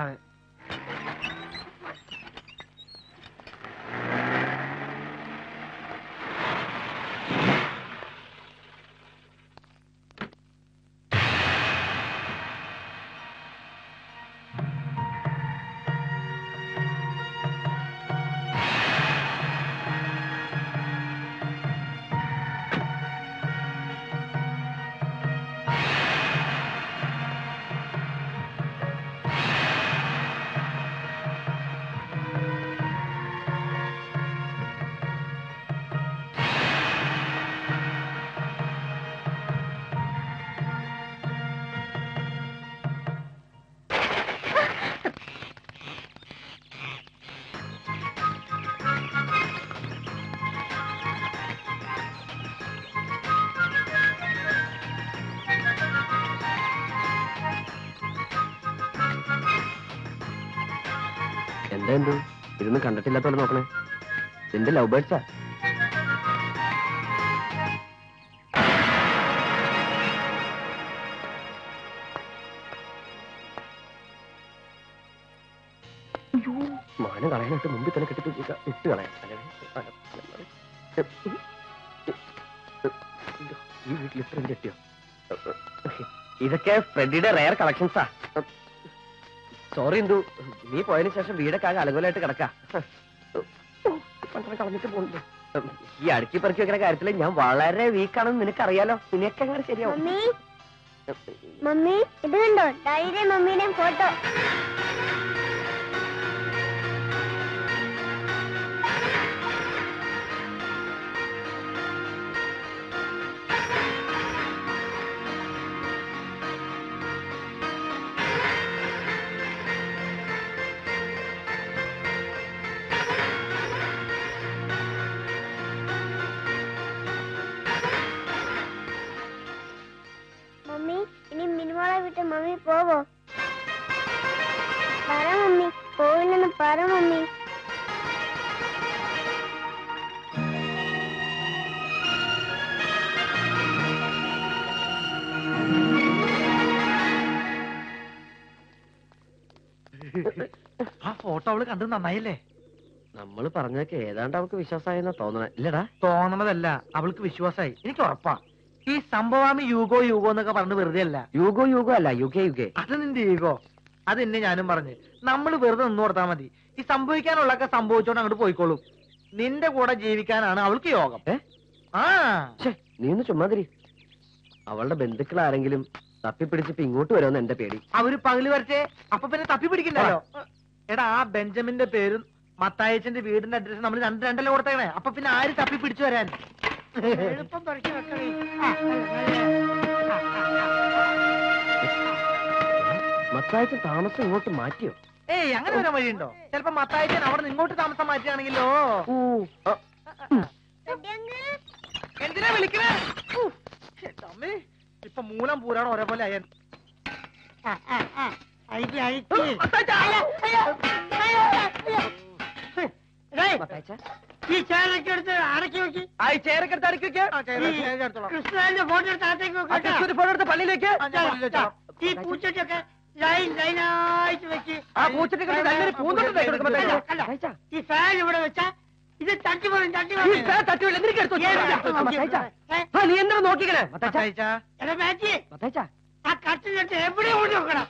എന്താ എന്തു ഇതൊന്നും കണ്ടിട്ടില്ലാത്ത പോലെ നോക്കണേ നിന്റെ ലവ് ബേർഡ്സാ മാനം കളയാനായിട്ട് മുമ്പിൽ തന്നെ കെട്ടിപ്പിടിച്ച ഇട്ട് കളയാം അല്ലെങ്കിൽ ഈ വീട്ടിൽ ഇത്രയും കെട്ടിയോ ഇതൊക്കെ ഫ്രെഡിയുടെ റയർ കളക്ഷൻസാ സോറി എന്തു നീ പോയതിനു ശേഷം വീടൊക്കെ ആകെ അലങ്കോലായിട്ട് കിടക്കാ പണ്ടൊക്കെ കളഞ്ഞിട്ട് പോകുന്നു ഈ അടുക്കി പെറുക്കി വെക്കുന്ന കാര്യത്തിൽ ഞാൻ വളരെ വീക്കാണെന്ന് നിനക്കറിയാലോ നിനക്ക് അങ്ങനെ ശരിയാവും മമ്മി മമ്മി ഇത് കണ്ടോ ഡാഡിയുടെയും മമ്മിയുടെയും ഫോട്ടോ മമ്മി ഇനി മിനിമോളെ വിട്ട് മമ്മി പോവോ പറ മമ്മി പോവില്ലെന്ന് പറ മമ്മി ആ ഫോട്ടോ അവള് കണ്ടത് നന്നായില്ലേ നമ്മൾ പറഞ്ഞൊക്കെ ഏതാണ്ട് അവൾക്ക് വിശ്വാസമായെന്നാ തോന്നണേ ഇല്ലടാ തോന്നണതല്ല അവൾക്ക് വിശ്വാസമായി എനിക്ക് ഉറപ്പാ ഈ സംഭവാമി യൂഗോ യൂഗോ എന്നൊക്കെ പറഞ്ഞ് വെറുതെ അല്ല യുഗോ യുഗോ അല്ല യുഗേ യുഗേ അത് നിന്റെ ഈഗോ അത് എന്നെ ഞാനും പറഞ്ഞു നമ്മൾ വെറുതെ നിന്ന് കൊടുത്താൽ മതി ഈ സംഭവിക്കാനുള്ളതൊക്കെ സംഭവിച്ചോണ്ട് അങ്ങോട്ട് പോയിക്കോളും നിന്റെ കൂടെ ജീവിക്കാനാണ് അവൾക്ക് യോഗം ഏ? ആ ഛേ, നീ ഒന്ന് ചുമ്മാതിരി അവളുടെ ബന്ധുക്കൾ ആരെങ്കിലും തപ്പിപ്പിടിച്ചിപ്പോ ഇങ്ങോട്ട് വരുമെന്ന് എന്റെ പേടി അവര് പകല് വരട്ടെ അപ്പൊ പിന്നെ തപ്പി പിടിക്കണ്ടല്ലോ എടാ ആ ബെഞ്ചമിന്റെ പേരും മത്തായച്ചന്റെ വീടിന്റെ അഡ്രസ് നമ്മൾ രണ്ട് രണ്ടല്ലേ കൊടുത്തേക്കണേ അപ്പൊ പിന്നെ ആര് തപ്പി പിടിച്ചു വരാൻ എളുപ്പം പറിച്ചു വെക്കണേ ആ, നല്ല, നല്ല. ആ, ആ, ആ. മത്തായച്ചൻ താമസം ഇങ്ങോട്ട് മാറ്റിയോ ഏയ് അങ്ങനെ വരാൻ വഴിയുണ്ടോ ചിലപ്പോ മത്തായച്ചൻ അവിടെ നിന്ന് ഇങ്ങോട്ട് താമസം മാറ്റുകയാണെങ്കിലോ ഊ, ആ, എന്തിനാ വിളിക്കണേ ഊ, എന്റെ അമ്മേ ഇപ്പൊ മൂലം പൂരാണ് ഒരേപോലെ അയ്യൻ ആ, ആ, ആ. അഴിക്ക്, അഴിക്ക്. ഡേയ്, മത്തായച്ചാ ഈ ചേരൊക്കെ എടുത്ത് അടക്കി വെക്ക് ആ ചേരൊക്കെ എടുത്ത് അടുക്കി വെക്ക്. ആ, ചേര- ഈ ചേര എടുത്തോളാം. കൃഷ്ണന്റെ ഫോട്ടോ എടുത്ത് അകത്തേക്ക് ആ, വെക്ക് ടെസ്റ്റ് ഒരു ഫോട്ടോ എടുത്ത് പള്ളിയിലേക്ക് ആ, ഞാൻ പള്ളിയിൽ വെച്ചോളാം. ഈ പൂച്ചട്ടിയൊക്കെ ലൈൻ ലൈനായിട്ട് വെച്ച് ആ പൂച്ചട്ടി കണ്ടി നല്ലൊരു പൂന്തോട്ടം തയ്ച്ചു കൊടുക്കുമ്പോ കണ്ടോ, തയ്ച്ചു. കണ്ടോ? മത്തായച്ചാ ഈ ഫാൻ ഇവിടെ വെച്ചാ ഇത് തട്ടി പോലും തട്ടി ഈ ഫാൻ തട്ടി വീഴും. എന്തിനൊക്കെ എടുത്ത് വെച്ചോ? ഏതാ? എടുത്ത് വെച്ചോ. മത്തായിച്ചാ. ആ നീ എന്താ നോക്കിക്കണേ മത്തായച്ചാ മത്തായിച്ചാ. എടാ മാറ്റി മത്തായച്ചാ ആ കട്ടിലെടുത്ത് എവിടെ കൊണ്ട് നോക്കണം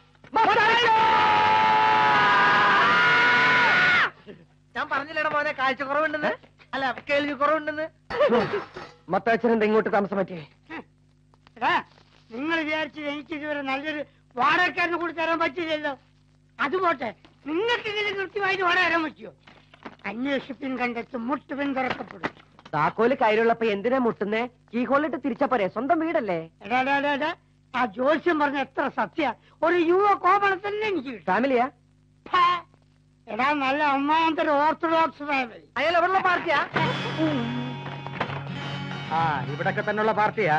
ഞാൻ പറഞ്ഞില്ലേടാ മോനെ കാഴ്ച കുറവുണ്ടെന്ന് അല്ല കേൾവി കുറവുണ്ടെന്ന് മത്തായച്ചൻ എന്താ ഇങ്ങോട്ട് താമസം മാറ്റിയേ എടാ നിങ്ങൾ വിചാരിച്ചത് എനിക്ക് ഇതുവരെ നല്ലൊരു വാടകക്കാരന് കൂടി തരാൻ പറ്റില്ലല്ലോ അത് പോട്ടെ നിങ്ങൾക്ക് ഇതിന് കൃത്യമായിട്ട് വാടക തരാൻ പറ്റുമോ അന്വേഷിപ്പിൻ കണ്ടെത്തും മുട്ടുപിൻ തുറക്കപ്പെടും താക്കോല് കയ്യിലുള്ളപ്പോ എന്തിനാ മുട്ടുന്നേ കീ ഹോളിട്ട് തിരിച്ചാ പോരെ സ്വന്തം വീടല്ലേ എടാ എടാ, എടാ, എടാ, ആ ജോത്സ്യം പറഞ്ഞ എത്ര സത്യ ഒരു യുവ കോമള തന്നെ എനിക്ക് കിട്ടും ഫാമിലിയാ ഹാ. എടാ നല്ല ഒന്നാമത്തെ ഒരു ഓർത്തഡോക്സ് ഫാമിലി അയാൾ എവിടെയുള്ള പാർട്ടിയാ ആ ഇവിടൊക്കെ തന്നെയുള്ള പാർട്ടിയാ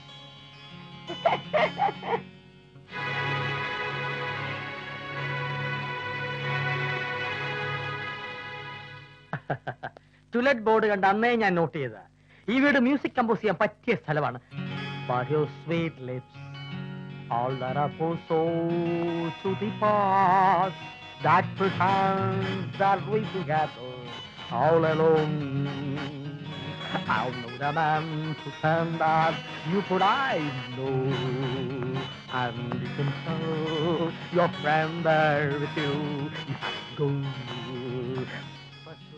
ടുലറ്റ് ബോർഡ് കണ്ട് അന്നേ ഞാൻ നോട്ട് ചെയ്ത ഈ വീട് മ്യൂസിക് കമ്പോസ് ചെയ്യാൻ പറ്റിയ സ്ഥലമാണ് But your sweet lips, all that are for so to the past, that pretends that we together, all alone. I'll know the man to stand that you could I know. And you can tell your friend there with you. You have to go. But you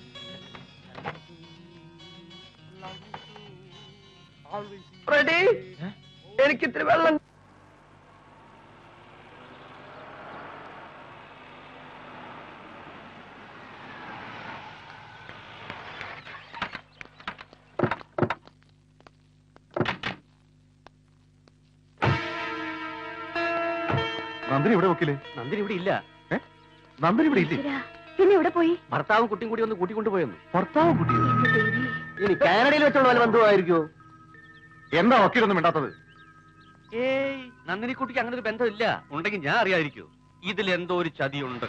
always ready എനിക്ക് ഇത്തിരി വെള്ളം നന്ദിനി ഇവിടെ വെക്കില്ലേ നന്ദിനി ഇവിടെ ഇല്ല നന്ദിനി ഇവിടെ ഇല്ലേ ഈശ്വരാ, പിന്നെ ഇവിടെ പോയി ഭർത്താവും കുട്ടിയും കൂടി ഒന്ന് കൂട്ടിക്കൊണ്ടുപോയെന്ന് ഭർത്താവ് കുട്ടിയോ എന്റെ ദേവി ഇനി കാനഡയിൽ വെച്ചുള്ള വല്ല ബന്ധുവായിരിക്കോ എന്താ വക്കീലൊന്നും മിണ്ടാത്തത് ഏയ് നന്ദിനി കുട്ടിക്ക് അങ്ങനെ ഒരു ബന്ധമില്ല ഉണ്ടെങ്കിൽ ഞാൻ അറിയാതിരിക്കൂ ഇതിൽ എന്തോ ഒരു ചതിയുണ്ട്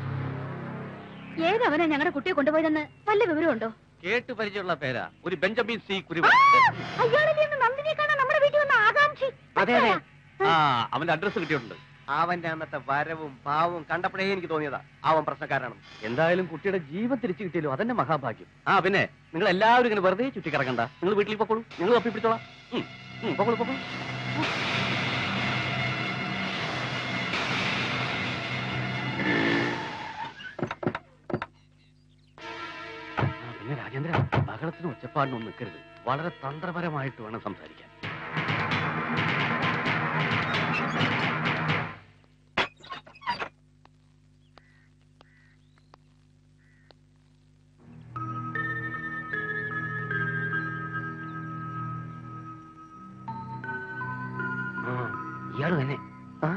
ഏതവനാ ഞങ്ങളുടെ കുട്ടിയെ കൊണ്ടുപോയതെന്ന് വല്ല വിവരമുണ്ടോ കേട്ട് പരിചയമുള്ള പേരാ ഒരു ബെഞ്ചമിൻ സി കുരുവ അയാളല്ലേ ഇന്ന് നന്ദിനിയെ കാണാൻ നമ്മുടെ വീട്ടിൽ വന്ന ആകാംക്ഷി അതെ, അതെ. ആ അവന്റെ അഡ്രസ് കിട്ടിയിട്ടുണ്ട് അവന്റെ അന്നത്തെ വരവും ഭാവവും കണ്ടപ്പോഴേ എനിക്ക് തോന്നിയതാ അവൻ പ്രശ്നക്കാരാണ് എന്തായാലും കുട്ടിയുടെ ജീവൻ തിരിച്ചു കിട്ടിയല്ലോ അതന്നെ മഹാഭാഗ്യം ആ പിന്നെ നിങ്ങൾ എല്ലാവരും ഇങ്ങനെ വെറുതെ ചുറ്റിക്കിറങ്ങണ്ട നിങ്ങൾ വീട്ടിൽ പൊക്കോളൂ നിങ്ങൾ തപ്പി പിടിച്ചോളാം ഉം, ഉം, പൊക്കോളൂ പൊക്കോളൂ ആ, പിന്നെ രാജേന്ദ്ര ബഹളത്തിനും ഒച്ചപ്പാടിനും ഒന്നും നിൽക്കരുത് വളരെ തന്ത്രപരമായിട്ട് വേണം സംസാരിക്കാൻ ആ, ഇയാള് തന്നെ ആ?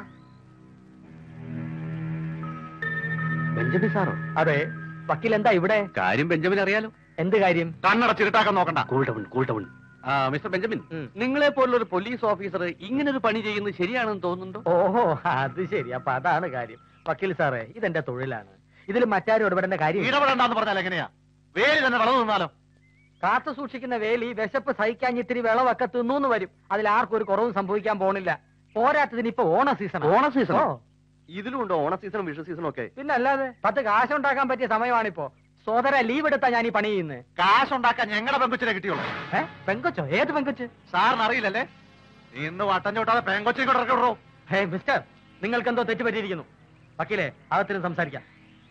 ബെഞ്ചമിൻ സാറോ അതെ വക്കീൽ എന്താ ഇവിടെ കാര്യം ബെഞ്ചമിൻ അറിയാലോ എന്ത് കാര്യം കണ്ണടച്ചിരുട്ടാക്കാൻ നോക്കണ്ട കൂൾട്ടവൺ കൂൾട്ടവൺ ആ മിസ്റ്റർ ബെഞ്ചമിൻ ഉം. നിങ്ങളെ പോലുള്ള ഒരു പോലീസ് ഓഫീസർ ഇങ്ങനെ ഒരു പണി ചെയ്യുന്നത് ശരിയാണെന്ന് തോന്നുന്നുണ്ടോ ഓഹോ അത് ശരി അപ്പൊ അതാണ് കാര്യം വക്കീൽ സാറേ ഇതെന്റെ തൊഴിലാണ് ഇതിൽ മറ്റാരും ഇടപെടേണ്ട കാര്യം ഇടപെടണ്ടെന്ന് പറഞ്ഞാൽ എങ്ങനെയാ വേലി തന്നെ വളർന്നു നിന്നാലോ കാത്തു സൂക്ഷിക്കുന്ന വേലി വിശപ്പ് സഹിക്കാൻ ഇത്തിരി വിളവൊക്കെ തിന്നൂന്ന് വരും അതിൽ ആർക്കും ഒരു കുറവും സംഭവിക്കാൻ പോണില്ല പോരാത്തതിന് ഇപ്പൊ ഓണ സീസൺ ഓണ സീസൺ ഓ ഇതിലും ഉണ്ടോ ഓണ സീസണും വിഷു സീസണും ഒക്കെ പിന്നെ അല്ലാതെ പത്ത് കാശുണ്ടാക്കാൻ പറ്റിയ സമയമാണിപ്പോ സോദര ലീവ് എടുത്താ ഞാൻ ഈ പണി ചെയ്യുന്നത് കാശുണ്ടാക്കാൻ ഞങ്ങളുടെ പെങ്കൊച്ചിനെ കിട്ടിയുള്ളൂ ഏ പെങ്കൊച്ചോ ഏത് പെങ്കൊച്ച് സാറിന് അറിയില്ലല്ലേ നീ ഇന്ന് വട്ടം ചോട്ടാതെ പെങ്കൊച്ചിനെ കൂടെ ഇറക്കി വിടറോ ഹേ മിസ്റ്റർ നിങ്ങൾക്ക് എന്തോ തെറ്റ് പറ്റിയിരിക്കുന്നു വക്കീലെ അകത്തിനും സംസാരിക്കാം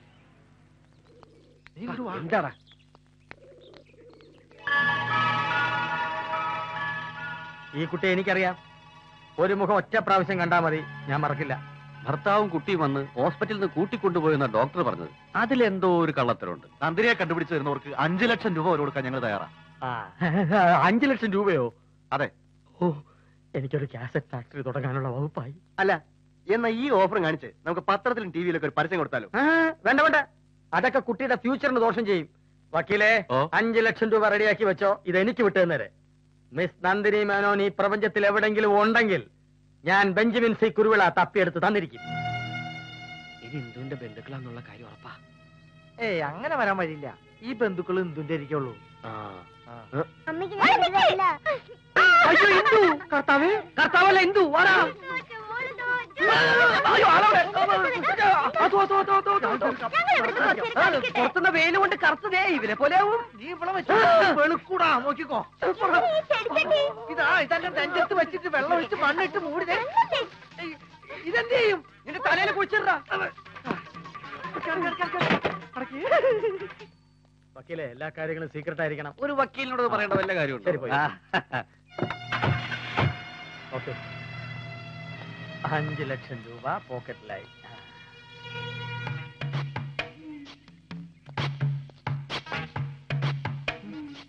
എന്താടാ ഈ കുട്ടിയെ എനിക്കറിയാം ഒരു മുഖം ഒറ്റ പ്രാവശ്യം കണ്ടാ മതി ഞാൻ മറക്കില്ല ഭർത്താവും കുട്ടിയും വന്ന് ഹോസ്പിറ്റലിൽ നിന്ന് കൂട്ടിക്കൊണ്ടുപോയെന്ന ഡോക്ടർ പറഞ്ഞത് അതിലെന്തോ ഒരു കള്ളത്തരമുണ്ട് നന്ദിനിയെ കണ്ടുപിടിച്ച് തരുന്നവർക്ക് അഞ്ചു ലക്ഷം രൂപ വരെ കൊടുക്കാൻ ഞങ്ങൾ തയ്യാറാ ആ അഞ്ചു ലക്ഷം രൂപയോ അതെ ഓ എനിക്കൊരു കാസറ്റ് ഫാക്ടറി തുടങ്ങാനുള്ള വകുപ്പായി അല്ല എന്നാ ഈ ഓഫർ കാണിച്ച് നമുക്ക് പത്രത്തിലും ടിവിയിലൊക്കെ ഒരു പരസ്യം കൊടുത്താലോ ആ, വേണ്ട വേണ്ട അതൊക്കെ കുട്ടിയുടെ ഫ്യൂച്ചറിന് ദോഷം ചെയ്യും വക്കീലെ ഓ. അഞ്ചു ലക്ഷം രൂപ റെഡിയാക്കി വെച്ചോ ഇത് എനിക്ക് വിട്ടുതന്നേരെ മിസ് നന്ദിനി മേനോൻ ഈ പ്രപഞ്ചത്തിൽ എവിടെങ്കിലും ഉണ്ടെങ്കിൽ ഞാൻ ബെഞ്ചമിൻ സി കുരുവിള തപ്പിയെടുത്ത് തന്നിരിക്കും ഇത് ഇന്ദുവിന്റെ ബന്ധുക്കളാന്നുള്ള കാര്യം ഉറപ്പാ ഏയ് അങ്ങനെ വരാൻ വഴിയില്ല ഈ ബന്ധുക്കൾ എന്തുന്റെ ഇരിക്കുള്ളൂ ആ അമ്മയ്ക്ക് ഞാൻ വെറുതെയല്ല. അയ്യോ ഇന്ദു കർത്താവ് കർത്താവല്ല ഇന്ദു വാടാ അയ്യോ, ആളവിടെ. അതോ, അതോ, അതോ, അതോ, അതോ, അതോ. പുറത്തുനിന്ന് വെയിൽ കൊണ്ട് കറുത്തതേ ഇവരെ പോലെയാവും നീ ഇവിടെ വെച്ച് വെളുക്കൂടാ നോക്കിക്കോ ഇതാ ഇതെല്ലാം നെഞ്ചത്ത് വെച്ചിട്ട് വെള്ളം ഒഴിച്ച് മണ്ണിട്ട് മൂടിതേ ഇതെന്ത് ചെയ്യും നിന്റെ തലയിൽ കുഴിച്ചിടാ വക്കീലെ എല്ലാ കാര്യങ്ങളും സീക്രട്ട് ആയിരിക്കണം ഒരു വക്കീലിനോട് ഇത് പറയേണ്ട വല്ല കാര്യമുണ്ട് ശരി, പോയി. ഓക്കെ അഞ്ച് ലക്ഷം രൂപ പോക്കറ്റിലായി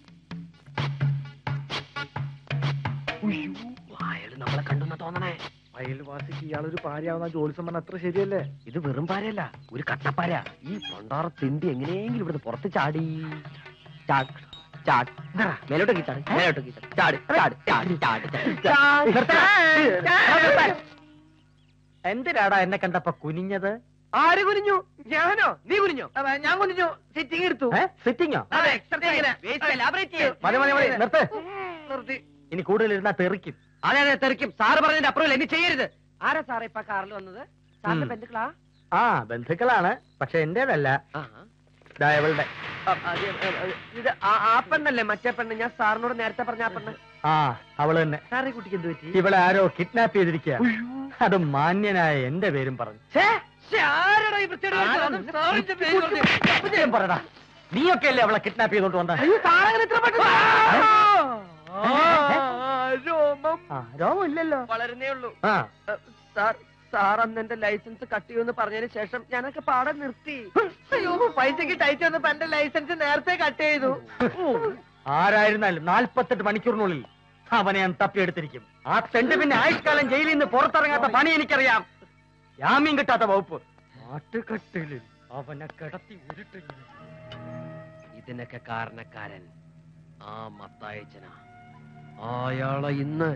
അയാള് നമ്മളെ കണ്ടെന്ന് തോന്നണേ അയൽവാസിക്ക് ഇയാളൊരു ഭാര്യയാവുന്ന ജോലിസം പറഞ്ഞ അത്ര ശരിയല്ലേ ഇത് വെറും പാരയല്ല ഒരു കട്ടപ്പാര ഈ പണ്ടാറ തിണ്ടി എങ്ങനെയെങ്കിലും ഇവിടുന്ന് പുറത്ത് ചാടി ചാട്, ചാട്. മേലോട്ടേക്ക് ചാട് മേലോട്ടേക്ക് ചാട് ചാട് ചാട് ചാട് ചാട് ചാട്. എന്തിനാടാ എന്നെ കണ്ടപ്പോ കുനിഞ്ഞത് ആര് കുനിഞ്ഞു ഞാനോ നീ കുനിഞ്ഞോ ഞാൻ കുനിഞ്ഞു സിറ്റിംഗ് എടുത്തു സിറ്റിങ്ങോ അതെ, exercise. മതി മതി മതി നിർത്ത് നിർത്തി ഇനി കൂടുതൽ ഇരുന്നാ തെറിക്കും അതെ അതെ തെറിക്കും സാറ് പറഞ്ഞതിന്റെ അപ്പുറം എന്നെ ചെയ്യരുത് ആരാ സാറേ ഇപ്പൊ കാറിൽ വന്നത് സാറിന്റെ ഉം. ബന്ധുക്കളാ ആ ബന്ധുക്കളാണ് പക്ഷെ എന്റേതല്ല ആ. ദാ ഇവളുടെ ആ, അത്, ആ, ആ, ഇത് ആ- ആ പെണ്ണല്ലേ മറ്റേ പെണ്ണ് ഞാൻ സാറിനോട് നേരത്തെ പറഞ്ഞ ആ പെണ്ണ് ആ അവള് തന്നെ സാറേ കുട്ടിക്ക് എന്ത് പറ്റി ഇവളെ ആരോ കിഡ്നാപ്പ് ചെയ്തിരിക്കുക അത് മാന്യനായ എന്റെ പേരും പറഞ്ഞു ഛേ, ഛേ, ആരെടാ ഈ വൃത്തികേട് കാണിച്ചത്? അതും സാറിന്റെ പേര് പറഞ്ഞ്. അപ്പച്ചേം പറയടാ നീയൊക്കെ അല്ലേ അവളെ കിഡ്നാപ്പ് ചെയ്തോണ്ട് വന്ന രോമം രോമം ഇല്ലല്ലോ വളരുന്നേ ഉള്ളൂ ആ ഏ, സാർ സാർ അന്ന് എന്റെ ലൈസൻസ് കട്ട് ചെയ്യുമെന്ന് പറഞ്ഞതിന് ശേഷം ഞാനൊക്കെ പാടെ നിർത്തി അയ്യോ പൈസക്ക് ടൈറ്റ് വന്നപ്പോ എന്റെ ലൈസൻസ് നേരത്തെ കട്ട് ചെയ്തു ആരായിരുന്നാലും നാൽപ്പത്തെട്ട് മണിക്കൂറിനുള്ളിൽ അവനെ ഞാൻ തപ്പിയെടുത്തിരിക്കും ആ തെണ്ട് പിന്നെ ആയുഷ്കാലം ജയിലിൽ നിന്ന് പുറത്തിറങ്ങാത്ത പണി എനിക്കറിയാം ജാമ്യം കിട്ടാത്ത വകുപ്പ് നാട്ടുകെട്ടിലിൽ അവനെ കിടത്തി ഉരുട്ടിങ്ങനെ ഇതിനൊക്കെ കാരണക്കാരൻ ആ മത്തായച്ചന അയാളെ ഇന്ന്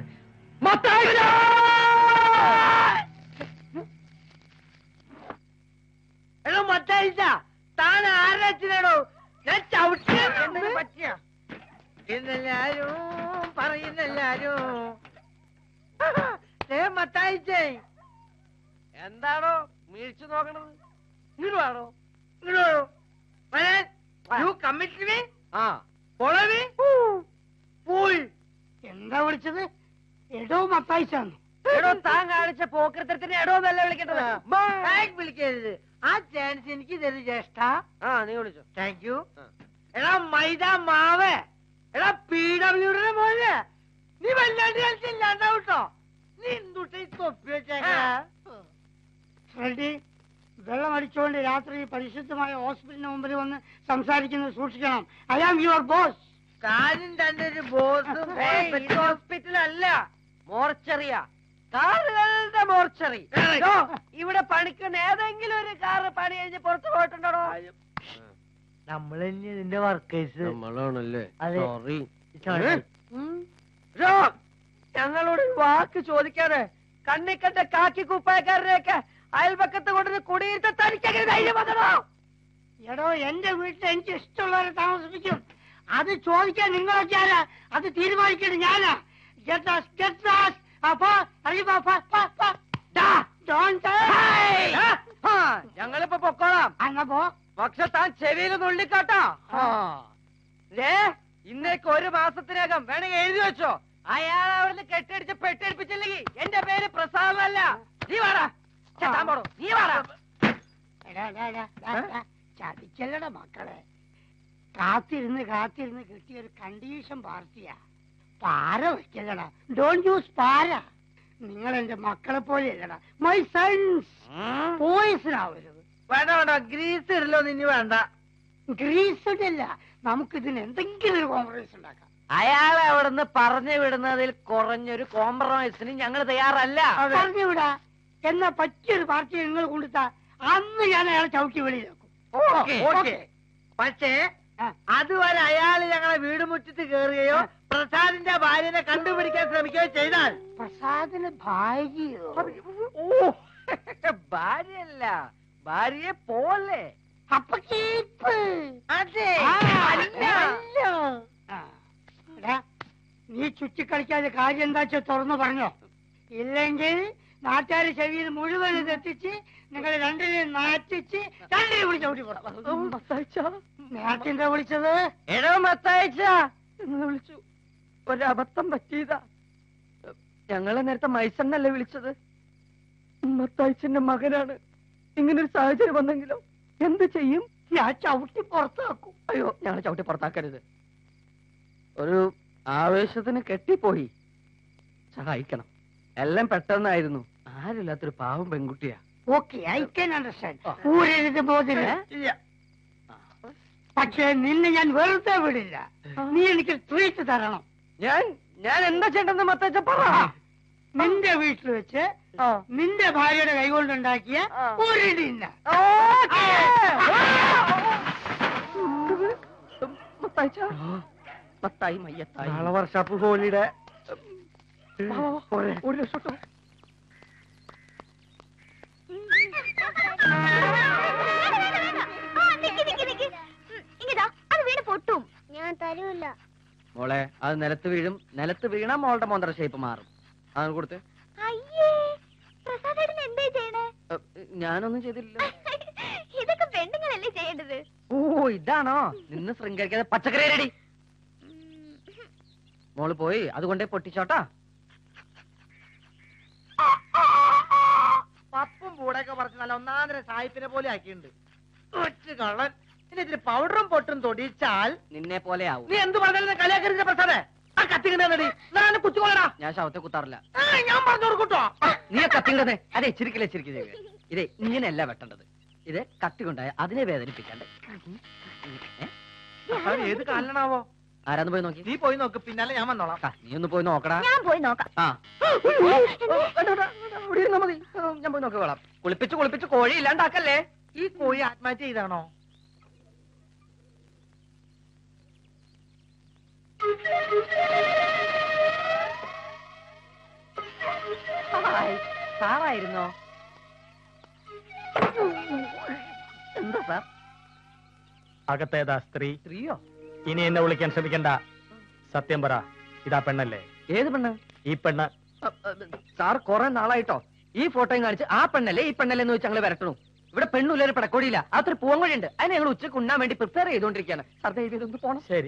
എടോ മത്തായിച്ച താൻ ആരുടെ അച്ഛനാണോ ഞാൻ ചവിട്ടി പറ്റിയ എന്നെല്ലാരും പറയുന്നെല്ലാരും മത്തായിച്ചേ എന്താണോ വീഴ്ച നോക്കണത് ഇങ്ങോട്ട് വേണോ യു കമ്മിറ്റ് മീ ആ ഫോളോ മീ പോയി എന്താ വിളിച്ചത് എടോ മത്തായിച്ചാന്ന് എടോ താൻ കാണിച്ച പോക്കരത്തരത്തിന് എടോ എന്നല്ല വിളിക്കേണ്ടത് ബാഗ് വിളിക്കരുത് ആ ചാൻസ് എനിക്ക് തരും ജ്യേഷ്ഠ ആ നീ വിളിച്ചോ താങ്ക് യു ആ. എടാ മൈദ മാവ് എടാ പി ഡബ്ല്യൂടെ പോലെ നീ വല്ലാണ്ട് കളിച്ചില്ലാണ്ടാവട്ടോ നീ എന്തുട്ട ഈ തൊപ്പി വെച്ചേക്കാ ഫ്രെഡി വെള്ളം അടിച്ചുകൊണ്ട് രാത്രി പരിശുദ്ധമായ ഹോസ്പിറ്റലിന് മുമ്പിൽ വന്ന് സംസാരിക്കുന്നത് സൂക്ഷിക്കണം ഐ ആം യുവർ ബോസ് കാര്യം തന്റെ ഒരു ബോസും ഹോസ്പിറ്റൽ അല്ല മോർച്ചറിയാ കാറുകളുടെ മോർച്ചറി ദോ, ഇവിടെ പണിക്കുന്ന ഏതെങ്കിലും ഒരു കാറ് പണി കഴിഞ്ഞ് പുറത്തു പോയിട്ടുണ്ടോ നമ്മൾ തന്നെ ഇതിന്റെ വർക്കേഴ്സ് നമ്മളാണല്ലേ അതെ. സോറി ഞങ്ങളോട് ഒരു വാക്ക് ചോദിക്കാതെ കണ്ണി കണ്ട കാക്കി കുപ്പായക്കാരനെയൊക്കെ അയൽപക്കത്ത് കൊണ്ടുവന്ന് കുടിയിരുത്ത തനിക്കങ്ങനെ ധൈര്യം വന്നോ എടോ എന്റെ വീട്ടിൽ എനിക്ക് ഇഷ്ടമുള്ളവരെ താമസിപ്പിക്കും അത് ചോദിക്കാൻ നിങ്ങളൊക്കെ ആരാ അത് തീരുമാനിക്കേണ്ടത് ഞാനാ Get us, get us. അപ്പോ അറിയുമ്പോ പ, പ, പ. ദാ, don't say. ഞങ്ങളിപ്പോ പൊക്കോളാം അങ്ങ് പോ പക്ഷെ താൻ ചെവിയിൽ നുള്ളിക്കാട്ടോ ദേ, ഇന്നേക്ക് ഒരു മാസത്തിനകം വേണമെങ്കിൽ എഴുതി വെച്ചോ അയാൾ അവിടുന്ന് കെട്ടടിച്ച് പെട്ടടിപ്പിച്ചില്ലെങ്കിൽ എന്റെ പേര് പ്രസാദമല്ല നീ വാടാ ഛെ, താൻ പോടോ നീ വാടാ എടാ, എടാ, എടാ, എടാ, എടാ. ചതിക്കല്ലട മക്കളെ കാത്തിരുന്ന് കാത്തിരുന്ന് കിട്ടിയ ഒരു കണ്ടീഷൻ പാർട്ടിയാ പാര വെക്കല്ലടാ ഡോണ്ട് യൂസ് പാര നിങ്ങൾ എന്റെ മക്കളെ പോലെ അല്ലടാ മൈ സൺസ് പോയിസൺ ആവരുത് വേണ്ട വേണ്ട ഗ്രീസ് ഇടലോ നിന്നി വേണ്ട ഗ്രീസ് ഇടില്ല നമുക്ക് ഇതിന് എന്തെങ്കിലും ഒരു കോംപ്രമൈസ് ഉണ്ടാക്കാം അയാളെ അവിടുന്ന് പറഞ്ഞു വിടുന്നതിൽ കുറഞ്ഞൊരു കോംപ്രമൈസിന് ഞങ്ങൾ തയ്യാറല്ല പറഞ്ഞുവിടാ എന്നാ പറ്റിയൊരു പാർട്ടി നിങ്ങൾ കൊണ്ടുത്താ അന്ന് ഞാൻ അയാളെ ചവിട്ടി വെളിയിലാക്കും ഓക്കേ, ഓക്കേ. പക്ഷേ അതുവരെ അയാൾ ഞങ്ങളെ വീട് മുറ്റത്ത് കയറുകയോ പ്രസാദിന്റെ ഭാര്യനെ കണ്ടുപിടിക്കാൻ ശ്രമിക്കുകയോ ചെയ്താൽ പ്രസാദിന് ഭാര്യയോ ഓ ഭാര്യയല്ല ഭാര്യയെ പോലെ അപ്പൊ കേപ്പ് അതെ ആ, അല്ല. അല്ല. ആ. എടാ, നീ ചുറ്റിക്കളിക്കാതെ കാര്യം എന്താ വെച്ചാ തുറന്നു പറഞ്ഞോ ഇല്ലെങ്കിൽ നാട്ടുകാർ ചെവിയിൽ മുഴുവൻ ഇത് എത്തിച്ച് നിങ്ങൾ രണ്ടിനെയും നാറ്റിച്ച് രണ്ടിനെ വിളിച്ച് ഔട്ടി പോടാം നേരത്തെ എന്താ വിളിച്ചത് എടോ മത്താഴ്ച എന്ന് വിളിച്ചു ഒരബദ്ധം പറ്റിയതാ ഞങ്ങളെ നേരത്തെ മൈസണ്ണല്ലേ വിളിച്ചത് മത്താഴ്ചന്റെ മകനാണ് ഇങ്ങനൊരു സാഹചര്യം വന്നെങ്കിലോ എന്ത് ചെയ്യും ഞാൻ ചവിട്ടി പുറത്താക്കും അയ്യോ ഞങ്ങളെ ചവിട്ടി പുറത്താക്കരുത് ഒരു ആവേശത്തിന് കെട്ടിപ്പോയി സഹായിക്കണം എല്ലാം പെട്ടെന്നായിരുന്നു ആരില്ലാത്തൊരു പാവം പെൺകുട്ടിയാ ഓക്കെ ഐ കൻ അണ്ടർസ്റ്റാൻഡ് ഊരരുത് ബോധിന് ഇല്ല പക്ഷേ നിന്നെ ഞാൻ വെറുതെ വിടില്ല നീ എനിക്ക് ട്രീറ്റ് തരണം ഞാൻ ഞാൻ എന്താ ചെയ്യണ്ടെന്ന് മത്താഴ്ച പറ നിന്റെ വീട്ടിൽ വെച്ച് നിന്റെ ഭാര്യയുടെ കൈകൊണ്ടുണ്ടാക്കിയ ഒരു ഡിന്നർ മത്തായി മയ്യത്തായി നാളെ വർഷാപ്പ് ഹോളിയുടെ ഒരു ലക്ഷം ആ, നിക്ക്, നിക്ക്, നിക്ക്. ഉം, ഇങ്ങിതാ അത് വീണ് പൊട്ടും ഞാൻ തരൂല മോളെ അത് നിലത്ത് വീഴും നിലത്ത് വീണ മോളുടെ മോന്തര ഷേപ്പ് മാറും അത് കൊടുത്ത് അയ്യേ പ്രസാദേട്ടൻ എന്തേ ചെയ്യണേ ഞാനൊന്നും ചെയ്തില്ല ഇതൊക്കെ പെണ്ണുങ്ങളല്ലേ ചെയ്യേണ്ടത് ഓ ഇതാണോ നിന്ന് ശൃംഗരിക്കാതെ പച്ചക്കറി റെഡി മോള് പോയി അതുകൊണ്ടേ പൊട്ടിച്ചോട്ടാ പപ്പും പൂടൊക്കെ പറിച്ച് നല്ല ഒന്നാന്തര സായിപ്പിനെ പോലെ ആക്കിയിട്ടുണ്ട് ഒറ്റ കള്ളൻ ഇനി ഇതിന് പൗഡറും പൊട്ടും തൊടിച്ചാൽ നിന്നെ പോലെ ആവും നീ എന്ത് പറഞ്ഞാലും കളിയാക്കരുത് പ്രസാദേ ആ കത്തിക്കണ്ടടി ഞാൻ കുത്തിക്കൊള്ളടാ ഞാൻ ശവത്തെ കുത്താറില്ല ആ, ഞാൻ പറഞ്ഞു കൊടുക്കൂട്ടോ നീ കത്തിണ്ടത് അതെ ചിരിക്കില്ല ചിരിക്കില്ല ഇതേ ഇങ്ങനെയല്ല വെട്ടേണ്ടത് ഇത് കത്തി കൊണ്ടായ അതിനെ വേദനിപ്പിക്കണ്ടേ ഏ? ഏത് കാലനാവോ ആരാന്ന് പോയി നോക്കി നീ പോയി നോക്ക് പിന്നാലെ ഞാൻ വന്നോളാം ആ, നീ ഒന്ന് പോയി നോക്കടാ ഞാൻ പോയി നോക്കാം ആ ഓ, വേണ്ട, വേണ്ട, വേണ്ട, ഇവിടെ ഇരുന്നാ മതി ആ, ഞാൻ പോയി നോക്കിക്കോളാം കുളിപ്പിച്ച് കുളിപ്പിച്ച് കോഴി ഇല്ലാണ്ടാക്കല്ലേ ഈ കോഴി ആത്മഹത്യ ചെയ്താണോ ഹായ്, സാറായിരുന്നോ എന്താ സാർ അകത്തേതാ സ്ത്രീ സ്ത്രീയോ ഇനി എന്നെ വിളിക്കാൻ ശ്രമിക്കണ്ട സത്യം പറ ഇതാ പെണ്ണല്ലേ ഏത് പെണ്ണ് ഈ പെണ്ണ് അ, അ, സാർ കുറെ നാളായിട്ടോ ഈ ഫോട്ടോയും കാണിച്ച് ആ പെണ്ണല്ലേ ഈ പെണ്ണല്ലേ എന്ന് വെച്ച് ഞങ്ങൾ വരട്ടണു ഇവിടെ പെണ്ണുള്ള ഒരു പടക്കോടിയില്ല അതൊരു പൂവങ്കോഴി ഉണ്ട് അതിനെ ഞങ്ങൾ ഉച്ചക്ക് ഉണ്ണാൻ വേണ്ടി പ്രിപ്പയർ ചെയ്തുകൊണ്ടിരിക്കുകയാണ് സാർ ദയവ് ഇതൊന്ന് പോണം ശരി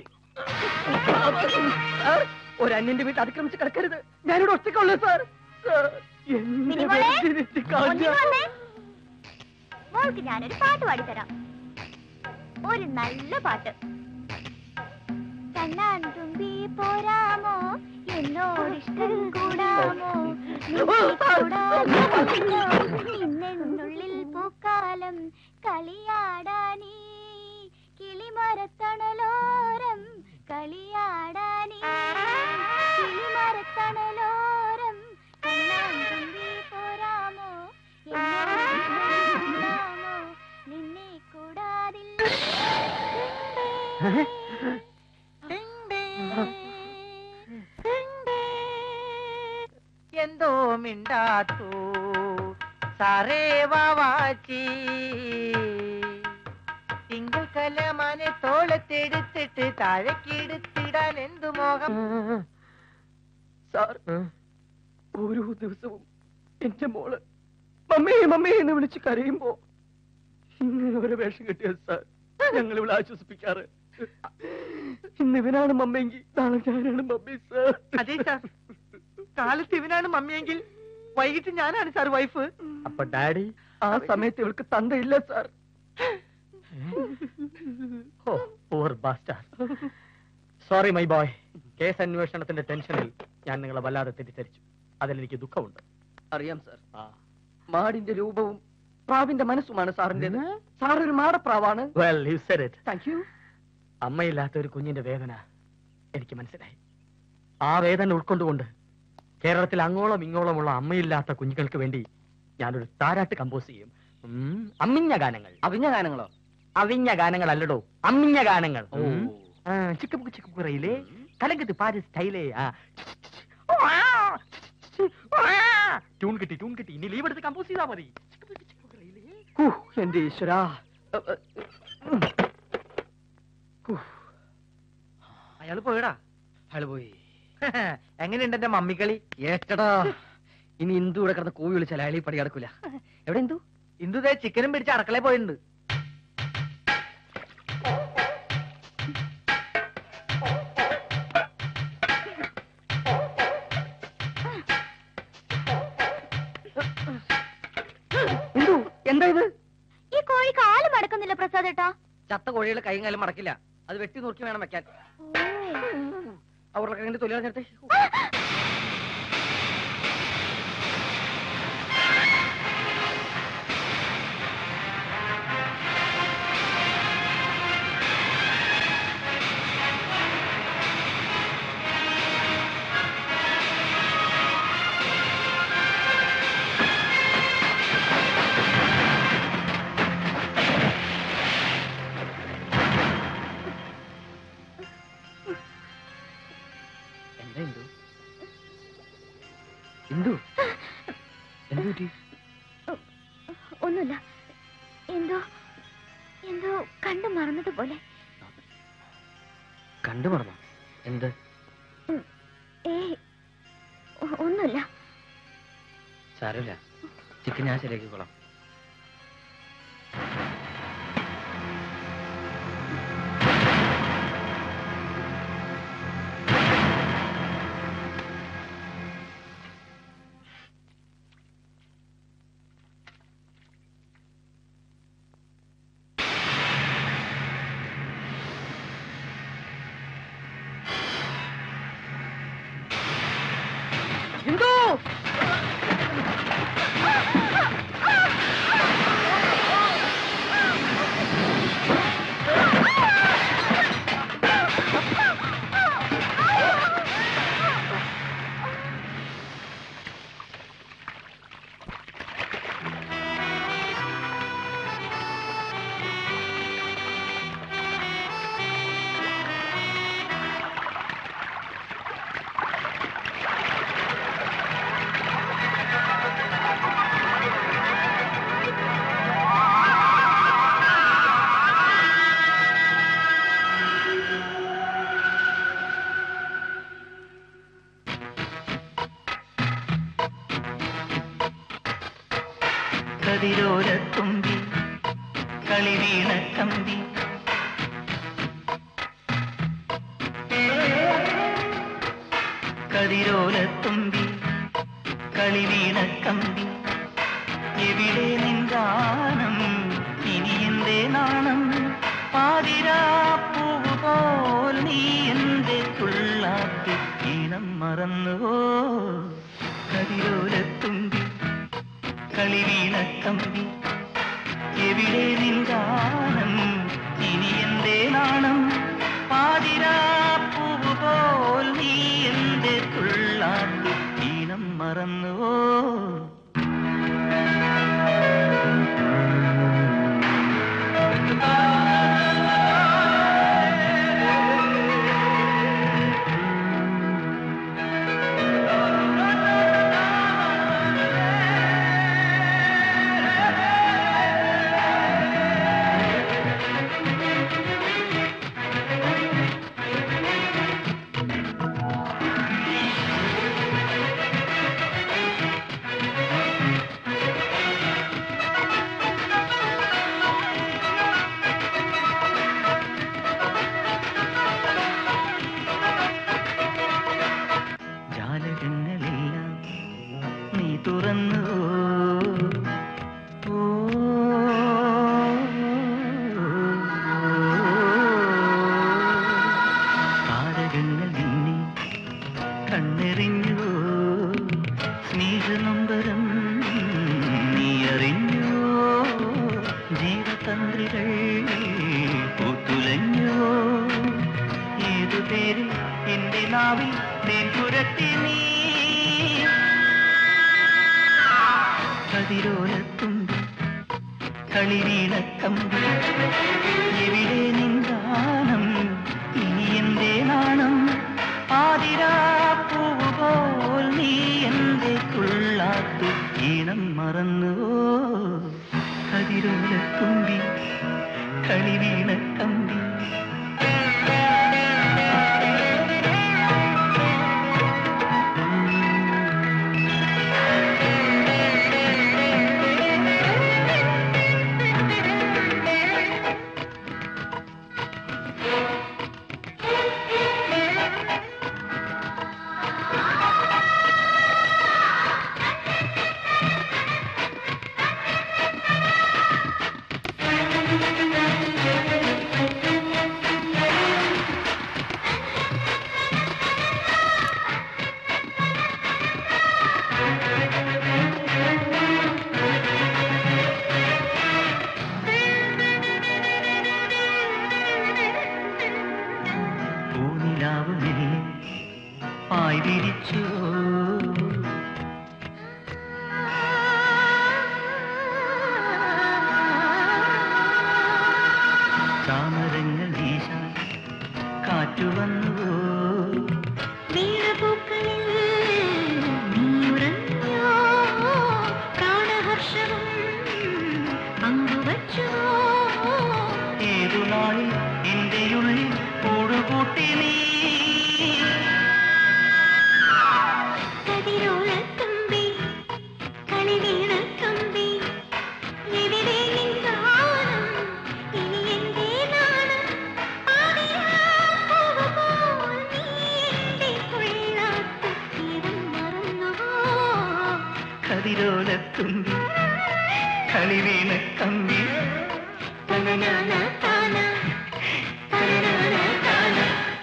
സാർ, ഒരു അന്യന്റെ വീട്ടിൽ അതിക്രമിച്ച് കിടക്കരുത് ഞാനിവിടെ ഒറ്റക്കുള്ളൂ സാർ സാർ, എന്നെ മിനിമോളെ, വെറുതെ കളഞ്ഞ- ഒന്നിനു വന്നേ. മോൾക്ക് ഞാനൊരു പാട്ട് പാടിത്തരാം ഒരു നല്ല പാട്ട് കണ്ണാൻ തുമ്പി പോരാമോ എന്നോടിഷ്ടം കൂടാമോ നിന്നെന്നുള്ളിൽ പൂക്കാലം കളിയാടാനീ കിളിമരത്തണലോരം കളിയാടാനീ കിളിമരത്തണലോരം കണ്ണാൻ തുമ്പി പോരാമോ എന്നോടിഷ്ടം കൂടാമോ നിന്നെ കൂടാതില്ല എന്തോ മിണ്ടാത്തു സാറേ വാവാച്ചി തിങ്കൾ കലമാനെ തോളത്തെടുത്തിട്ട് താഴേക്കെടുത്തിടാൻ എന്തു മോഹം സാർ ഓരോ ദിവസവും എന്റെ മോള് മമ്മേ മമ്മേ എന്ന് വിളിച്ച് കരയുമ്പോ ഇങ്ങനെ ഒരു വേഷം കിട്ടിയ സാർ ഞങ്ങൾ ഇവിടെ ആശ്വസിപ്പിക്കാറ് ഇന്ന് ഇവനാണ് മമ്മയെങ്കിൽ നാളെ ഞാനാണ് മമ്മി സാർ അതെ സാർ കാലത്ത് ഇവനാണ് മമ്മിയെങ്കിൽ വൈകിട്ട് ഞാനാണ് സാർ വൈഫ് അപ്പൊ ഡാഡി ആ സമയത്ത് ഇവൾക്ക് തന്തയില്ല sir oh poor bastard sorry my boy case അന്വേഷണത്തിന്റെ ടെൻഷനിൽ ഞാൻ നിങ്ങളെ വല്ലാതെ തെറ്റിദ്ധരിച്ചു അതിലെനിക്ക് ദുഃഖമുണ്ട് അറിയാം സാർ ആ മാടിന്റെ രൂപവും പ്രാവിന്റെ മനസ്സുമാണ് സാറിന്റേത് സാർ ഒരു മാടപ്രാവാണ് well you said it thank you അമ്മയില്ലാത്ത ഒരു കുഞ്ഞിന്റെ വേദന എനിക്ക് മനസ്സിലായി ആ വേദന ഉൾക്കൊണ്ടുകൊണ്ട് കേരളത്തിൽ അങ്ങോളം ഇങ്ങോളമുള്ള അമ്മയില്ലാത്ത കുഞ്ഞുങ്ങൾക്ക് വേണ്ടി ഞാനൊരു താരാട്ട് കമ്പോസ് ചെയ്യും ഉം, അമ്മിഞ്ഞ ഗാനങ്ങൾ അവിഞ്ഞ ഗാനങ്ങളോ അവിഞ്ഞ ഗാനങ്ങളല്ലടോ അമ്മിഞ്ഞ ഗാനങ്ങൾ ഓ. ചിക്കപ്പുക്ക് ചിക്കപ്പുറയിലെ കലങ്കത്ത് പാര് സ്റ്റൈലേ ആ ട്യൂൺ കിട്ടി ട്യൂൺ കിട്ടി ഇനി ലീവ് എടുത്ത് കമ്പോസ് ചെയ്താൽ മതി ചിക്കുപുക്ക് ചിക്കുപുറയിലെ. ഹൂ, എന്റെ ഈശ്വര അയാൾ പോയടാ അയാള് പോയി എങ്ങനെയുണ്ട് എന്റെ മമ്മിക്കളി ഏറ്റടാ ഇനി ഇന്ദു ഇവിടെ കിടന്ന് കൂവി വിളിച്ചാൽ അയാൾ ഈ പടി കിടക്കൂല എവിടെ ഇന്ദു ഇന്ദു ദേ ചിക്കനും പിടിച്ച് അടക്കളയിൽ പോയിട്ടുണ്ട് ഇന്ദു എന്താ ഇത് ഈ കോഴി കാല് മടക്കുന്നില്ല പ്രസാദേട്ടാ ചത്ത കോഴികളെ കൈയും കാലും മടക്കില്ല അത് വെട്ടി നുറുക്കി വേണം വെക്കാൻ അവരുടെ കൈകൊണ്ട് തൊലി കളഞ്ഞിട്ട് എന്തു എന്തു പറ്റി ഒന്നുമില്ല എന്തോ എന്തോ കണ്ടു മറന്നതുപോലെ കണ്ടു മറന്നോ എന്ത് ഏയ് ഒ- ഒന്നുമില്ല സാരമില്ല ചിക്കൻ ഞാൻ ശരിയാക്കിക്കോളാം ഹിന്ദു കതിരോരത്തുമ്പി കളിവീണ കമ്പി കതിരോലത്തുമ്പി കളിവീണ കമ്പി എവിടെ നിന്ദാനം ഇനി എന്തേ നാണം പാതിരാ പൂവ് പോൽ നീ എന്റെ തുള്ളാത്തി ഈണം മറന്നുവോ കതിരോലത്തുമ്പി കളിവീണ കമ്പി എവിടെ നിന്ദാനം ഇനി എന്തേ നാണം പാതിരാ പൂവ് പോൽ നീ എന്റെ തുള്ളാത്തി ഈണം മറന്നുവോ ജാലകങ്ങളെല്ലാം നീ തുറന്നു ഓ, താരകങ്ങൾ നിന്നെ കണ്ണെറിഞ്ഞു സ്നേഹനൊമ്പരം നീ അറിഞ്ഞു ജീവതന്ത്രികൾ പൂത്തുലഞ്ഞു ഏതു പേരിൽ എന്റെ നാവിൽ തേൻ പുരട്ടി നീ കതിരോലത്തുമ്പി കളിവീണ കമ്പി എവിടെ നിന്ദാനം ഇനി എന്റെ നാണം ആതിരാ പൂവ് പോൽ നീ എന്റെ തുള്ളാത്തു ഈണം മറന്നുവോ കതിരോലത്തുമ്പി കളിവീണ കമ്പി പൂനിലാവ് മെല്ലെ പായ് വിരിച്ചു ചാമരങ്ങൾ വീശാൻ കാറ്റു വന്നു നീലപ്പൂക്കളിൽ നീ ഉറങ്ങൂ നീ കതിരോലത്തുമ്പി കളിവീണത്തുമ്പി എവിടെ നിന്നാണ് ഇനി എന്റെ നാണം ആവിയാകുമ്പോൾ നീ എന്റെ കൊള്ളാത്ത തീരം മറന്നുവോ കതിരോലത്തുമ്പി കളിവീണ കമ്പി തനനാന താന തനനാന താന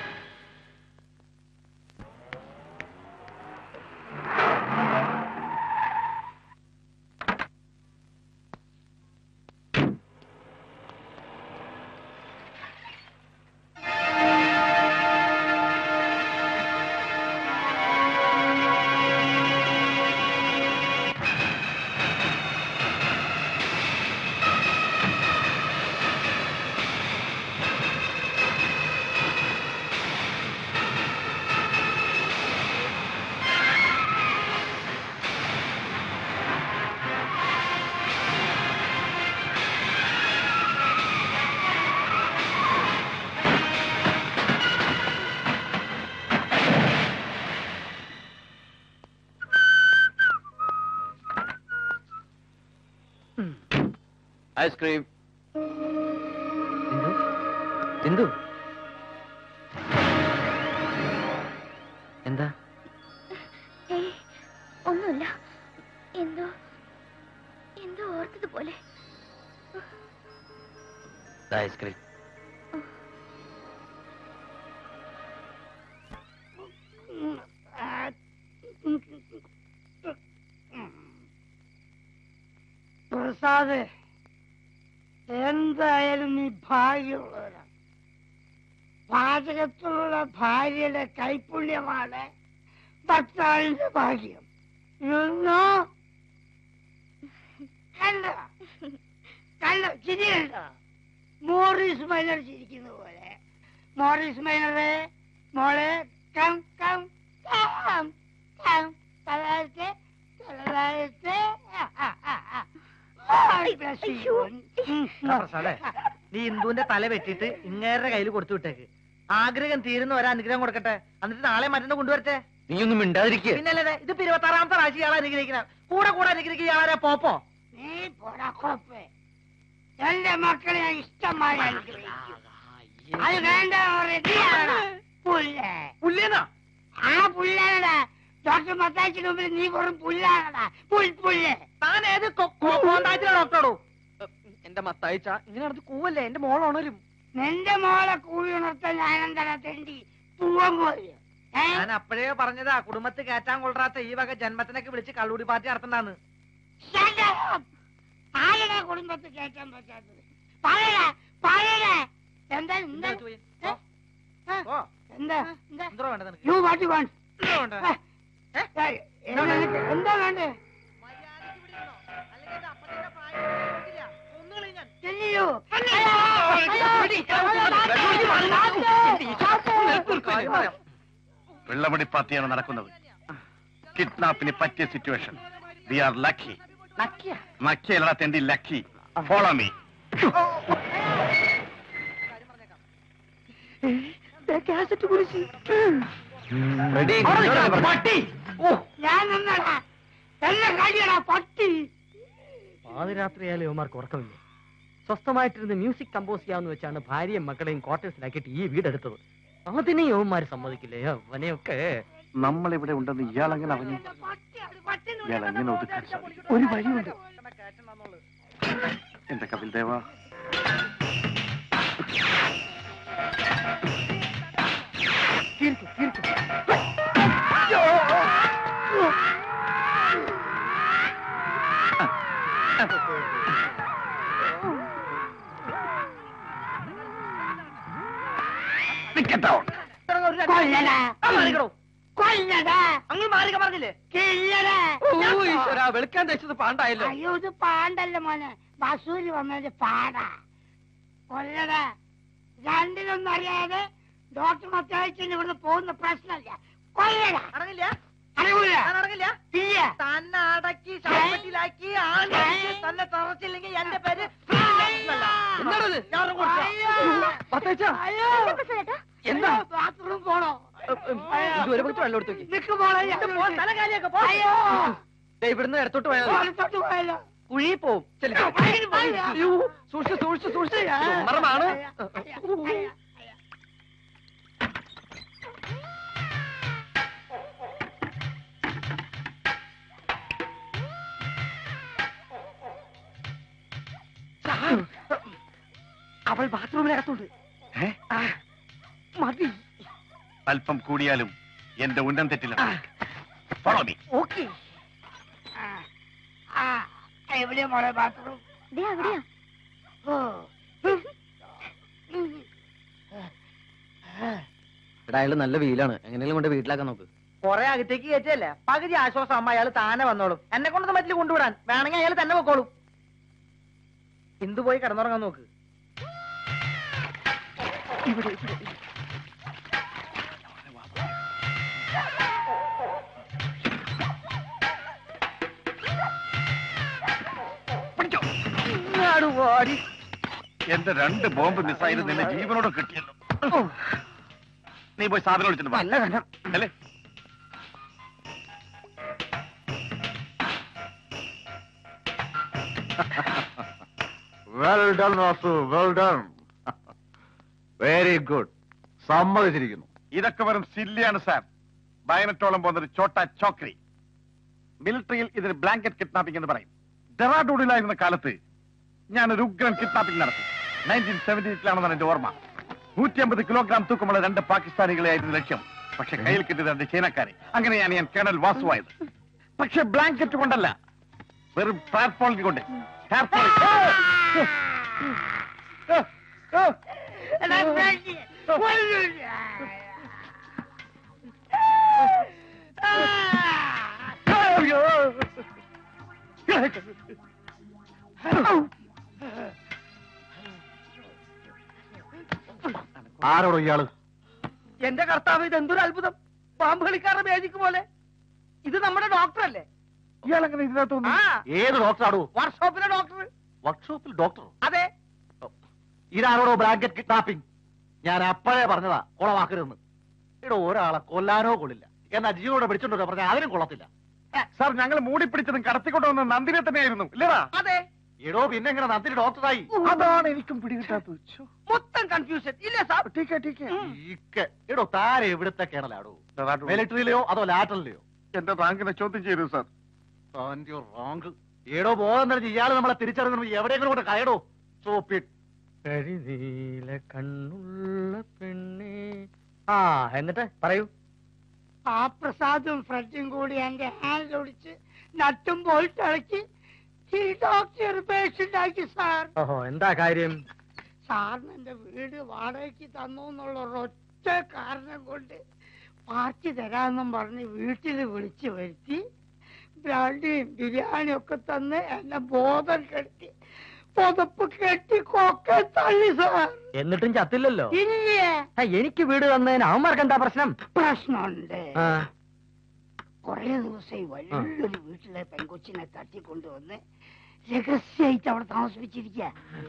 ഐസ്ക്രീം എന്തു എന്താ ഏയ് ഒന്നുമില്ല എന്തോ എന്തോ ഓർത്തതുപോലെ ഐസ്ക്രീം പ്രസാദ് എന്തായാലും നീ ഭാഗ്യമുള്ളവരാണ് പാചകത്തിലുള്ള ഭാര്യയുടെ കൈപുണ്യമാണ് ഭർത്താവിന്റെ ഭാഗ്യം ഇന്നോ കണ്ട കണ്ട ചിരി കണ്ട മോറിസ് മൈനർ ചിരിക്കുന്ന പോലെ മോറിസ് മൈനറെ മോളെ കം കം കം കം തലത്തെ തലത്തെ പ്രസാദേ നീ ഇന്ദുവിന്റെ തല വെട്ടിയിട്ട് ഇങ്ങേരുടെ കയ്യിൽ കൊടുത്തു വിട്ടേക്ക് ആഗ്രഹം തീരുന്ന ഒരു അനുഗ്രഹം കൊടുക്കട്ടെ എന്നിട്ട് നാളെ മറ്റന്ന് കൊണ്ടുവരട്ടെ നീയൊന്നും മിണ്ടാതിരിക്കുക പിന്നല്ലേ ഇത് ഇരുപത്താറാമത്തെ പ്രാവശ്യം ഇയാളെ അനുഗ്രഹിക്കണ കൂടെ കൂടെ അനുഗ്രഹിക്കുക ഇയാളെ പോപ്പോ നീ പോടാ കുഴപ്പേ എന്റെ മക്കളെ ഞാൻ ഇഷ്ടമായി അനുഗ്രഹിക്കും അത് വേണ്ട റെഡിയാണ് പുല്ലേ പുല്ലേന്നാ ആ പുല്ലാണടാ ഡോക്ടർ മത്താച്ചിന് മുമ്പിൽ നീ വെറും പുല്ലാണടാ പുൽ പുല്ല് താൻ ഏത് കോണ്ടാക്റ്റിലെ ഡോക്ടറോടോ എന്റെ മത്തായിച്ച ഇങ്ങനെ നടത്ത് കൂവല്ലേ എന്റെ മോൾ ഉണരും നിന്റെ മോളെ കൂടി ഉണർത്താൻ ഞാൻ എന്താ തെണ്ടി പൂവൻ കോഴി ഏ ഞാൻ അപ്പോഴേ പറഞ്ഞതാ കുടുംബത്ത് കയറ്റാൻ കൊള്ളാത്ത ഈ വക ജന്മത്തിനൊക്കെ വിളിച്ച് കള്ളൂടി പാർട്ടി നടത്തണ്ടാന്ന് Shut up! ആരുടെ കുടുംബത്തിൽ കയറ്റാൻ പറ്റാത്തത് പറയടാ പറയടാ എന്താ എന്താ പോയി. ഏ? ഏ? ഓ എന്താ എന്താ എന്തോ വേണ്ട നിനക്ക് യു വാട്ട് യു വാണ്ട് എന്തോ വേണ്ട എന്താ വേണ്ടേ മര്യാദയ്ക്ക് ഇവിടെ ഇരുന്നോ. അല്ലെങ്കിൽ ഇത് അപ്പച്ചന്റെ പ്രായം കേട്ടില്ല. കൊന്നുകളയും ഞാൻ. ചെല്ലിയോ വെള്ളമടി പാർട്ടിയാണ് നടക്കുന്നത് കിഡ്നാപ്പിന് പറ്റിയ സിറ്റുവേഷൻ വി ആർ ലക്കി ലക്കിയല്ല തെണ്ടി ലക്കി ഫോളോ മീ റെഡി ഞാൻ നിന്നടാ എല്ലാം കഴിയടാ പട്ടി പാതിരാത്രിയായാലും ഇവന്മാർക്ക് ഉറക്കമില്ല സ്വസ്ഥമായിട്ടിരുന്ന് മ്യൂസിക് കമ്പോസ് ചെയ്യാന്ന് വെച്ചാണ് ഭാര്യയും മക്കളെയും ക്വാർട്ടേഴ്സിലാക്കിയിട്ട് ഈ വീടെടുത്തത് അതിനെ യവന്മാര് സമ്മതിക്കില്ലേ അവനെയൊക്കെ നമ്മൾ ഇവിടെ ഉണ്ടെന്ന് ഇയാൾ അങ്ങനെ അറിഞ്ഞു ഇയാൾ എങ്ങനെ ഒതുക്കാൻ സാധിക്കും ഒരു വഴിയുണ്ട് എന്റെ കപിൽ ദേവ കൊല്ലടാ ആ, മാറിക്കടോ. കൊല്ലടാ അങ്ങ് മാറിക്ക പറഞ്ഞില്ലേ കില്ലടാ ഈശ്വരാ വെളുക്കാൻ തേച്ചത് പാണ്ടായല്ലോ അയ്യോ ഇത് പാണ്ടല്ല മോനെ ബസൂരി വന്നത് പാടാ കൊല്ലടാ രണ്ടിലൊന്നും അറിയാതെ ഡോക്ടർ മത്തായിച്ചിന് ഇവിടുന്ന് പോകുന്ന പ്രശ്നമില്ല കൊല്ലടാ അടങ്ങില്ല അറിയൂല ഞാൻ അടങ്ങില്ല ഇല്ല തന്നെ അടക്കി ശവപ്പെട്ടിലാക്കി ആണി തന്നെ തറച്ചില്ലെങ്കിൽ എന്റെ പേര് എന്നല്ല. എന്താണത്? ഞാൻ കൊടുക്കാം. അയ്യോ. മത്തായിച്ച അയ്യോ. എന്താ പ്രസാദേട്ടാ എന്താ? ബാത്റൂം പോണോ ഇതുവരെ പോയിട്ട് വെള്ളം എടുത്തു നോക്കി നിക്ക് മോളെ ഞാൻ ഇത് പോ, തല കാലിയാക്ക്, പോ. അയ്യോ ദേ, ഇവിടുന്ന് ഇടത്തോട്ട് പോയാൽ മതി. വലത്തോട്ട് പോയല്ലോ കുഴി പോവും ചെല്ല്. അയ്യോ, സൂക്ഷിച്ച് സൂക്ഷിച്ച് സൂക്ഷിച്ച് മറമാണ് അവൾ ബാത്റൂമിനകത്തുണ്ട് ഏ? ആ, മതി അല്പം കൂടിയാലും എന്റെ ഉന്നം തെറ്റില്ല ഫോളോ മീ ഓക്കെ ആ എവിടെയാ മോളെ ബാത്റൂം ദേ അവിടെയാ ഓ എടാ അയാള് നല്ല വീലാണ് എങ്ങനെയും കൊണ്ട് വീട്ടിലാക്കാൻ നോക്ക് കൊറേ അകത്തേക്ക് കയറ്റല്ലേ പകുതി ആശ്വാസം അമ്മ അയാൾ താനെ വന്നോളും എന്നെ കൊണ്ടൊന്നും പറ്റില്ല കൊണ്ടുവിടാൻ വേണമെങ്കിൽ അയാൾ തന്നെ പൊക്കോളും ഇന്ദു പോയി കിടന്നുറങ്ങാൻ നോക്ക് ഇവിടെ ഇവിടെ ഇവിടെ. ഇങ്ങാട് വാടി. എന്റെ രണ്ട് ബോംബ് മിസ്സായത് നിന്നെ ജീവനോടെ കിട്ടിയല്ലോ നീ പോയി സാധനം വിളിച്ചിട്ട് വാ. നല്ല കനം അല്ലേ well done Vasu well done very good സമ്മതിച്ചിരിക്കുന്നു ഇതൊക്കെ വെറും സില്ലിയാണ് സാർ ബയനറ്റോളം പോകുന്ന ഒരു ചോട്ട ചോക്രി മിലിറ്ററിയിൽ ഇതിന് ബ്ലാങ്കറ്റ് കിഡ്നാപ്പിംഗ് എന്ന് പറയും ഡെറാഡൂഡിലായിരുന്ന കാലത്ത് ഞാൻ ഒരു ഉഗ്രൻ കിഡ്നാപ്പിംഗ് നടത്തി നയൻറ്റീൻ സെവന്റി എയ്റ്റിലാണെന്നാണ് എന്റെ ഓർമ്മ നൂറ്റി അമ്പത് കിലോഗ്രാം തൂക്കമുള്ള രണ്ട് പാകിസ്ഥാനികളെയായിരുന്നു ലക്ഷ്യം പക്ഷെ കയ്യിൽ കിട്ടിയത് രണ്ട് ചൈനക്കാരെ അങ്ങനെയാണ് ഞാൻ കേണൽ വാസുവായത് പക്ഷെ ബ്ലാങ്കറ്റ് കൊണ്ടല്ല വെറും ടാർപോളിൻ കൊണ്ട് ടാർപോളിൻ എടാ, ഫ്രണ്ട്, കൊല്ലില്ല. ആരോടോ ഇയാള് എന്റെ കർത്താവ് ഇത് എന്തൊരു അത്ഭുതം പാമ്പ് കളിക്കാരുടെ മേജിക്ക് പോലെ ഇത് നമ്മുടെ ഡോക്ടറല്ലേ ഇയാളെങ്ങനെ ഇതിനകത്ത് വന്നു? ആ ഏത് ഡോക്ടറാടോ വർക്ക്ഷോപ്പിലെ ഡോക്ടർ വർക്ക്ഷോപ്പിൽ ഡോക്ടർ അതെ ഇതാരോടോ ബ്ലാങ്കറ്റ് കിഡ്നാപ്പിംഗ് ഞാൻ അപ്പോഴേ പറഞ്ഞതാ കുളമാക്കരുതെന്ന് ഇവിടെ ഒരാളെ കൊല്ലാനോ കൊള്ളില്ല എന്നാ ജീവനോടെ പിടിച്ചോണ്ടോ പറഞ്ഞാൽ അതിനും കൊള്ളത്തില്ല സാർ ഞങ്ങൾ മൂടിപ്പിടിച്ചതും കടത്തിക്കൊണ്ടുവന്ന നന്ദിനെ തന്നെയായിരുന്നു ഇല്ലടാ അതെ എടോ പിന്നെ എങ്ങനെ നന്ദിനി ഡോക്ടറായി അതാണ് എനിക്കും പിടികിട്ടാത്തത് മൊത്തം കൺഫ്യൂഷൻ ഇല്ല സാർ ഈക്കെ. എടോ താരെ എവിടുത്തെ കേണലാടോ മിലിറ്ററിയിലെയോ അതോ ലാറ്ററിലെയോ എന്റെ റാങ്കിനെ ചോദ്യം ചെയ്തു സാർ റാങ്ക് ഏടോ ബോധം തന്നെ ഇയാള് നമ്മളെ തിരിച്ചറിഞ്ഞു എവിടെയെങ്കിലും കൊണ്ട് കയടോ സോപ്പിട്ട് കരിനീല കണ്ണുള്ള പെണ്ണേ ആ എന്നിട്ട് പറയൂ ആ പ്രസാദും ഫ്രണ്ടും കൂടി എന്റെ ഹാൻഡ് ഒടിച്ച് നട്ടും ബോൾട്ട് ഇളക്കി ഈ ഡോക്ടർ പേഷ്യന്റ് ആക്കി സാർ ഓഹോ എന്താ കാര്യം സാറിന് എന്റെ വീട് വാടകയ്ക്ക് തന്നു എന്നുള്ള ഒരൊറ്റ കാരണം കൊണ്ട് പാർട്ടി തരാമെന്നും പറഞ്ഞ് വീട്ടിൽ വിളിച്ചു വരുത്തി ബ്രാൻഡിയും ബിരിയാണിയും ഒക്കെ തന്ന് എന്നെ ബോധം കെട്ടി പുതപ്പ് കെട്ടി കൊക്കെ തള്ളി സാർ എന്നിട്ടും ചത്തില്ലല്ലോ ഇല്ലേ ആ, എനിക്ക് വീട് തന്നതിന് അവന്മാർക്ക് എന്താ പ്രശ്നം പ്രശ്നമുണ്ട് ആ, കൊറേ ദിവസമായി വലിയൊരു വീട്ടിലെ പെൺകൊച്ചിനെ തട്ടിക്കൊണ്ടുവന്ന് രഹസ്യമായിട്ട് അവിടെ താമസിപ്പിച്ചിരിക്ക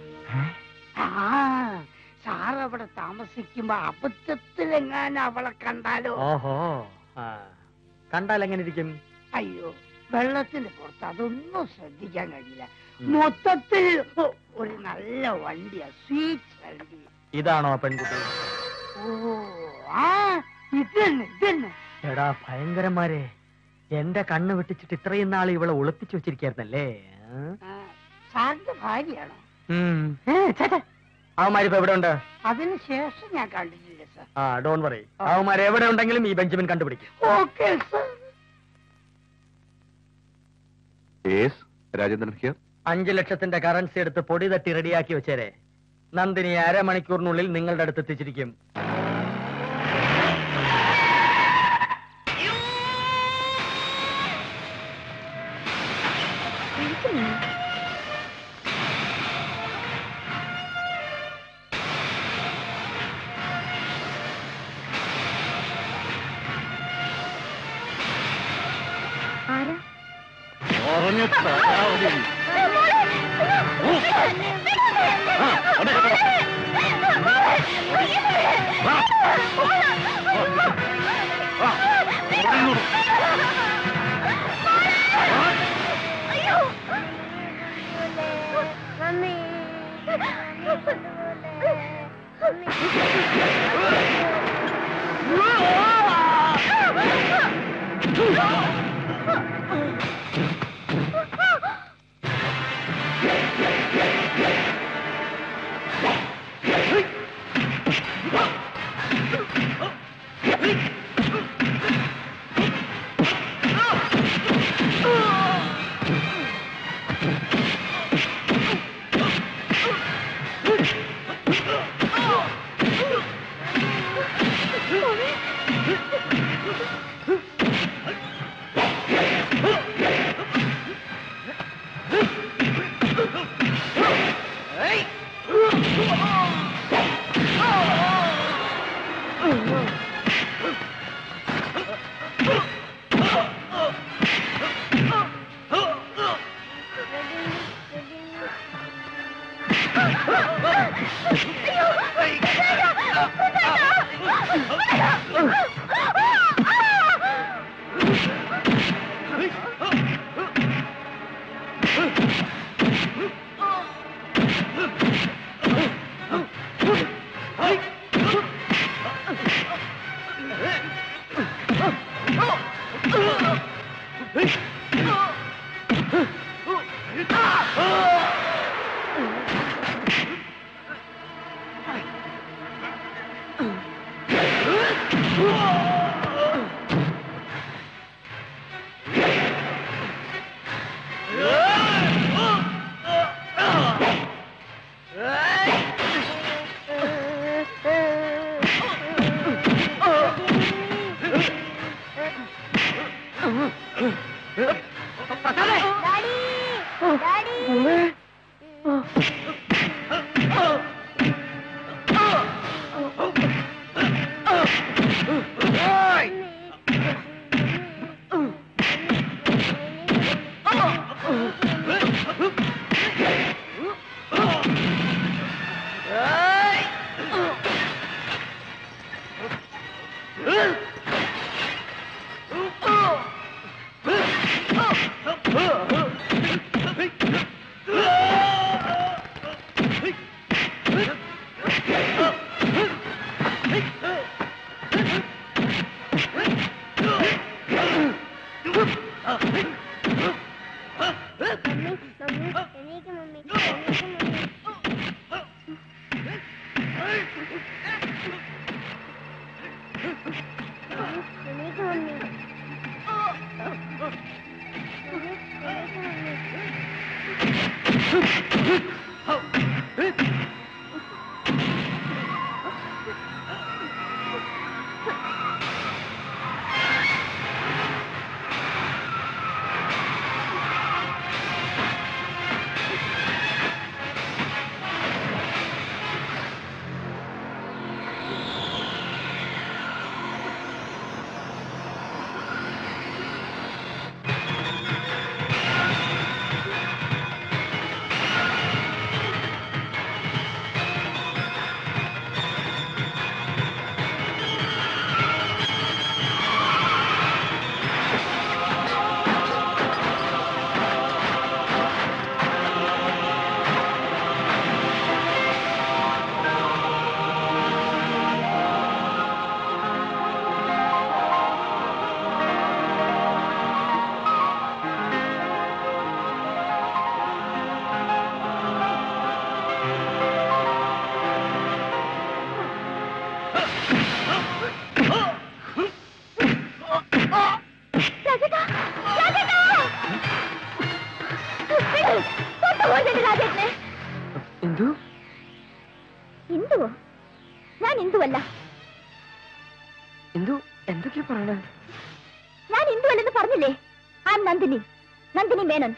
ആ സാർ അവിടെ താമസിക്കുമ്പോ അബദ്ധത്തിലെങ്ങാനും അവളെ കണ്ടാലോ ഓഹോ ആ കണ്ടാൽ എങ്ങനെ ഇരിക്കും അയ്യോ വെള്ളത്തിന്റെ പുറത്ത് അതൊന്നും ശ്രദ്ധിക്കാൻ കഴിയില്ല മൊത്തത്തിൽ ഓ, ഒരു നല്ല വണ്ടിയാ സ്വീറ്റ് വണ്ടി ഇതാണോ ആ പെൺകുട്ടി ഓ ആ ഇത് തന്നെ ഇത് തന്നെ എടാ ഭയങ്കരന്മാരെ എന്റെ കണ്ണ് വെട്ടിച്ചിട്ട് ഇത്രയും നാൾ ഇവളെ ഒളിപ്പിച്ചു വെച്ചിരിക്കായിരുന്നല്ലേ ആ? ആ, സാറിന്റെ ഭാര്യയാണോ ഉം. ഏ, ഛെ, ഛെ. അവന്മാരിപ്പോ എവിടെ ഉണ്ട് അതിന് ശേഷം ഞാൻ കണ്ടിട്ടില്ല സാർ ആ ഡോൺ പറ അവന്മാർ എവിടെ ഉണ്ടെങ്കിലും ഈ ബെഞ്ചമിൻ കണ്ടുപിടിക്കും ഓക്കെ സാർ രാജേന്ദ്രൻ ഹിയർ അഞ്ചു ലക്ഷത്തിന്റെ കറൻസി എടുത്ത് പൊടി തട്ടി റെഡിയാക്കി വെച്ചേരെ നന്ദിനി അരമണിക്കൂറിനുള്ളിൽ നിങ്ങളുടെ അടുത്ത് എത്തിച്ചിരിക്കും ആരാ പറഞ്ഞു തരാം. ആ, അവിടെ കിടന്നോ. Mummy daddy daddy mummy mummy എണീക്ക് മമ്മി എണീക്ക് മമ്മി എണീക്ക് മമ്മി രാജേട്ടാ രാജേട്ടാ കൊണ്ടുപോയി രാജേട്ടനെ എന്തു ഇന്ദുവോ ഞാൻ ഇന്ദുവല്ല എന്തു എന്തൊക്കെയാ പറയണേ ഞാൻ ഇന്ദുവല്ലെന്ന് പറഞ്ഞില്ലേ ആ നന്ദിനി നന്ദിനി മേനോൻ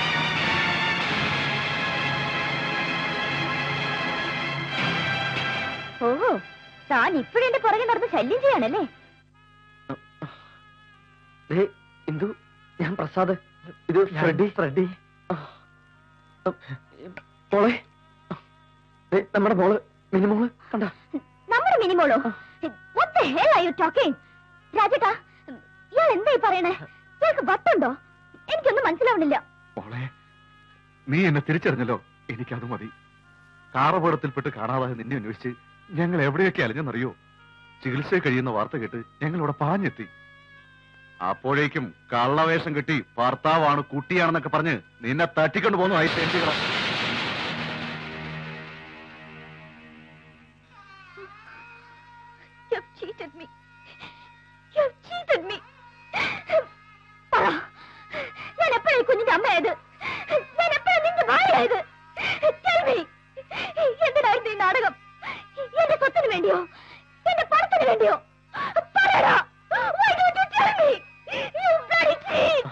ഓഹോ താൻ ഇപ്പോഴെന്റെ പുറകെ നടന്ന് ശല്യം ചെയ്യാണല്ലേ ദേ, എന്തു ഞാൻ പ്രസാദ് ഇത് ഫ്രെഡി ഫ്രെഡി മോളെ ദേ, നമ്മുടെ മോള് മിനിമോള് കണ്ട നമ്മുടെ മിനിമോളോ What the hell are you talking? രാജേട്ടാ ഇയാൾ എന്തായി പറയണേ ഇയാൾക്ക് വട്ടുണ്ടോ എനിക്കൊന്നും മനസ്സിലാവണില്ല മോളെ നീ എന്നെ തിരിച്ചറിഞ്ഞല്ലോ എനിക്കത് മതി കാറപകടത്തിൽപ്പെട്ട് കാണാതായ നിന്നെ അന്വേഷിച്ച് ഞങ്ങൾ എവിടെയൊക്കെ അലഞ്ഞെന്നറിയോ ചികിത്സ കഴിയുന്ന വാർത്ത കേട്ട് ഞങ്ങൾ ഇവിടെ പാഞ്ഞെത്തി അപ്പോഴേക്കും കള്ളവേഷം കെട്ടി ഭർത്താവാണ് കുട്ടിയാണെന്നൊക്കെ പറഞ്ഞ് നിന്നെ തട്ടിക്കൊണ്ട് പോന്നു ആയി തെണ്ടികളെ You have cheated me. You have cheated me. പറ ഞാൻ എപ്പോഴായി കുഞ്ഞിന്റെ അമ്മയായത് ഞാൻ എപ്പോഴാണ് നിന്റെ ഭാര്യയായത് Tell me. എന്തിനായിരുന്നു ഈ നാടകം എന്റെ സ്വത്തിന് വേണ്ടിയോ എന്റെ പണത്തിന് വേണ്ടിയോ പറയടാ Why don't you tell me? You bloody cheat.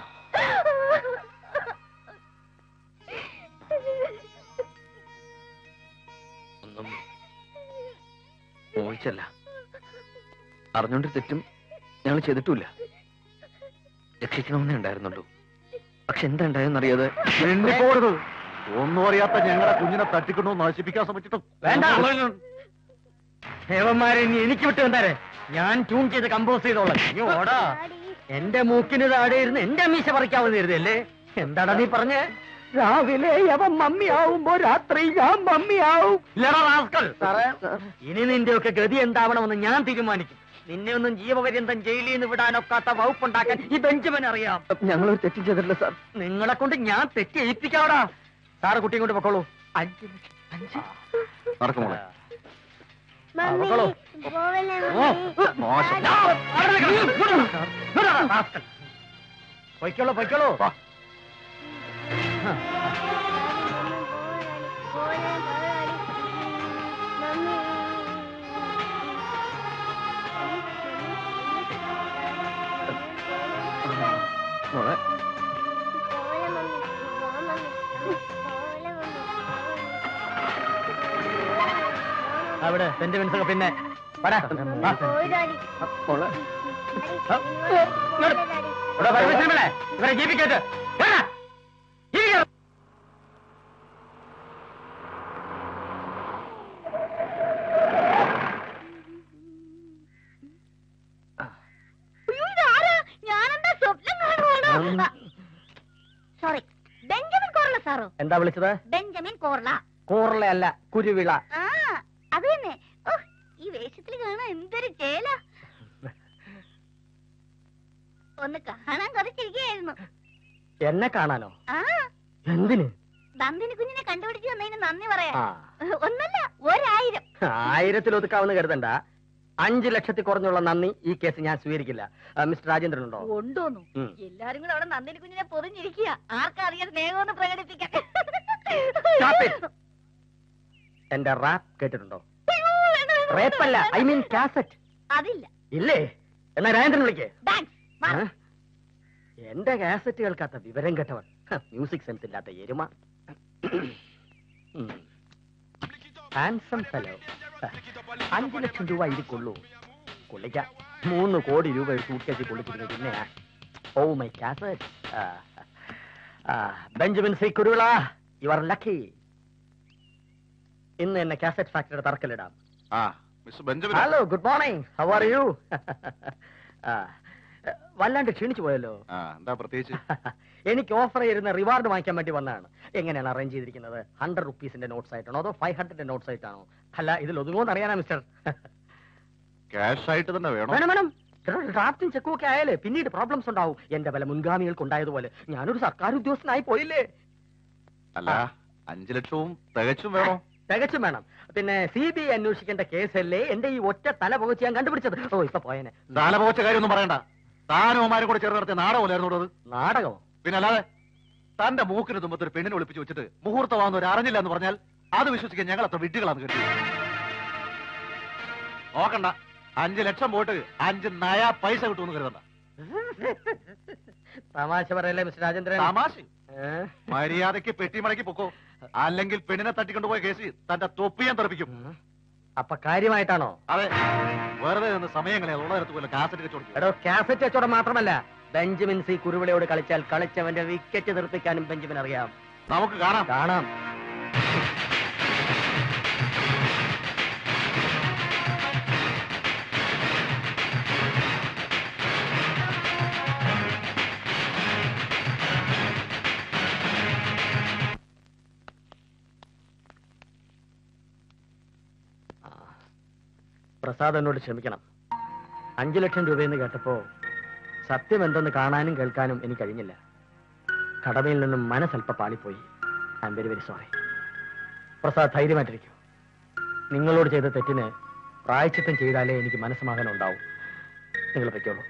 ഒന്നും മോഹിച്ചല്ല അറിഞ്ഞോണ്ട് തെറ്റും ഞങ്ങൾ ചെയ്തിട്ടുമില്ല രക്ഷിക്കണമെന്നേ ഉണ്ടായിരുന്നുള്ളൂ പക്ഷെ എന്താ ഉണ്ടായെന്നറിയാതെ പോകരുത് ഒന്നും അറിയാത്ത ഞങ്ങളുടെ കുഞ്ഞിനെ തട്ടിക്കൊണ്ടു നശിപ്പിക്കാൻ ശ്രമിച്ചിട്ട് വേണ്ട. ദേവന്മാരെ ഇനി എനിക്ക് വിട്ട് തന്നാരെ ഞാൻ ട്യൂൺ ചെയ്ത് കമ്പോസ് ചെയ്തോളാം നീ ഓടാ എന്റെ മൂക്കിന് താഴെ ഇരുന്ന് എന്റെ മീശ പറിക്കാവുന്ന കരുതല്ലേ എന്താടാ നീ പറഞ്ഞേ രാവിലെ അവൻ മമ്മിയാവുമ്പോ രാത്രി ഞാൻ മമ്മിയാവും ഇല്ലടാ റാസ്കൽ. ഇനി നിന്റെ ഒക്കെ ഗതി എന്താവണമെന്ന് ഞാൻ തീരുമാനിക്കും നിന്നെ ഒന്നും ജീവപര്യന്തം ജയിലിൽ നിന്ന് വിടാനൊക്കാത്ത വകുപ്പുണ്ടാക്കാൻ ഈ ബെഞ്ചമിൻ അറിയാം ഞങ്ങളൊരു തെറ്റും ചെയ്തിട്ടില്ല സാർ നിങ്ങളെ കൊണ്ട് ഞാൻ തെറ്റി ഏൽപ്പിക്കാവടാ സാറ് കുട്ടിയും കൊണ്ട് പൊക്കോളൂ അഞ്ച് ലക്ഷം അഞ്ച് നടക്കും മോളെ മമ്മി അവളോ? പോവല്ലേ ഓ, മമ്മി മോശം ആ, അവിടെ നിൽക്കണം. ഇങ്ങോട്ട് വാ. ഇങ്ങോട്ട് വാ, റാസ്കൽ. പൊയ്ക്കോളൂ പൊയ്ക്കോളൂ വാ. ആ. പോലെ പോരാടി മമ്മി മോളെ പോലെ മമ്മി വാ മമ്മി പോലെ മമ്മി അവിടെ സെന്റിമെന്റ്സ് ഒക്കെ പിന്നെ വരാ. വാ. പോരാടി മോളെ ആ, ഇങ്ങോട്ട്. ഇവിടെ പരമേശ്വരനെ ഇവരെ ജീവിക്കട്ടെ കേറാ. ജീവിക്കണം. അയ്യോ, ഇതാരാ? ഞാനെന്താ സ്വപ്നം കാണുവാണോ സോറി ബെഞ്ചമിൻ കോർല സാറോ എന്താ വിളിച്ചത് ബെഞ്ചമിൻ കോർല കൂറല അല്ല കുരുവിള ആ അത് തന്നെ ഓ ഈ വേഷത്തിൽ കാണാൻ എന്തൊരു ചേല ഒന്ന് കാണാൻ കുറച്ചിരിക്കുകയായിരുന്നു എന്നെ കാണാനോ ആ എന്തിന് നന്ദിനി കുഞ്ഞിനെ കണ്ടുപിടിച്ച് വന്നതിന് നന്ദി പറയാം ആ ഒന്നല്ല ഒരായിരം ആയിരത്തിൽ ഒതുക്കാവുന്ന കരുതണ്ട അഞ്ചു ലക്ഷത്തിൽ കുറഞ്ഞുള്ള നന്ദി ഈ കേസ് ഞാൻ സ്വീകരിക്കില്ല ആ, മിസ്റ്റർ രാജേന്ദ്രൻ ഉണ്ടോ ഉണ്ടോന്നു ഉം. എല്ലാരും കൂടെ അവിടെ നന്ദിനി കുഞ്ഞിനെ പൊതിഞ്ഞിരിക്കുക ആർക്കറിയാൻ സ്നേഹമൊന്ന് പ്രകടിപ്പിക്കാൻ Stop it. എന്റെ റാപ്പ് കേട്ടിട്ടുണ്ടോ റേപ്പല്ല ഐ മീൻ കാസറ്റ് അതില്ല ഇല്ലേ എന്നാ രാജേന്ദ്രൻ വിളിക്കേ ഡാൻസ് ഏ? എന്റെ കാസറ്റ് കേൾക്കാത്ത വിവരം കേട്ടവൻ മ്യൂസിക് സെൻസ് ഇല്ലാത്ത എരുമ ഹാൻസം ഫെലോ അഞ്ചു ലക്ഷം രൂപ ഇത് കൊള്ളൂ കൊള്ളിക്ക മൂന്ന് കോടി രൂപ സൂട്ട് കേസിൽ കൊള്ളിച്ചിരുന്നു പിന്നെ oh my cassette Benjamin C Kuruvila you are lucky ഇന്ന് എന്നെ കാസറ്റ് ഫാക്ടറിയുടെ തറക്കല്ലിടാം ആ mister Benjamin hello good morning how are you വല്ലാണ്ട് ക്ഷീണിച്ചു പോയല്ലോ ആ എന്താ പ്രത്യേകിച്ച് എനിക്ക് ഓഫർ ചെയ്യുന്ന റിവാർഡ് വാങ്ങിക്കാൻ വേണ്ടി വന്നതാണ് എങ്ങനെയാണ് അറേഞ്ച് ചെയ്തിരിക്കുന്നത് ഹൺഡ്രഡ് റുപ്പീസിന്റെ നോട്ട്സ് ആയിട്ടാണോ അതോ ഫൈവ് ഹൺഡ്രഡ് നോട്ട്സ് ആയിട്ടാണോ അല്ല ഇതിൽ ഒതുങ്ങുമെന്ന് അറിയാനാ മിസ്റ്റർ ക്യാഷ് ആയിട്ട് തന്നെ വേണോ വേണം വേണം ഡ്രാഫ്റ്റും ചെക്കും ഒക്കെ ആയാലേ പിന്നീട് പ്രോബ്ലംസ് ഉണ്ടാവും എന്റെ പല മുൻഗാമികൾക്ക് ഉണ്ടായതുപോലെ ഞാനൊരു സർക്കാർ ഉദ്യോഗസ്ഥനായി പോയില്ലേ അല്ല അഞ്ചു ലക്ഷവും തികച്ചും വേണോ തികച്ചും വേണം പിന്നെ സി ബി ഐ അന്വേഷിക്കേണ്ട കേസല്ലേ എന്റെ ഈ ഒറ്റ തല പുകച്ച് ഞാൻ കണ്ടുപിടിച്ചത് ഓ ഇപ്പൊ പോയനെ താലപോച്ച കാര്യമൊന്നും പറയണ്ട താനുമാരും കൂടെ ചേർന്ന് നടത്തിയ നാടകമല്ലായിരുന്നു അത് നാടകമോ പിന്നെ അല്ലാതെ തന്റെ മൂക്കിന് തുമ്പത്ത് ഒരു പെണ്ണിനെ ഒളിപ്പിച്ച് വെച്ചിട്ട് മുഹൂർത്തമാകുന്ന ഒരു അറിഞ്ഞില്ല എന്ന് പറഞ്ഞാൽ അത് വിശ്വസിക്കാൻ ഞങ്ങൾ അത്ര വിഡ്ഢികളാന്ന് കേട്ടു നോക്കണ്ട അഞ്ചു ലക്ഷം പോയിട്ട് അഞ്ച് നയാ പൈസ കിട്ടുമെന്ന് കരുതണ്ട തമാശ പറയല്ലേ മിസ്റ്റർ രാജേന്ദ്രൻ തമാശ ഏ? മര്യാദയ്ക്ക് പെട്ടിമടക്കി പൊക്കോ അല്ലെങ്കിൽ പെണ്ണിനെ തട്ടിക്കൊണ്ടുപോയ കേസ് തന്റെ തൊപ്പിയാൻ തെറിപ്പിക്കും അപ്പൊ കാര്യമായിട്ടാണോ അതെ വെറുതെ നിന്ന് സമയങ്ങളെ ഉള്ള നേരത്ത് പോലെ കാസറ്റ് വെച്ചോടുക്കും എടോ കാസറ്റ് കച്ചവടം മാത്രമല്ല ബെഞ്ചമിൻ സി കുരുവിളയോട് കളിച്ചാൽ കളിച്ചവന്റെ വിക്കറ്റ് തെറിപ്പിക്കാനും ബെഞ്ചമിൻ അറിയാം നമുക്ക് കാണാം കാണാം പ്രസാദ് എന്നോട് ക്ഷമിക്കണം അഞ്ചു ലക്ഷം രൂപയെന്ന് കേട്ടപ്പോ സത്യം എന്തെന്ന് കാണാനും കേൾക്കാനും എനിക്ക് കഴിഞ്ഞില്ല കടമയിൽ നിന്നും മനസ്സൽപ്പ പാളിപ്പോയി I am very very sorry Prasad ധൈര്യമായിട്ടിരിക്കൂ നിങ്ങളോട് ചെയ്ത തെറ്റിന് പ്രായച്ചിത്തം ചെയ്താലേ എനിക്ക് മനസ്സമാധാനം ഉണ്ടാവും നിങ്ങൾ പൊയ്ക്കോളൂ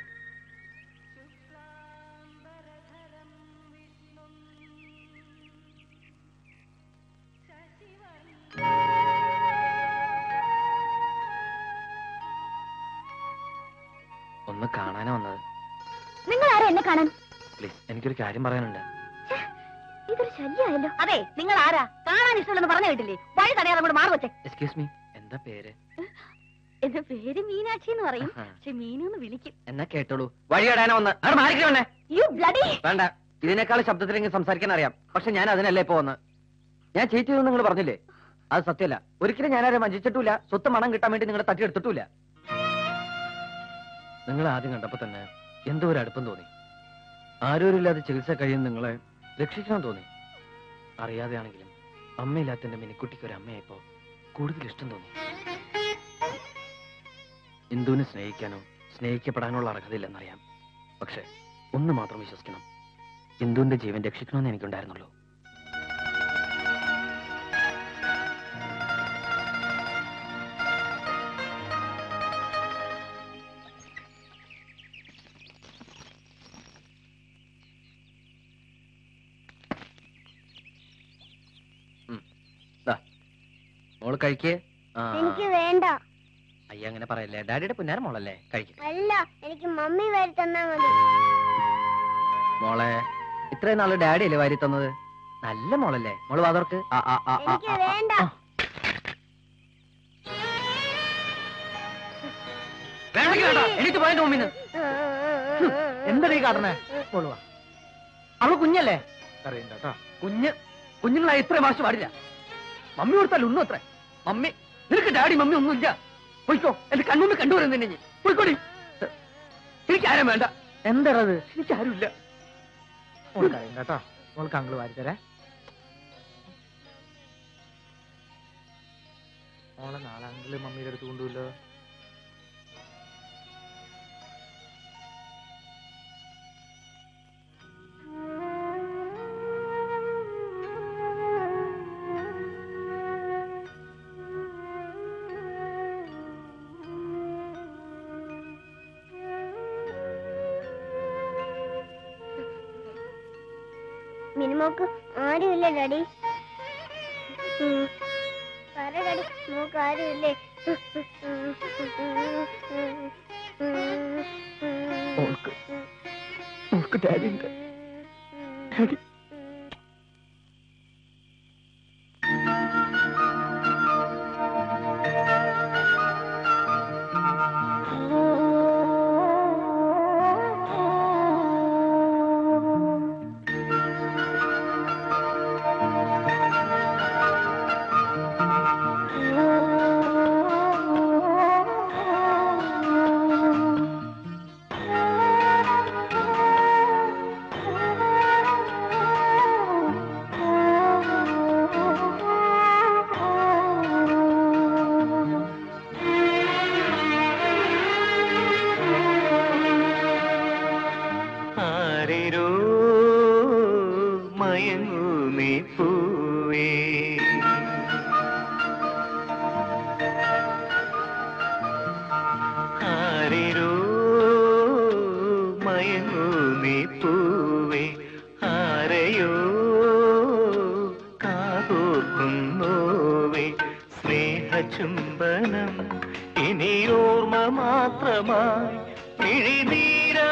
ഒന്ന് കാണാനാ വന്നത് നിങ്ങൾ ആരാ എന്നെ കാണാൻ പ്ലീസ് എനിക്കൊരു കാര്യം പറയാനുണ്ട് ഇതൊരു ശല്യമായല്ലോ അതെ നിങ്ങൾ ആരാ കാണാൻ ഇഷ്ടമുള്ളെന്ന് പറഞ്ഞു കേട്ടില്ലേ വഴി തടയാതെ അങ്ങോട്ട് മാറി വെച്ചേ എക്സ്ക്യൂസ് മീ എന്താ പേര് എന്റെ പേര് മീനാക്ഷി എന്ന് പറയും പക്ഷെ മീനു എന്ന് വിളിക്കും എന്നാ കേട്ടോളൂ വഴിയടാനാ വന്ന് അവിടെ മാറിക്കണേ യു ബ്ലഡി വേണ്ട ഇതിനേക്കാൾ ശബ്ദത്തിലെങ്കിൽ സംസാരിക്കാൻ അറിയാം പക്ഷെ ഞാൻ അതിനല്ലേ ഇപ്പൊ വന്ന് ഞാൻ ചീറ്റ് ചെയ്തെന്ന് നിങ്ങൾ പറഞ്ഞില്ലേ അത് സത്യമല്ല ഒരിക്കലും ഞാൻ ആരെ വഞ്ചിച്ചിട്ടില്ല സ്വത്ത് മണം കിട്ടാൻ വേണ്ടി നിങ്ങളെ തട്ടിയെടുത്തിട്ടില്ല നിങ്ങൾ ആദ്യം കണ്ടപ്പോ തന്നെ എന്തോ ഒരു അടുപ്പം തോന്നി ആരോരില്ലാതെ ചികിത്സ കഴിയുന്ന നിങ്ങളെ രക്ഷിക്കണം തോന്നി അറിയാതെയാണെങ്കിലും അമ്മയില്ലാത്ത എന്റെ മിനിക്കുട്ടിക്ക് ഒരു അമ്മയായപ്പോ കൂടുതൽ ഇഷ്ടം തോന്നി ഇന്ദുവിനെ സ്നേഹിക്കാനോ സ്നേഹിക്കപ്പെടാനുള്ള അർഹതയില്ലെന്നറിയാം പക്ഷെ ഒന്ന് മാത്രം വിശ്വസിക്കണം ഇന്ദുവിന്റെ ജീവൻ രക്ഷിക്കണമെന്ന് എനിക്കുണ്ടായിരുന്നുള്ളൂ മോള് കഴിക്കേ ആ എനിക്ക് വേണ്ട അയ്യ അങ്ങനെ പറയല്ലേ ഡാഡിയുടെ പുന്നാര മോളല്ലേ കഴിക്ക അല്ല എനിക്ക് മമ്മി വരി തന്നാ മതി മോളെ ഇത്രയും നാള് ഡാഡി അല്ലേ വാരി തന്നത് നല്ല മോളല്ലേ മോള് വാതർക്ക് ആ ആ ആ ആ, എനിക്ക് ആ, ആ. വേണ്ട വേണ്ടെങ്കി വേണ്ട. എണീറ്റ് പോയതിന്റെ മുമ്പിന്ന് എന്താ നീ കാട്ടണേ കൊള്ളുക അവള് കുഞ്ഞല്ലേ അറിയണ്ട കേട്ടോ കുഞ്ഞ് കുഞ്ഞുങ്ങളായി ഇത്രയും വാശി പാടില്ല മമ്മി കൊടുത്താൽ ഉണ്ണു അത്ര മമ്മി നിനക്ക് ഡാഡി മമ്മി ഒന്നുമില്ല പോയിക്കോ എന്റെ കണ്ണുമ്മി കണ്ടുവരുന്നു നിന്നെ ഞാൻ. പോയിക്കോടി എനിക്ക് ആരും വേണ്ട എന്താണത് എനിക്ക് ആരുമില്ല മോൾക്ക് അറിയണ്ട കേട്ടോ മോൾക്ക് അങ്കിള് വാരിത്തരേ മോളെ നാളെ അങ്കിള് മമ്മിയുടെ അടുത്ത് കൊണ്ടുവല്ലോ മിനിമോക്ക് ആരുമില്ല ഡാഡി ഉം. പറ ഡാഡി മോക്ക് ആരുമില്ലേ മോൾക്ക് മോൾക്ക് ഡാഡി ഉണ്ട് ഡാഡി ആരിരോ മയങ്ങൂ നീ പൂവേ ആരിരോ മയങ്ങൂ നീ പൂവേ ആരെയോ കാതോർക്കുന്നോവേ സ്നേഹചുംബനം ഇനി ഓർമ്മ മാത്രമായി മിഴിനീരാ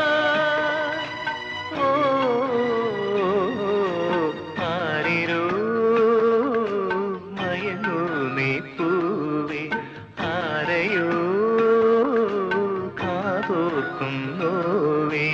ഓ ആരിരോ മയങ്ങൂ നീ പൂവേ ആരെയോ കാതോർക്കുന്നോവേ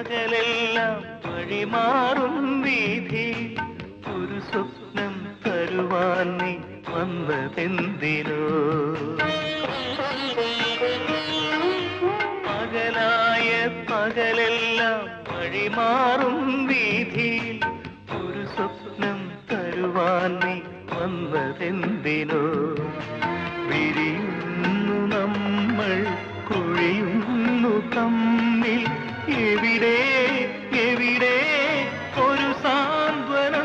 പകലെല്ലാം വഴിമാറും വീഥി ഒരു സ്വപ്നം തരുവാൻ നീ വന്നതെന്തിനോ പകലായ പകലെല്ലാം വഴിമാറും വീഥിയിൽ ഒരു സ്വപ്നം തരുവാൻ നീ വന്നതെന്തിനോ വിരിയുന്നു നമ്മൾ കുഴിയുന്നു തമ്മിൽ എവിടെ എവിടെ ഒരു സാന്ത്വനം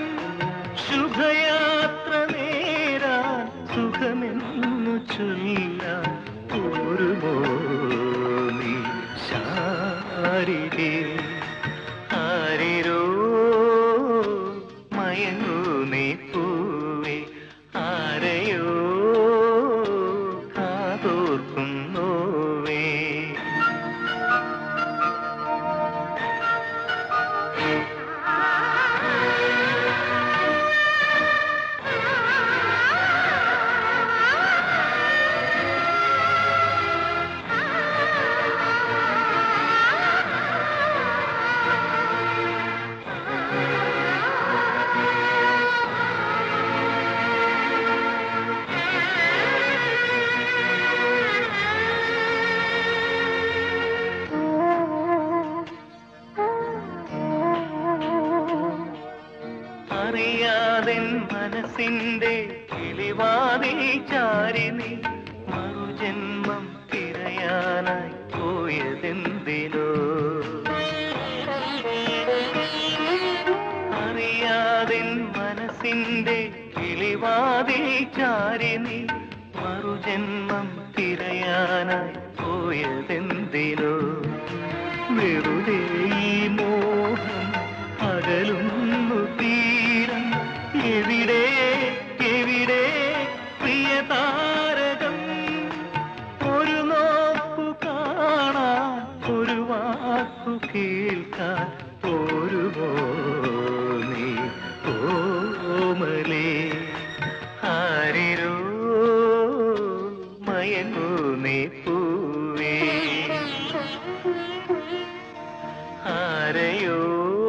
ശുഭയാത്ര നേരാൻ സുഖമെന്നു ചൊല്ലാൻ പോരുമോ നീ ശാരികേ ആരിരോ മയങ്ങൂ നീ പൂവേ ആരെയോ കാതോർക്കുന്നോവേ അറിയാതെ മനസ്സിന്റെ കിളിവാതിൽ ചാരിനി മറുജന്മം തിരയാനായി പോയതെന്തിനോ അറിയാതെ മനസ്സിന്റെ കിളിവാതിൽ ചാരിനി മറുജന്മം തിരയാനായി പോയതെന്തിനോ വെറുതെ ഈ മോഹം അകലുന്നു തീരം എവിടെ എവിടെ പ്രിയ താരകം ഒരു നോക്കു കാണാൻ ഒരു വാക്കു കേൾക്കാൻ ഒരുമോ നീ ഓമലേ ആരിരോ മയങ്ങൂ നീ പൂവേ ആരെയോ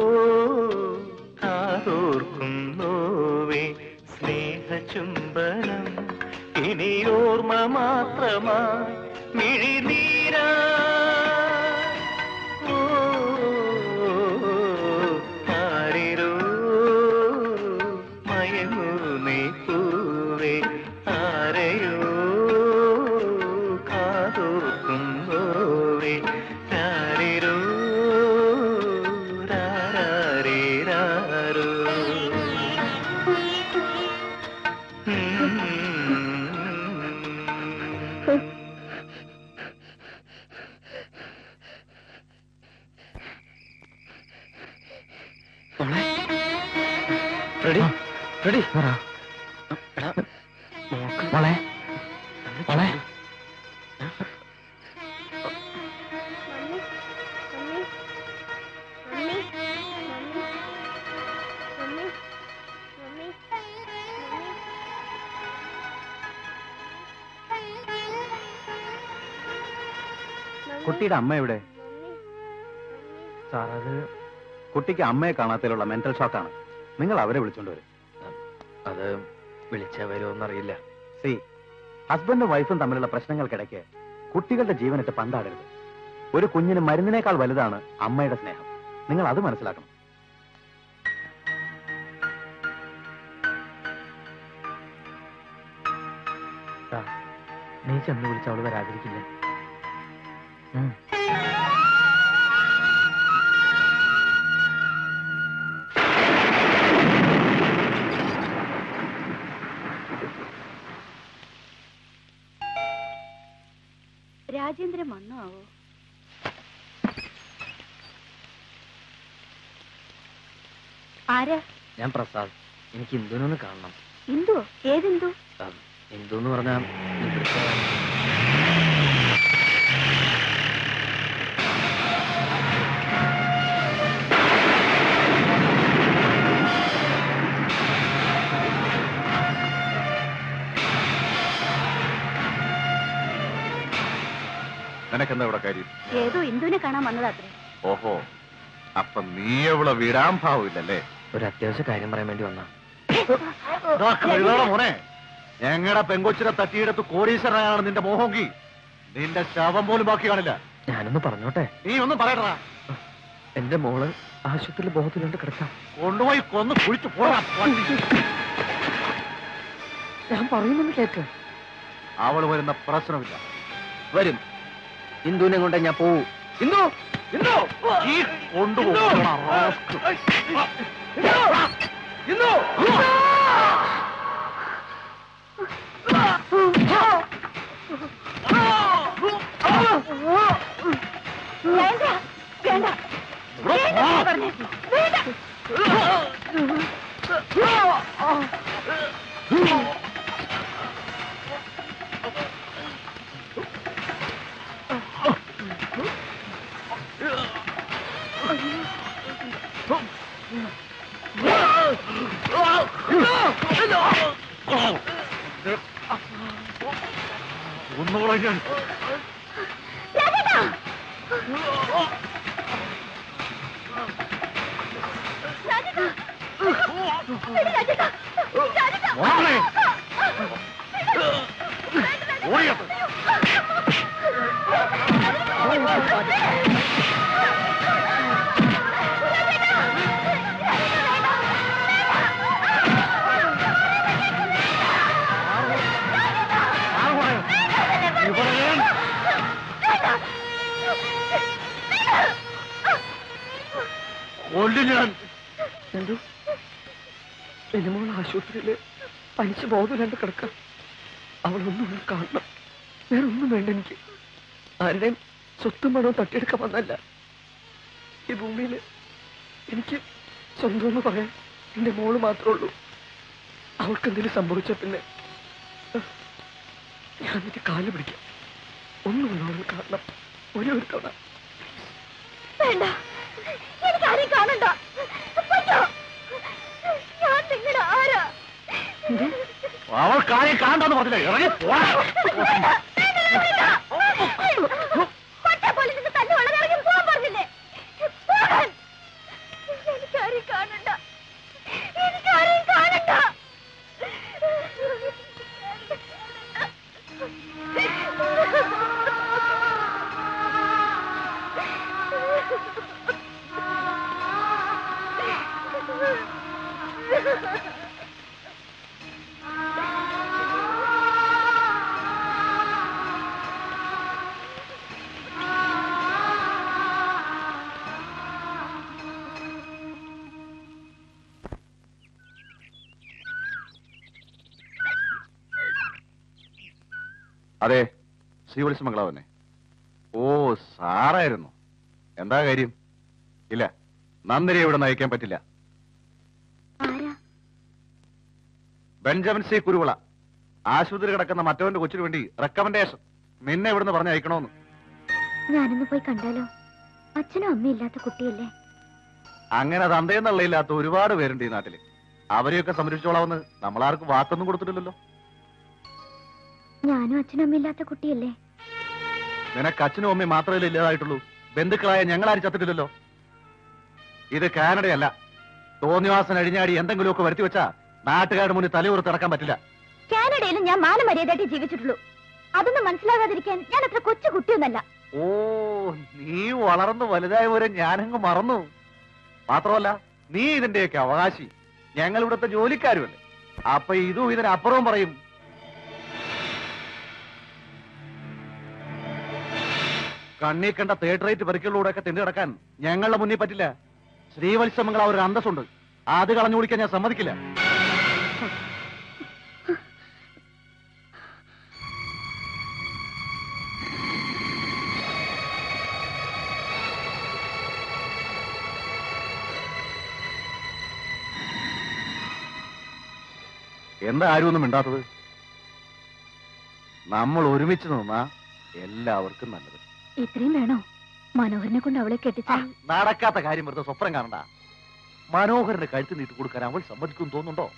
കാതോർക്കുന്നോവേ സ്നേഹചുംബനം ഇനി ഓർമ്മ മാത്രമായി മിഴിനീരാ ഓ, ആരിരോ മയങ്ങൂ നീ പൂവേ ആരെയോ കാതോർക്കുന്നോവേ രാരിരോ രാരാരിരാരോ. ഉം. റെഡി റെഡി മോളെ മോളെ mummy mummy mummy mummy mummy mummy കുട്ടിയുടെ അമ്മ എവിടെ സാർ അത് കുട്ടിക്ക് അമ്മയെ കാണാത്തതിലുള്ള മെന്റൽ ഷോക്കാണ് നിങ്ങൾ അവരെ വിളിച്ചോണ്ട് വരും അത് വിളിച്ചാ വരുമോന്നറിയില്ല സി ഹസ്ബൻഡും വൈഫും തമ്മിലുള്ള പ്രശ്നങ്ങൾക്കിടയ്ക്ക് കുട്ടികളുടെ ജീവനിട്ട് പന്താടരുത് ഒരു കുഞ്ഞിന് മരുന്നിനേക്കാൾ വലുതാണ് അമ്മയുടെ സ്നേഹം നിങ്ങൾ അത് മനസ്സിലാക്കണം സാർ നീ ചെന്ന് വിളിച്ച അവള് വരാതിരിക്കില്ല ഉം. രാജേന്ദ്രൻ വന്നോ ആവോ ആരാ ഞാൻ പ്രസാദ് എനിക്ക് ഇന്ദുനൊന്ന് കാണണം ഇന്ദുവോ ഏതിന്ദു ഇന്ദു എന്ന് പറഞ്ഞാൽ ഇവിടുത്തെ നിനക്കെന്താ ഇവിടെ കാര്യം ഏതോ ഇന്ദുവിനെ കാണാൻ വന്നതാത്രേ ഓഹോ അപ്പൊ നീ എവിടെ വിടാൻ ഭാവമില്ലല്ലേ ഒരു അത്യാവശ്യ കാര്യം പറയാൻ വേണ്ടി വന്നാ ദാ കഴുതയുടെ മോനെ ഞങ്ങളുടെ പെങ്കൊച്ചിനെ തട്ടിയെടുത്ത് കോടീശ്വരനാണ് നിന്റെ മോഹമെങ്കി നിന്റെ ശവം പോലും ബാക്കി കാണില്ല ഞാനൊന്ന് പറഞ്ഞോട്ടെ നീ ഒന്നും പറയട്ടാ എന്റെ മോള് ആശുപത്രിയിൽ ബോധത്തിലുണ്ട് കിടക്കാം കൊണ്ടുപോയി കൊന്ന് കുഴിച്ചു പോടാ പട്ടി. ഞാൻ പറയുന്നത് കേക്ക് അവള് വരുന്ന പ്രശ്നമില്ല വരും ഇന്ദുവിനെ കൊണ്ട് ഞാൻ പോവൂ ഇന്ദു ഇന്ദു ഈ കൊണ്ടുപോകണ റാസ്കൽ. ഇന്ദു വേണ്ട വേണ്ട വേണ്ട എന്ന് പറഞ്ഞേ. വേണ്ട ഒന്നുകൂടെ ഞാൻ രാജേട്ടാ രാജേട്ടാ വിട് രാജേട്ടാ രാജേട്ടാ മോളെ. ഓടിയത്. ഇവിടെ ഞാൻ കൊല്ലും ഞാൻ എന്തു എന്റെ മോൾ ആശുപത്രിയില് പനിച്ച് ബോധമില്ലാണ്ട് കിടക്കാം അവളൊന്നും ഒന്ന് കാണണം വേറെ ഒന്നും വേണ്ട എനിക്ക് ആരുടെയും സ്വത്തും പണവും തട്ടിയെടുക്കാൻ വന്നല്ല ഈ ഭൂമിയിൽ എനിക്ക് സ്വന്തം എന്ന് പറയാൻ എന്റെ മോള് മാത്രമേ ഉള്ളൂ അവൾക്ക് എന്തെങ്കിലും സംഭവിച്ച പിന്നെ അഹ്, ഞാൻ എന്നിട്ട് കാല് പിടിക്കാം ഒന്നും അവളെ കാണണം ഒരേ ഒരു തവണ വേണ്ട എനിക്ക് ആരെയും കാണണ്ട പറ്റോ ഞാൻ നിങ്ങളുടെ ആരാ അവൾ കാര്യം കാണണ്ടെന്ന് പറഞ്ഞില്ലേ ഇറങ്ങി പോടാ. പറ്റ പോലെ നിന്ന് തന്നെ ഉള്ളതിറങ്ങി പോകാൻ പറഞ്ഞില്ലേ പോകാൻ എനിക്കാരെയും കാണണ്ട എനിക്കാരെയും കാണണ്ട അതെ ശ്രീവത്സ മംഗളാവന്നെ ഓ സാറായിരുന്നു എന്താ കാര്യം ഇല്ല നന്ദിനെ ഇവിടെ നയിക്കാൻ പറ്റില്ല ആരാ ബെഞ്ചമിൻ സി കുരുവിള ആശുപത്രി കിടക്കുന്ന മറ്റവന്റെ കൊച്ചിന് വേണ്ടി റെക്കമെൻഡേഷൻ നിന്നെ ഇവിടുന്ന് പറഞ്ഞ് അയക്കണോന്ന് ഞാനൊന്ന് പോയി കണ്ടാലോ അച്ഛനും അമ്മയും ഇല്ലാത്ത കുട്ടിയല്ലേ അങ്ങനെ തന്തയെന്നുള്ളയില്ലാത്ത ഒരുപാട് പേരുണ്ട് ഈ നാട്ടില് അവരെയൊക്കെ സംരക്ഷിച്ചോളാമെന്ന് നമ്മളാർക്കും വാക്കൊന്നും കൊടുത്തിട്ടില്ലല്ലോ ഞാനും അച്ഛനും അമ്മയും ഇല്ലാത്ത കുട്ടിയല്ലേ നിനക്ക് അച്ഛനും അമ്മയും മാത്രമല്ലേ ഇല്ലാതായിട്ടുള്ളൂ ബന്ധുക്കളായ ഞങ്ങളാരും ചത്തിട്ടില്ലല്ലോ ഇത് കാനഡയല്ല തോന്നിവാസൻ അഴിഞ്ഞാടി എന്തെങ്കിലുമൊക്കെ വരുത്തി വെച്ചാ നാട്ടുകാരുടെ മുന്നിൽ തലയുറത്ത് ഇറക്കാൻ പറ്റില്ല കാനഡയിലും ഞാൻ മാനമര്യാദയായിട്ട് ജീവിച്ചിട്ടുള്ളൂ അതൊന്നും മനസ്സിലാകാതിരിക്കാൻ ഞാൻ അത്ര കൊച്ചു കുട്ടിയൊന്നല്ല ഓ നീ വളർന്നു വലുതായ പോലെ ഞാനങ്ങ് മറന്നു മാത്രമല്ല നീ ഇതിന്റെയൊക്കെ അവകാശി ഞങ്ങൾ ഇവിടുത്തെ ജോലിക്കാരുമല്ലേ അപ്പൊ ഇതും ഇതിനപ്പുറവും പറയും കണ്ണീ കണ്ട തേർഡ് റേറ്റ് പരിക്കുകളിലൂടെ ഒക്കെ തിണ്ടു കിടക്കാൻ ഞങ്ങളുടെ മുന്നിൽ പറ്റില്ല ശ്രീവത്സമംഗള ഒരു അന്തസ്സുണ്ട് അത് കളഞ്ഞു കുടിക്കാൻ ഞാൻ സമ്മതിക്കില്ല എന്താ ആരും ഒന്നും മിണ്ടാത്തത് നമ്മൾ ഒരുമിച്ച് നിന്നാ എല്ലാവർക്കും നല്ലത് ഇത്രയും വേണോ മനോഹരനെ കൊണ്ട് അവളെ കെട്ടിച്ചാൽ നടക്കാത്ത കാര്യം വെറുതെ സ്വപ്നം കാണണ്ട മനോഹരന്റെ കഴുത്ത് നീട്ടി കൊടുക്കാൻ അവൾ സമ്മതിക്കും തോന്നുന്നുണ്ടോ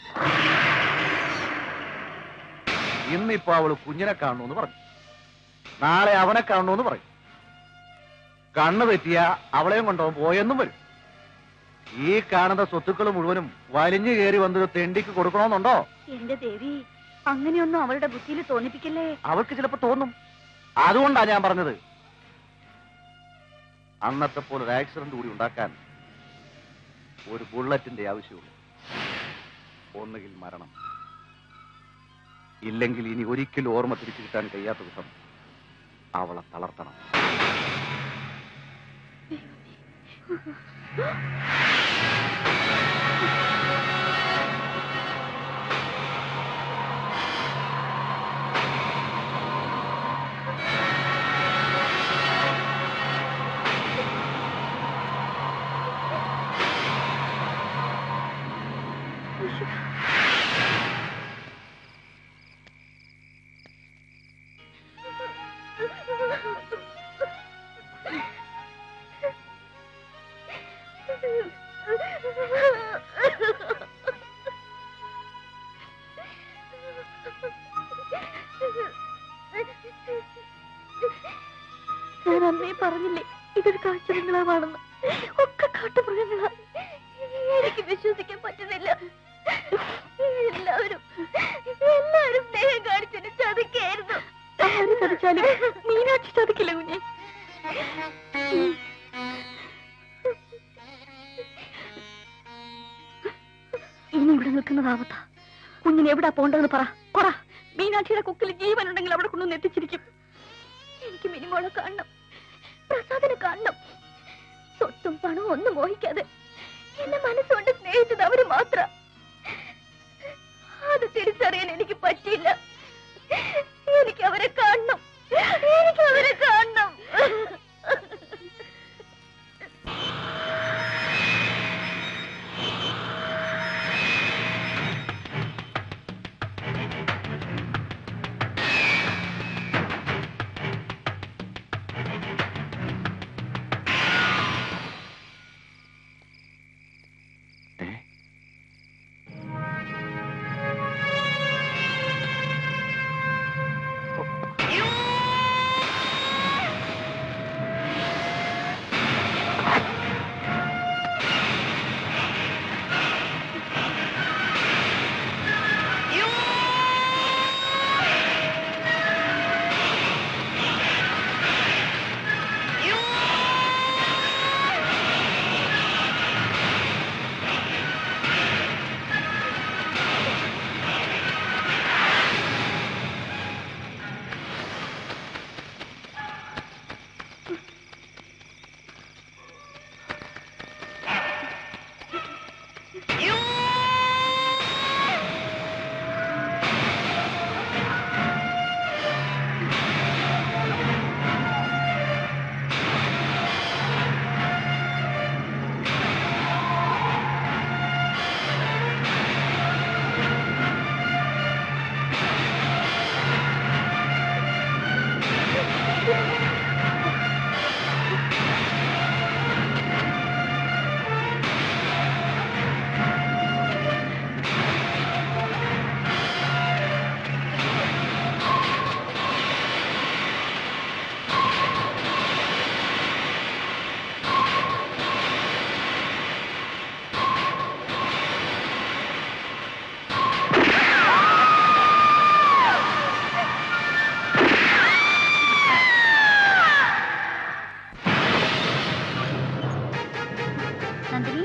ഇന്നിപ്പോ അവള് കുഞ്ഞിനെ കാണണമെന്ന് പറഞ്ഞു നാളെ അവനെ കാണണമെന്ന് പറയും കണ്ണ് തെറ്റിയ അവളെയും കൊണ്ടവൻ പോയെന്നും വരും ഈ കാണുന്ന സ്വത്തുക്കൾ മുഴുവനും വലിഞ്ഞു കയറി വന്നൊരു തെണ്ടിക്ക് കൊടുക്കണമെന്നുണ്ടോ എന്റെ ദേവി അങ്ങനെയൊന്നും അവളുടെ ബുദ്ധിയിൽ തോന്നിപ്പിക്കല്ലേ അവൾക്ക് ചിലപ്പോ തോന്നും അതുകൊണ്ടാ ഞാൻ പറഞ്ഞത് അന്നത്തെ പോലെ ഒരു ആക്സിഡന്റ് കൂടി ഉണ്ടാക്കാൻ ഒരു ബുള്ളറ്റിന്റെ ആവശ്യമുള്ളൂ ഒന്നുകിൽ മരണം ഇല്ലെങ്കിൽ ഇനി ഒരിക്കലും ഓർമ്മ തിരിച്ചു കിട്ടാൻ കഴിയാത്ത വിധം അവളെ തളർത്തണം ഞാൻ അന്നേ പറഞ്ഞില്ലേ ഇതൊരു കാഴ്ചബംഗ്ലാവാണെന്ന് ഒക്കെ കാട്ടുമൃഗങ്ങളാ എനിക്ക് വിശ്വസിക്കാൻ പറ്റുന്നില്ല എല്ലാവരും എല്ലാവരും സ്നേഹം കാണിച്ചതിന് ചതിക്കായിരുന്നു ആര് ചതിച്ചാലും മീനാക്ഷി ചതിക്കില്ല കുഞ്ഞെ ഇനി ഇവിടെ നിൽക്കുന്നതാവത്താ കുഞ്ഞിന് എവിടാ പോണ്ടെന്ന് പറ പറ മീനാക്ഷിയുടെ കുക്കിൽ ജീവനുണ്ടെങ്കിൽ അവിടെ കൊണ്ടുവന്ന് എത്തിച്ചിരിക്കും എനിക്ക് മിനിമോളെ കാണണം പ്രസാദിനെ കാണണം സ്വത്തും പണവും ഒന്നും മോഹിക്കാതെ എന്നെ മനസ്സുകൊണ്ട് സ്നേഹിച്ചത് അവര് മാത്രം അത് തിരിച്ചറിയാൻ എനിക്ക് പറ്റിയില്ല എനിക്ക് അവരെ കാണണം എനിക്ക് അവരെ കാണണം നന്ദിനി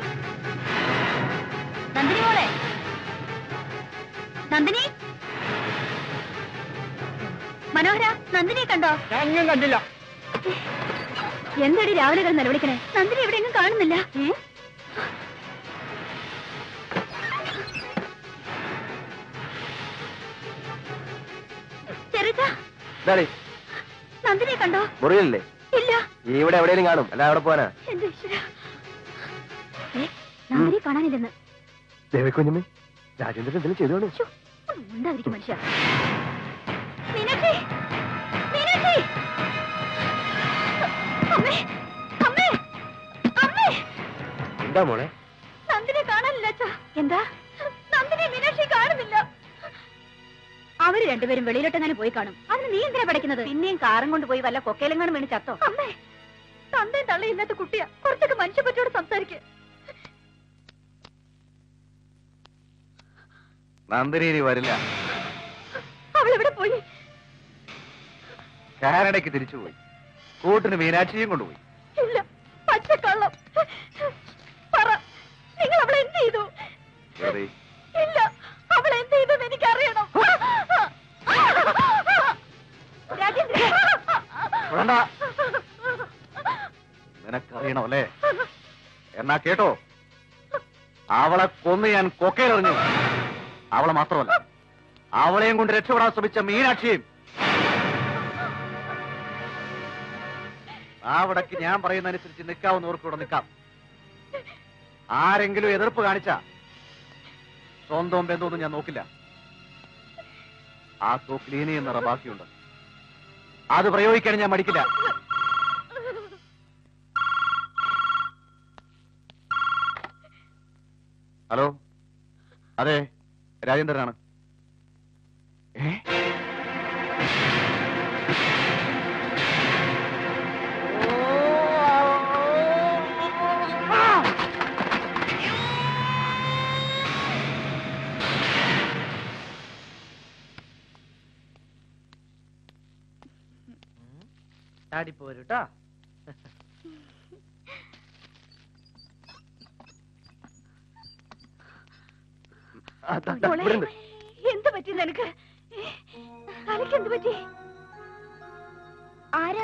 നന്ദിനി മോളെ നന്ദിനി മനോഹര നന്ദിനിയെ കണ്ടോ ഞാൻ കണ്ടില്ല എന്തടി രാവിലെ കിടന്ന് നിലവിളിക്കണേ നന്ദിനി എവിടെയെങ്കിലും കാണുന്നില്ല ഏ? ചെറുക്കാ ഇതാടി നന്ദിനിയെ കണ്ടോ മുറിയിലല്ലേ ഇല്ല ഇവിടെ എവിടെയെങ്കിലും കാണും അല്ല അവിടെ പോവാനാ എന്റെ ഈശ്വര നന്ദിനിയെ കാണാനില്ലെന്ന് ദേവിക്കുഞ്ഞമ്മേ രാജേന്ദ്രൻ എന്തെങ്കിലും ചെയ്തോളൂ ശ്ശോ, ഒന്ന് മിണ്ടാതിരിക്ക് മനുഷ്യ മീനാക്ഷി മീനാക്ഷി അമ്മേ അമ്മേ അമ്മേ എന്താ മോളെ നന്ദിനെ കാണാനില്ല അച്ഛാ എന്താ നന്ദിനെ മീനാക്ഷി കാണുന്നില്ല അവര് രണ്ടുപേരും വെളിയിലോട്ടെങ്ങനെ പോയി കാണും അതിന് നീ എന്തിനാ പഠിക്കുന്നത് പിന്നെയും കാറും കൊണ്ട് പോയി വല്ല കൊക്കയിലെങ്ങാനും വീണ് ചത്തോ അമ്മേ തന്തയും തള്ളി ഇന്നത്തെ കുട്ടിയാ കുറച്ചൊക്കെ മനുഷ്യപ്പറ്റോട് സംസാരിക്കുക നന്ദിനി ഇനി വരില്ല അവൾ എവിടെ പോയി കാനഡയ്ക്ക് തിരിച്ചുപോയി കൂട്ടിന് മീനാക്ഷിയും കൊണ്ടുപോയി ഇല്ല പച്ചക്കള്ളം പറ നിങ്ങൾ അവളെ എന്ത് ചെയ്തു വെറുതെ ഇല്ല അവൾ എന്ത് ചെയ്തെന്ന് എനിക്കറിയണം രാജേന്ദ്രൻ വേണ്ട നിനക്കറിയണം അല്ലേ എന്നാ കേട്ടോ അവളെ കൊന്ന് ഞാൻ കൊക്കയിലെറിഞ്ഞു അവളെ മാത്രമല്ല അവളെയും കൊണ്ട് രക്ഷപ്പെടാൻ ശ്രമിച്ച മീനാക്ഷിയും അവിടേക്ക് ഞാൻ പറയുന്നതനുസരിച്ച് നിൽക്കാവുന്നവർക്ക് ഇവിടെ നിൽക്കാം ആരെങ്കിലും എതിർപ്പ് കാണിച്ച സ്വന്തം ബന്ധമൊന്നും ഞാൻ നോക്കില്ല ആ തോക്കിൽ ഇനിയും നിറ ബാക്കിയുണ്ട് അത് പ്രയോഗിക്കാൻ ഞാൻ മടിക്കില്ല ഹലോ അതെ രാജേന്ദ്രനാണ് ഏ ചാടി പോരും കേട്ടോ മോളെ, എന്ത് പറ്റി നിനക്ക് തലയ്ക്ക് എന്ത് പറ്റി ആരാ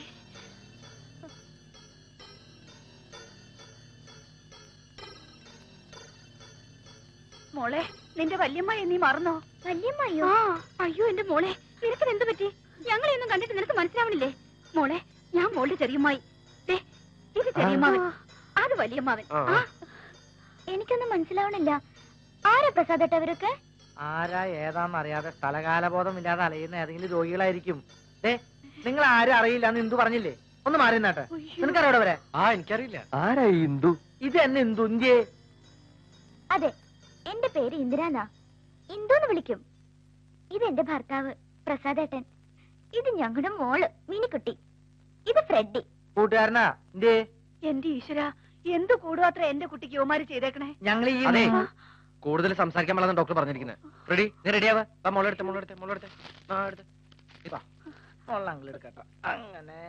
മോളെ നിന്റെ വല്യമ്മയെ നീ മറന്നോ വല്യമ്മയോ അയ്യോ എന്റെ മോളെ നിനക്ക് എന്ത് പറ്റി ഞങ്ങളെയൊന്നും കണ്ടിട്ട് നിനക്ക് മനസ്സിലാവണില്ലേ മോളെ ഞാൻ മോളുടെ ചെറിയമ്മായി ദേ, ഇത് ചെറിയമ്മാവൻ അത് വലിയമ്മാവൻ ആ, എനിക്കൊന്നും മനസ്സിലാവണില്ല ആരാ പ്രസാദട്ട അവരൊക്കെ ആരാ ഏതാന്ന് അറിയാതെ സ്ഥലകാലബോധം ഇല്ലാതെ അലയുന്ന ഏതെങ്കിലും രോഗികളായിരിക്കും ഏ നിങ്ങൾ ആരും അറിയില്ല എന്ന് ഇന്ദു പറഞ്ഞില്ലേ ഒന്ന് മാറി നിന്നാട്ടെ നിനക്കറിയാം ഇവിടെ വരെ ആ എനിക്കറിയില്ല ആരാ ഈ ഇന്ദു ഇത് എന്നെ ഇന്ദു ഇന്ത്യയെ അതെ എന്റെ പേര് ഇന്ദിരാന്നാ ഇന്ദുന്ന് വിളിക്കും ഇത് എന്റെ ഭർത്താവ് പ്രസാദേട്ടൻ ഇത് ഞങ്ങളുടെ മോള് മിനിക്കുട്ടി ഇത് ഫ്രെഡി കൂട്ടുകാരനാ ഇന്ത്യയെ എന്റെ ഈശ്വര എന്ത് കൂടുമാത്ര എന്റെ കുട്ടിക്ക് യോമാര് ചെയ്തേക്കണേ ഞങ്ങൾ ഈ അതെ. കൂടുതൽ സംസാരിക്കാൻ പാടില്ലെന്ന് ഡോക്ടർ പറഞ്ഞിരിക്കുന്നത് റെഡി നീ റെഡിയാവാ മോളെടുത്ത് മോളെടുത്ത് മോളെടുത്ത് ആ എടുത്ത് ഇതാ കൊള്ളാങ്ങൾ എടുക്കട്ടോ അങ്ങനെ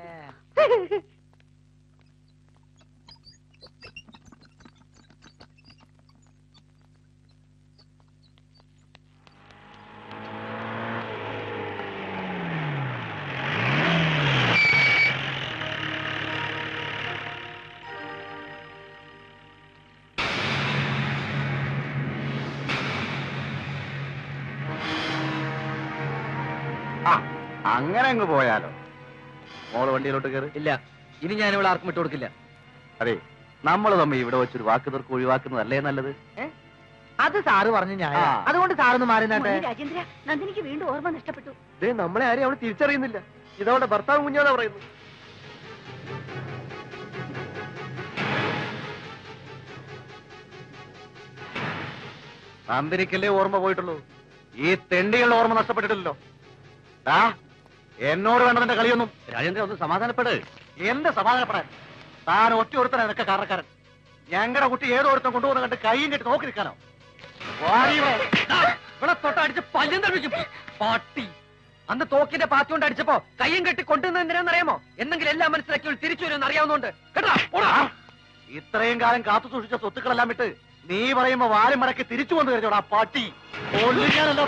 ആ അങ്ങനെ അങ്ങ് പോയാലോ മോള് വണ്ടിയിലോട്ട് കയറി ഇല്ല ഇനി ഞാൻ ഇവിടെ ആർക്കും വിട്ടു കൊടുക്കില്ല അതെ നമ്മൾ തമ്മിൽ ഇവിടെ വെച്ചൊരു വാക്ക് തീർക്ക് ഒഴിവാക്കുന്നതല്ലേ നല്ലത് അത് സാറ് പറഞ്ഞു ഞാൻ ആ. അതുകൊണ്ട് സാറൊന്ന് മാറി നിന്നാട്ടെ രാജേന്ദ്ര നന്ദിനിക്ക് വീണ്ടും ഓർമ്മ നഷ്ടപ്പെട്ടു ദേ നമ്മളെ ആരെയും അവൾ തിരിച്ചറിയുന്നില്ല ഇതവളുടെ ഭർത്താവ് കുഞ്ഞാന്നാ പറയുന്നു നന്ദിനിക്കല്ലേ ഓർമ്മ പോയിട്ടുള്ളൂ ഈ തെണ്ടികളുടെ ഓർമ്മ നഷ്ടപ്പെട്ടിട്ടില്ലല്ലോ ആ എന്നോട് വേണ്ട നിന്റെ കളിയൊന്നും രാജേന്ദ്രൻ ഒന്ന് സമാധാനപ്പെട് എന്ത് സമാധാനപ്പെടാൻ താൻ ഒറ്റ ഒരുത്തനാ നിനക്ക് കാരണക്കാരൻ ഞങ്ങളുടെ കുട്ടി ഏതോ ഒരുത്തൻ കൊണ്ടുപോകുന്ന കണ്ട് കൈയും കെട്ടി നോക്കി നിൽക്കാനോ വാടി ഇവിടെ. ഇവിടെ തൊട്ടടിച്ച് പല്ലും തെളിവിക്കും പാട്ടി അന്ന് തോക്കിന്റെ പാത്തി കൊണ്ട് അടിച്ചപ്പോ കയ്യും കെട്ടി കൊണ്ടുവന്ന എന്തിനാണെന്നറിയാമോ എന്നെങ്കിലും എല്ലാം മനസ്സിലാക്കി ഇവൾ തിരിച്ചു വരുമെന്ന് അറിയാവുന്നതുകൊണ്ട് കേട്ടോ പോടാ. ഇത്രയും കാലം കാത്തു സൂക്ഷിച്ച സ്വത്തുക്കളെല്ലാം വിട്ട് നീ പറയുമ്പോ വാലും മടക്കി തിരിച്ചു വന്നു കഴിഞ്ഞോടാ പാട്ടി കൊല്ലിക്കാനല്ലോ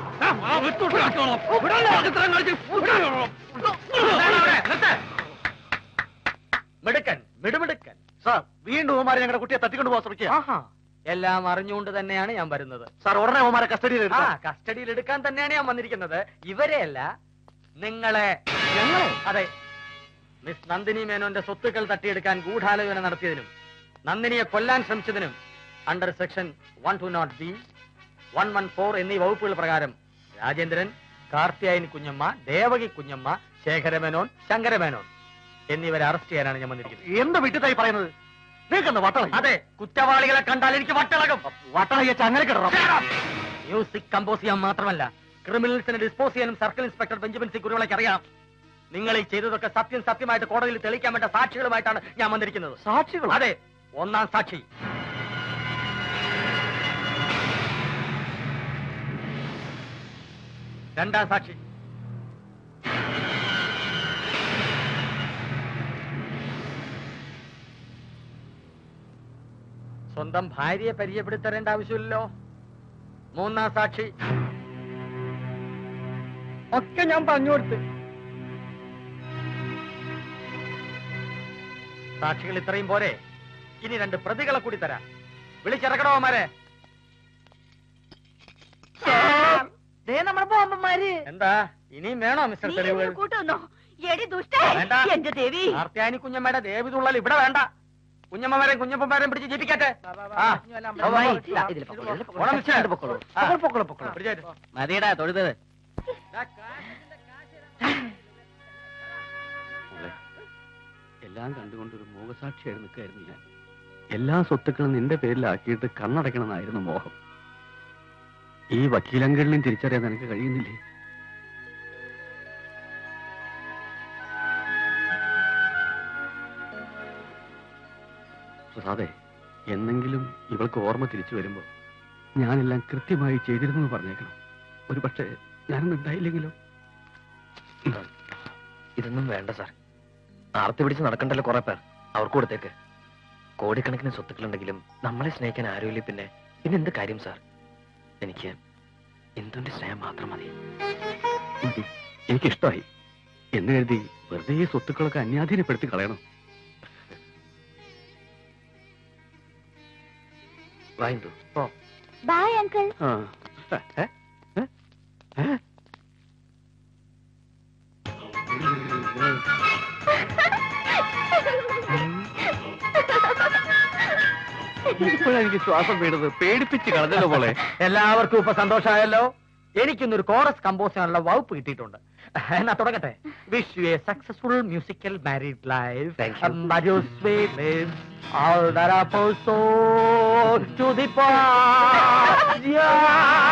മിടുക്കൻ മിടുമിടുക്കൻ സാർ വീണ്ടും ഓമാരെ ഞങ്ങളുടെ കുട്ടിയെ തട്ടിക്കൊണ്ടു പോകാൻ ശ്രമിക്കുക ആഹാ എല്ലാം അറിഞ്ഞുകൊണ്ട് തന്നെയാണ് ഞാൻ വരുന്നത് സാർ ഉടനെ ഓമാരെ കസ്റ്റഡിയിൽ ആ എടുക്കാം കസ്റ്റഡിയിൽ എടുക്കാൻ തന്നെയാണ് ഞാൻ വന്നിരിക്കുന്നത് ഇവരെയല്ല നിങ്ങളെ ഞങ്ങളെ അതെ മിസ് നന്ദിനി മേനോന്റെ സ്വത്തുക്കൾ തട്ടിയെടുക്കാൻ ഗൂഢാലോചന നടത്തിയതിനും നന്ദിനിയെ കൊല്ലാൻ ശ്രമിച്ചതിനും under section one two nought B one one four എന്നീ വകുപ്പുകൾ പ്രകാരം രാജേന്ദ്രൻ കാർത്തിയായനി കുഞ്ഞമ്മ ദേവകി കുഞ്ഞമ്മ ശേഖരമേനോൻ ശങ്കരമേനോൻ എന്നിവരെ അറസ്റ്റ് ചെയ്യാനാണ് ഞാൻ വന്നിരിക്കുന്നത് എന്ത് വിട്ടിത്തായി പറയുന്നത് നിങ്ങൾക്കെന്താ വട്ടള അതെ കുറ്റവാളികളെ കണ്ടാൽ എനിക്ക് വട്ടിളകും വട്ടള ചങ്ങനെ കിടണം മ്യൂസിക് കമ്പോസ് ചെയ്യാൻ മാത്രമല്ല ക്രിമിനൽസിനെ ഡിസ്പോസ് ചെയ്യാനും സർക്കിൾ ഇൻസ്പെക്ടർ ബെഞ്ചമിൻ സി കുരുവിളയ്ക്ക് അറിയാം നിങ്ങൾ ഈ ചെയ്തതൊക്കെ സത്യം സത്യമായിട്ട് കോടതിയിൽ തെളിയിക്കാൻ വേണ്ട സാക്ഷികളുമായിട്ടാണ് ഞാൻ വന്നിരിക്കുന്നത് സാക്ഷികൾ അതെ ഒന്നാം സാക്ഷി രണ്ടാം സാക്ഷി സ്വന്തം ഭാര്യയെ പരിചയപ്പെടുത്തരേണ്ട ആവശ്യമില്ലല്ലോ മൂന്നാം സാക്ഷി ഒക്കെ ഞാൻ പറഞ്ഞു കൊടുത്ത് സാക്ഷികൾ ഇത്രയും പോരെ ഇനി രണ്ട് പ്രതികളെ കൂടി തരാം വിളിച്ചിറക്കണോമാരെ ദേ നമ്മുടെ ബോംബന്മാര് എന്താ ഇനിയും വേണോ മിസ്റ്റർ നീ തെളിവുകൾ എന്നെ കൂട്ടുവന്നോ എടി ദുഷ്ട വേണ്ട. എന്റെ ദേവി ആർത്തിയാനി കുഞ്ഞമ്മയുടെ ദേവിതുള്ളൽ ഇവിടെ വേണ്ട കുഞ്ഞമ്മമാരെയും കുഞ്ഞപ്പന്മാരെയും പിടിച്ച് ജീവിക്കട്ടെ ആ. അമ്മായി, ഇതാ, ഇതില് പൊക്കോളൂ, ഇതില് പൊക്കോളൂ. പോണം മിസ്റ്റർ. ഇതില് പൊക്കോളൂ. ആ. പൊക്കോളൂ, പൊക്കോളൂ. പിടിച്ചേര്. മതിയടാ തൊഴുതത് മോളെ, എല്ലാം കണ്ടുകൊണ്ട് ഒരു മോഹസാക്ഷിയായി നിൽക്കായിരുന്നു ഞാൻ എല്ലാ സ്വത്തുക്കളും നിന്റെ പേരിലാക്കിയിട്ട് കണ്ണടയ്ക്കണമെന്നായിരുന്നു മോഹം ഈ വക്കീലങ്കളിലും തിരിച്ചറിയാൻ നിനക്ക് കഴിയുന്നില്ലേ പ്രസാദേ എന്നെങ്കിലും ഇവൾക്ക് ഓർമ്മ തിരിച്ചു വരുമ്പോ ഞാനെല്ലാം കൃത്യമായി ചെയ്തിരുന്നു എന്ന് പറഞ്ഞേക്കണം ഒരു പക്ഷേ ഞാനൊന്നും ഉണ്ടായില്ലെങ്കിലോ ഇതൊന്നും വേണ്ട സാർ ആർത്തി പിടിച്ച് നടക്കണ്ടല്ലോ കുറെ പേർ അവർക്ക് കൊടുത്തേക്ക് കോടിക്കണക്കിന് സ്വത്തുക്കളുണ്ടെങ്കിലും നമ്മളെ സ്നേഹിക്കാൻ ആരുമില്ല പിന്നെ പിന്നെ എന്ത് കാര്യം സാർ എനിക്ക് എന്തുന്റെ സ്നേഹം മാത്രം മതി മതി. എനിക്കിഷ്ടമായി എന്ന് കരുതി വെറുതെ ഈ സ്വത്തുക്കളൊക്കെ അന്യാധീനപ്പെടുത്തി കളയണം വായിന്തു ഓ ബായ് അങ്കിൾ ആ. ഏ? ഏ? ഏ? ഇപ്പോഴാ എനിക്ക് ശ്വാസം വീണത് പേടിപ്പിച്ച് കളഞ്ഞല്ലോ പോലെ എല്ലാവർക്കും ഇപ്പൊ സന്തോഷമായല്ലോ എനിക്കിന്നൊരു കോറസ് കമ്പോസ് ചെയ്യാനുള്ള വകുപ്പ് കിട്ടിയിട്ടുണ്ട് എന്നാ തുടങ്ങട്ടെ wish you a successful musical married life Thank you. Sweet lives all that are for so to the part. Yeah.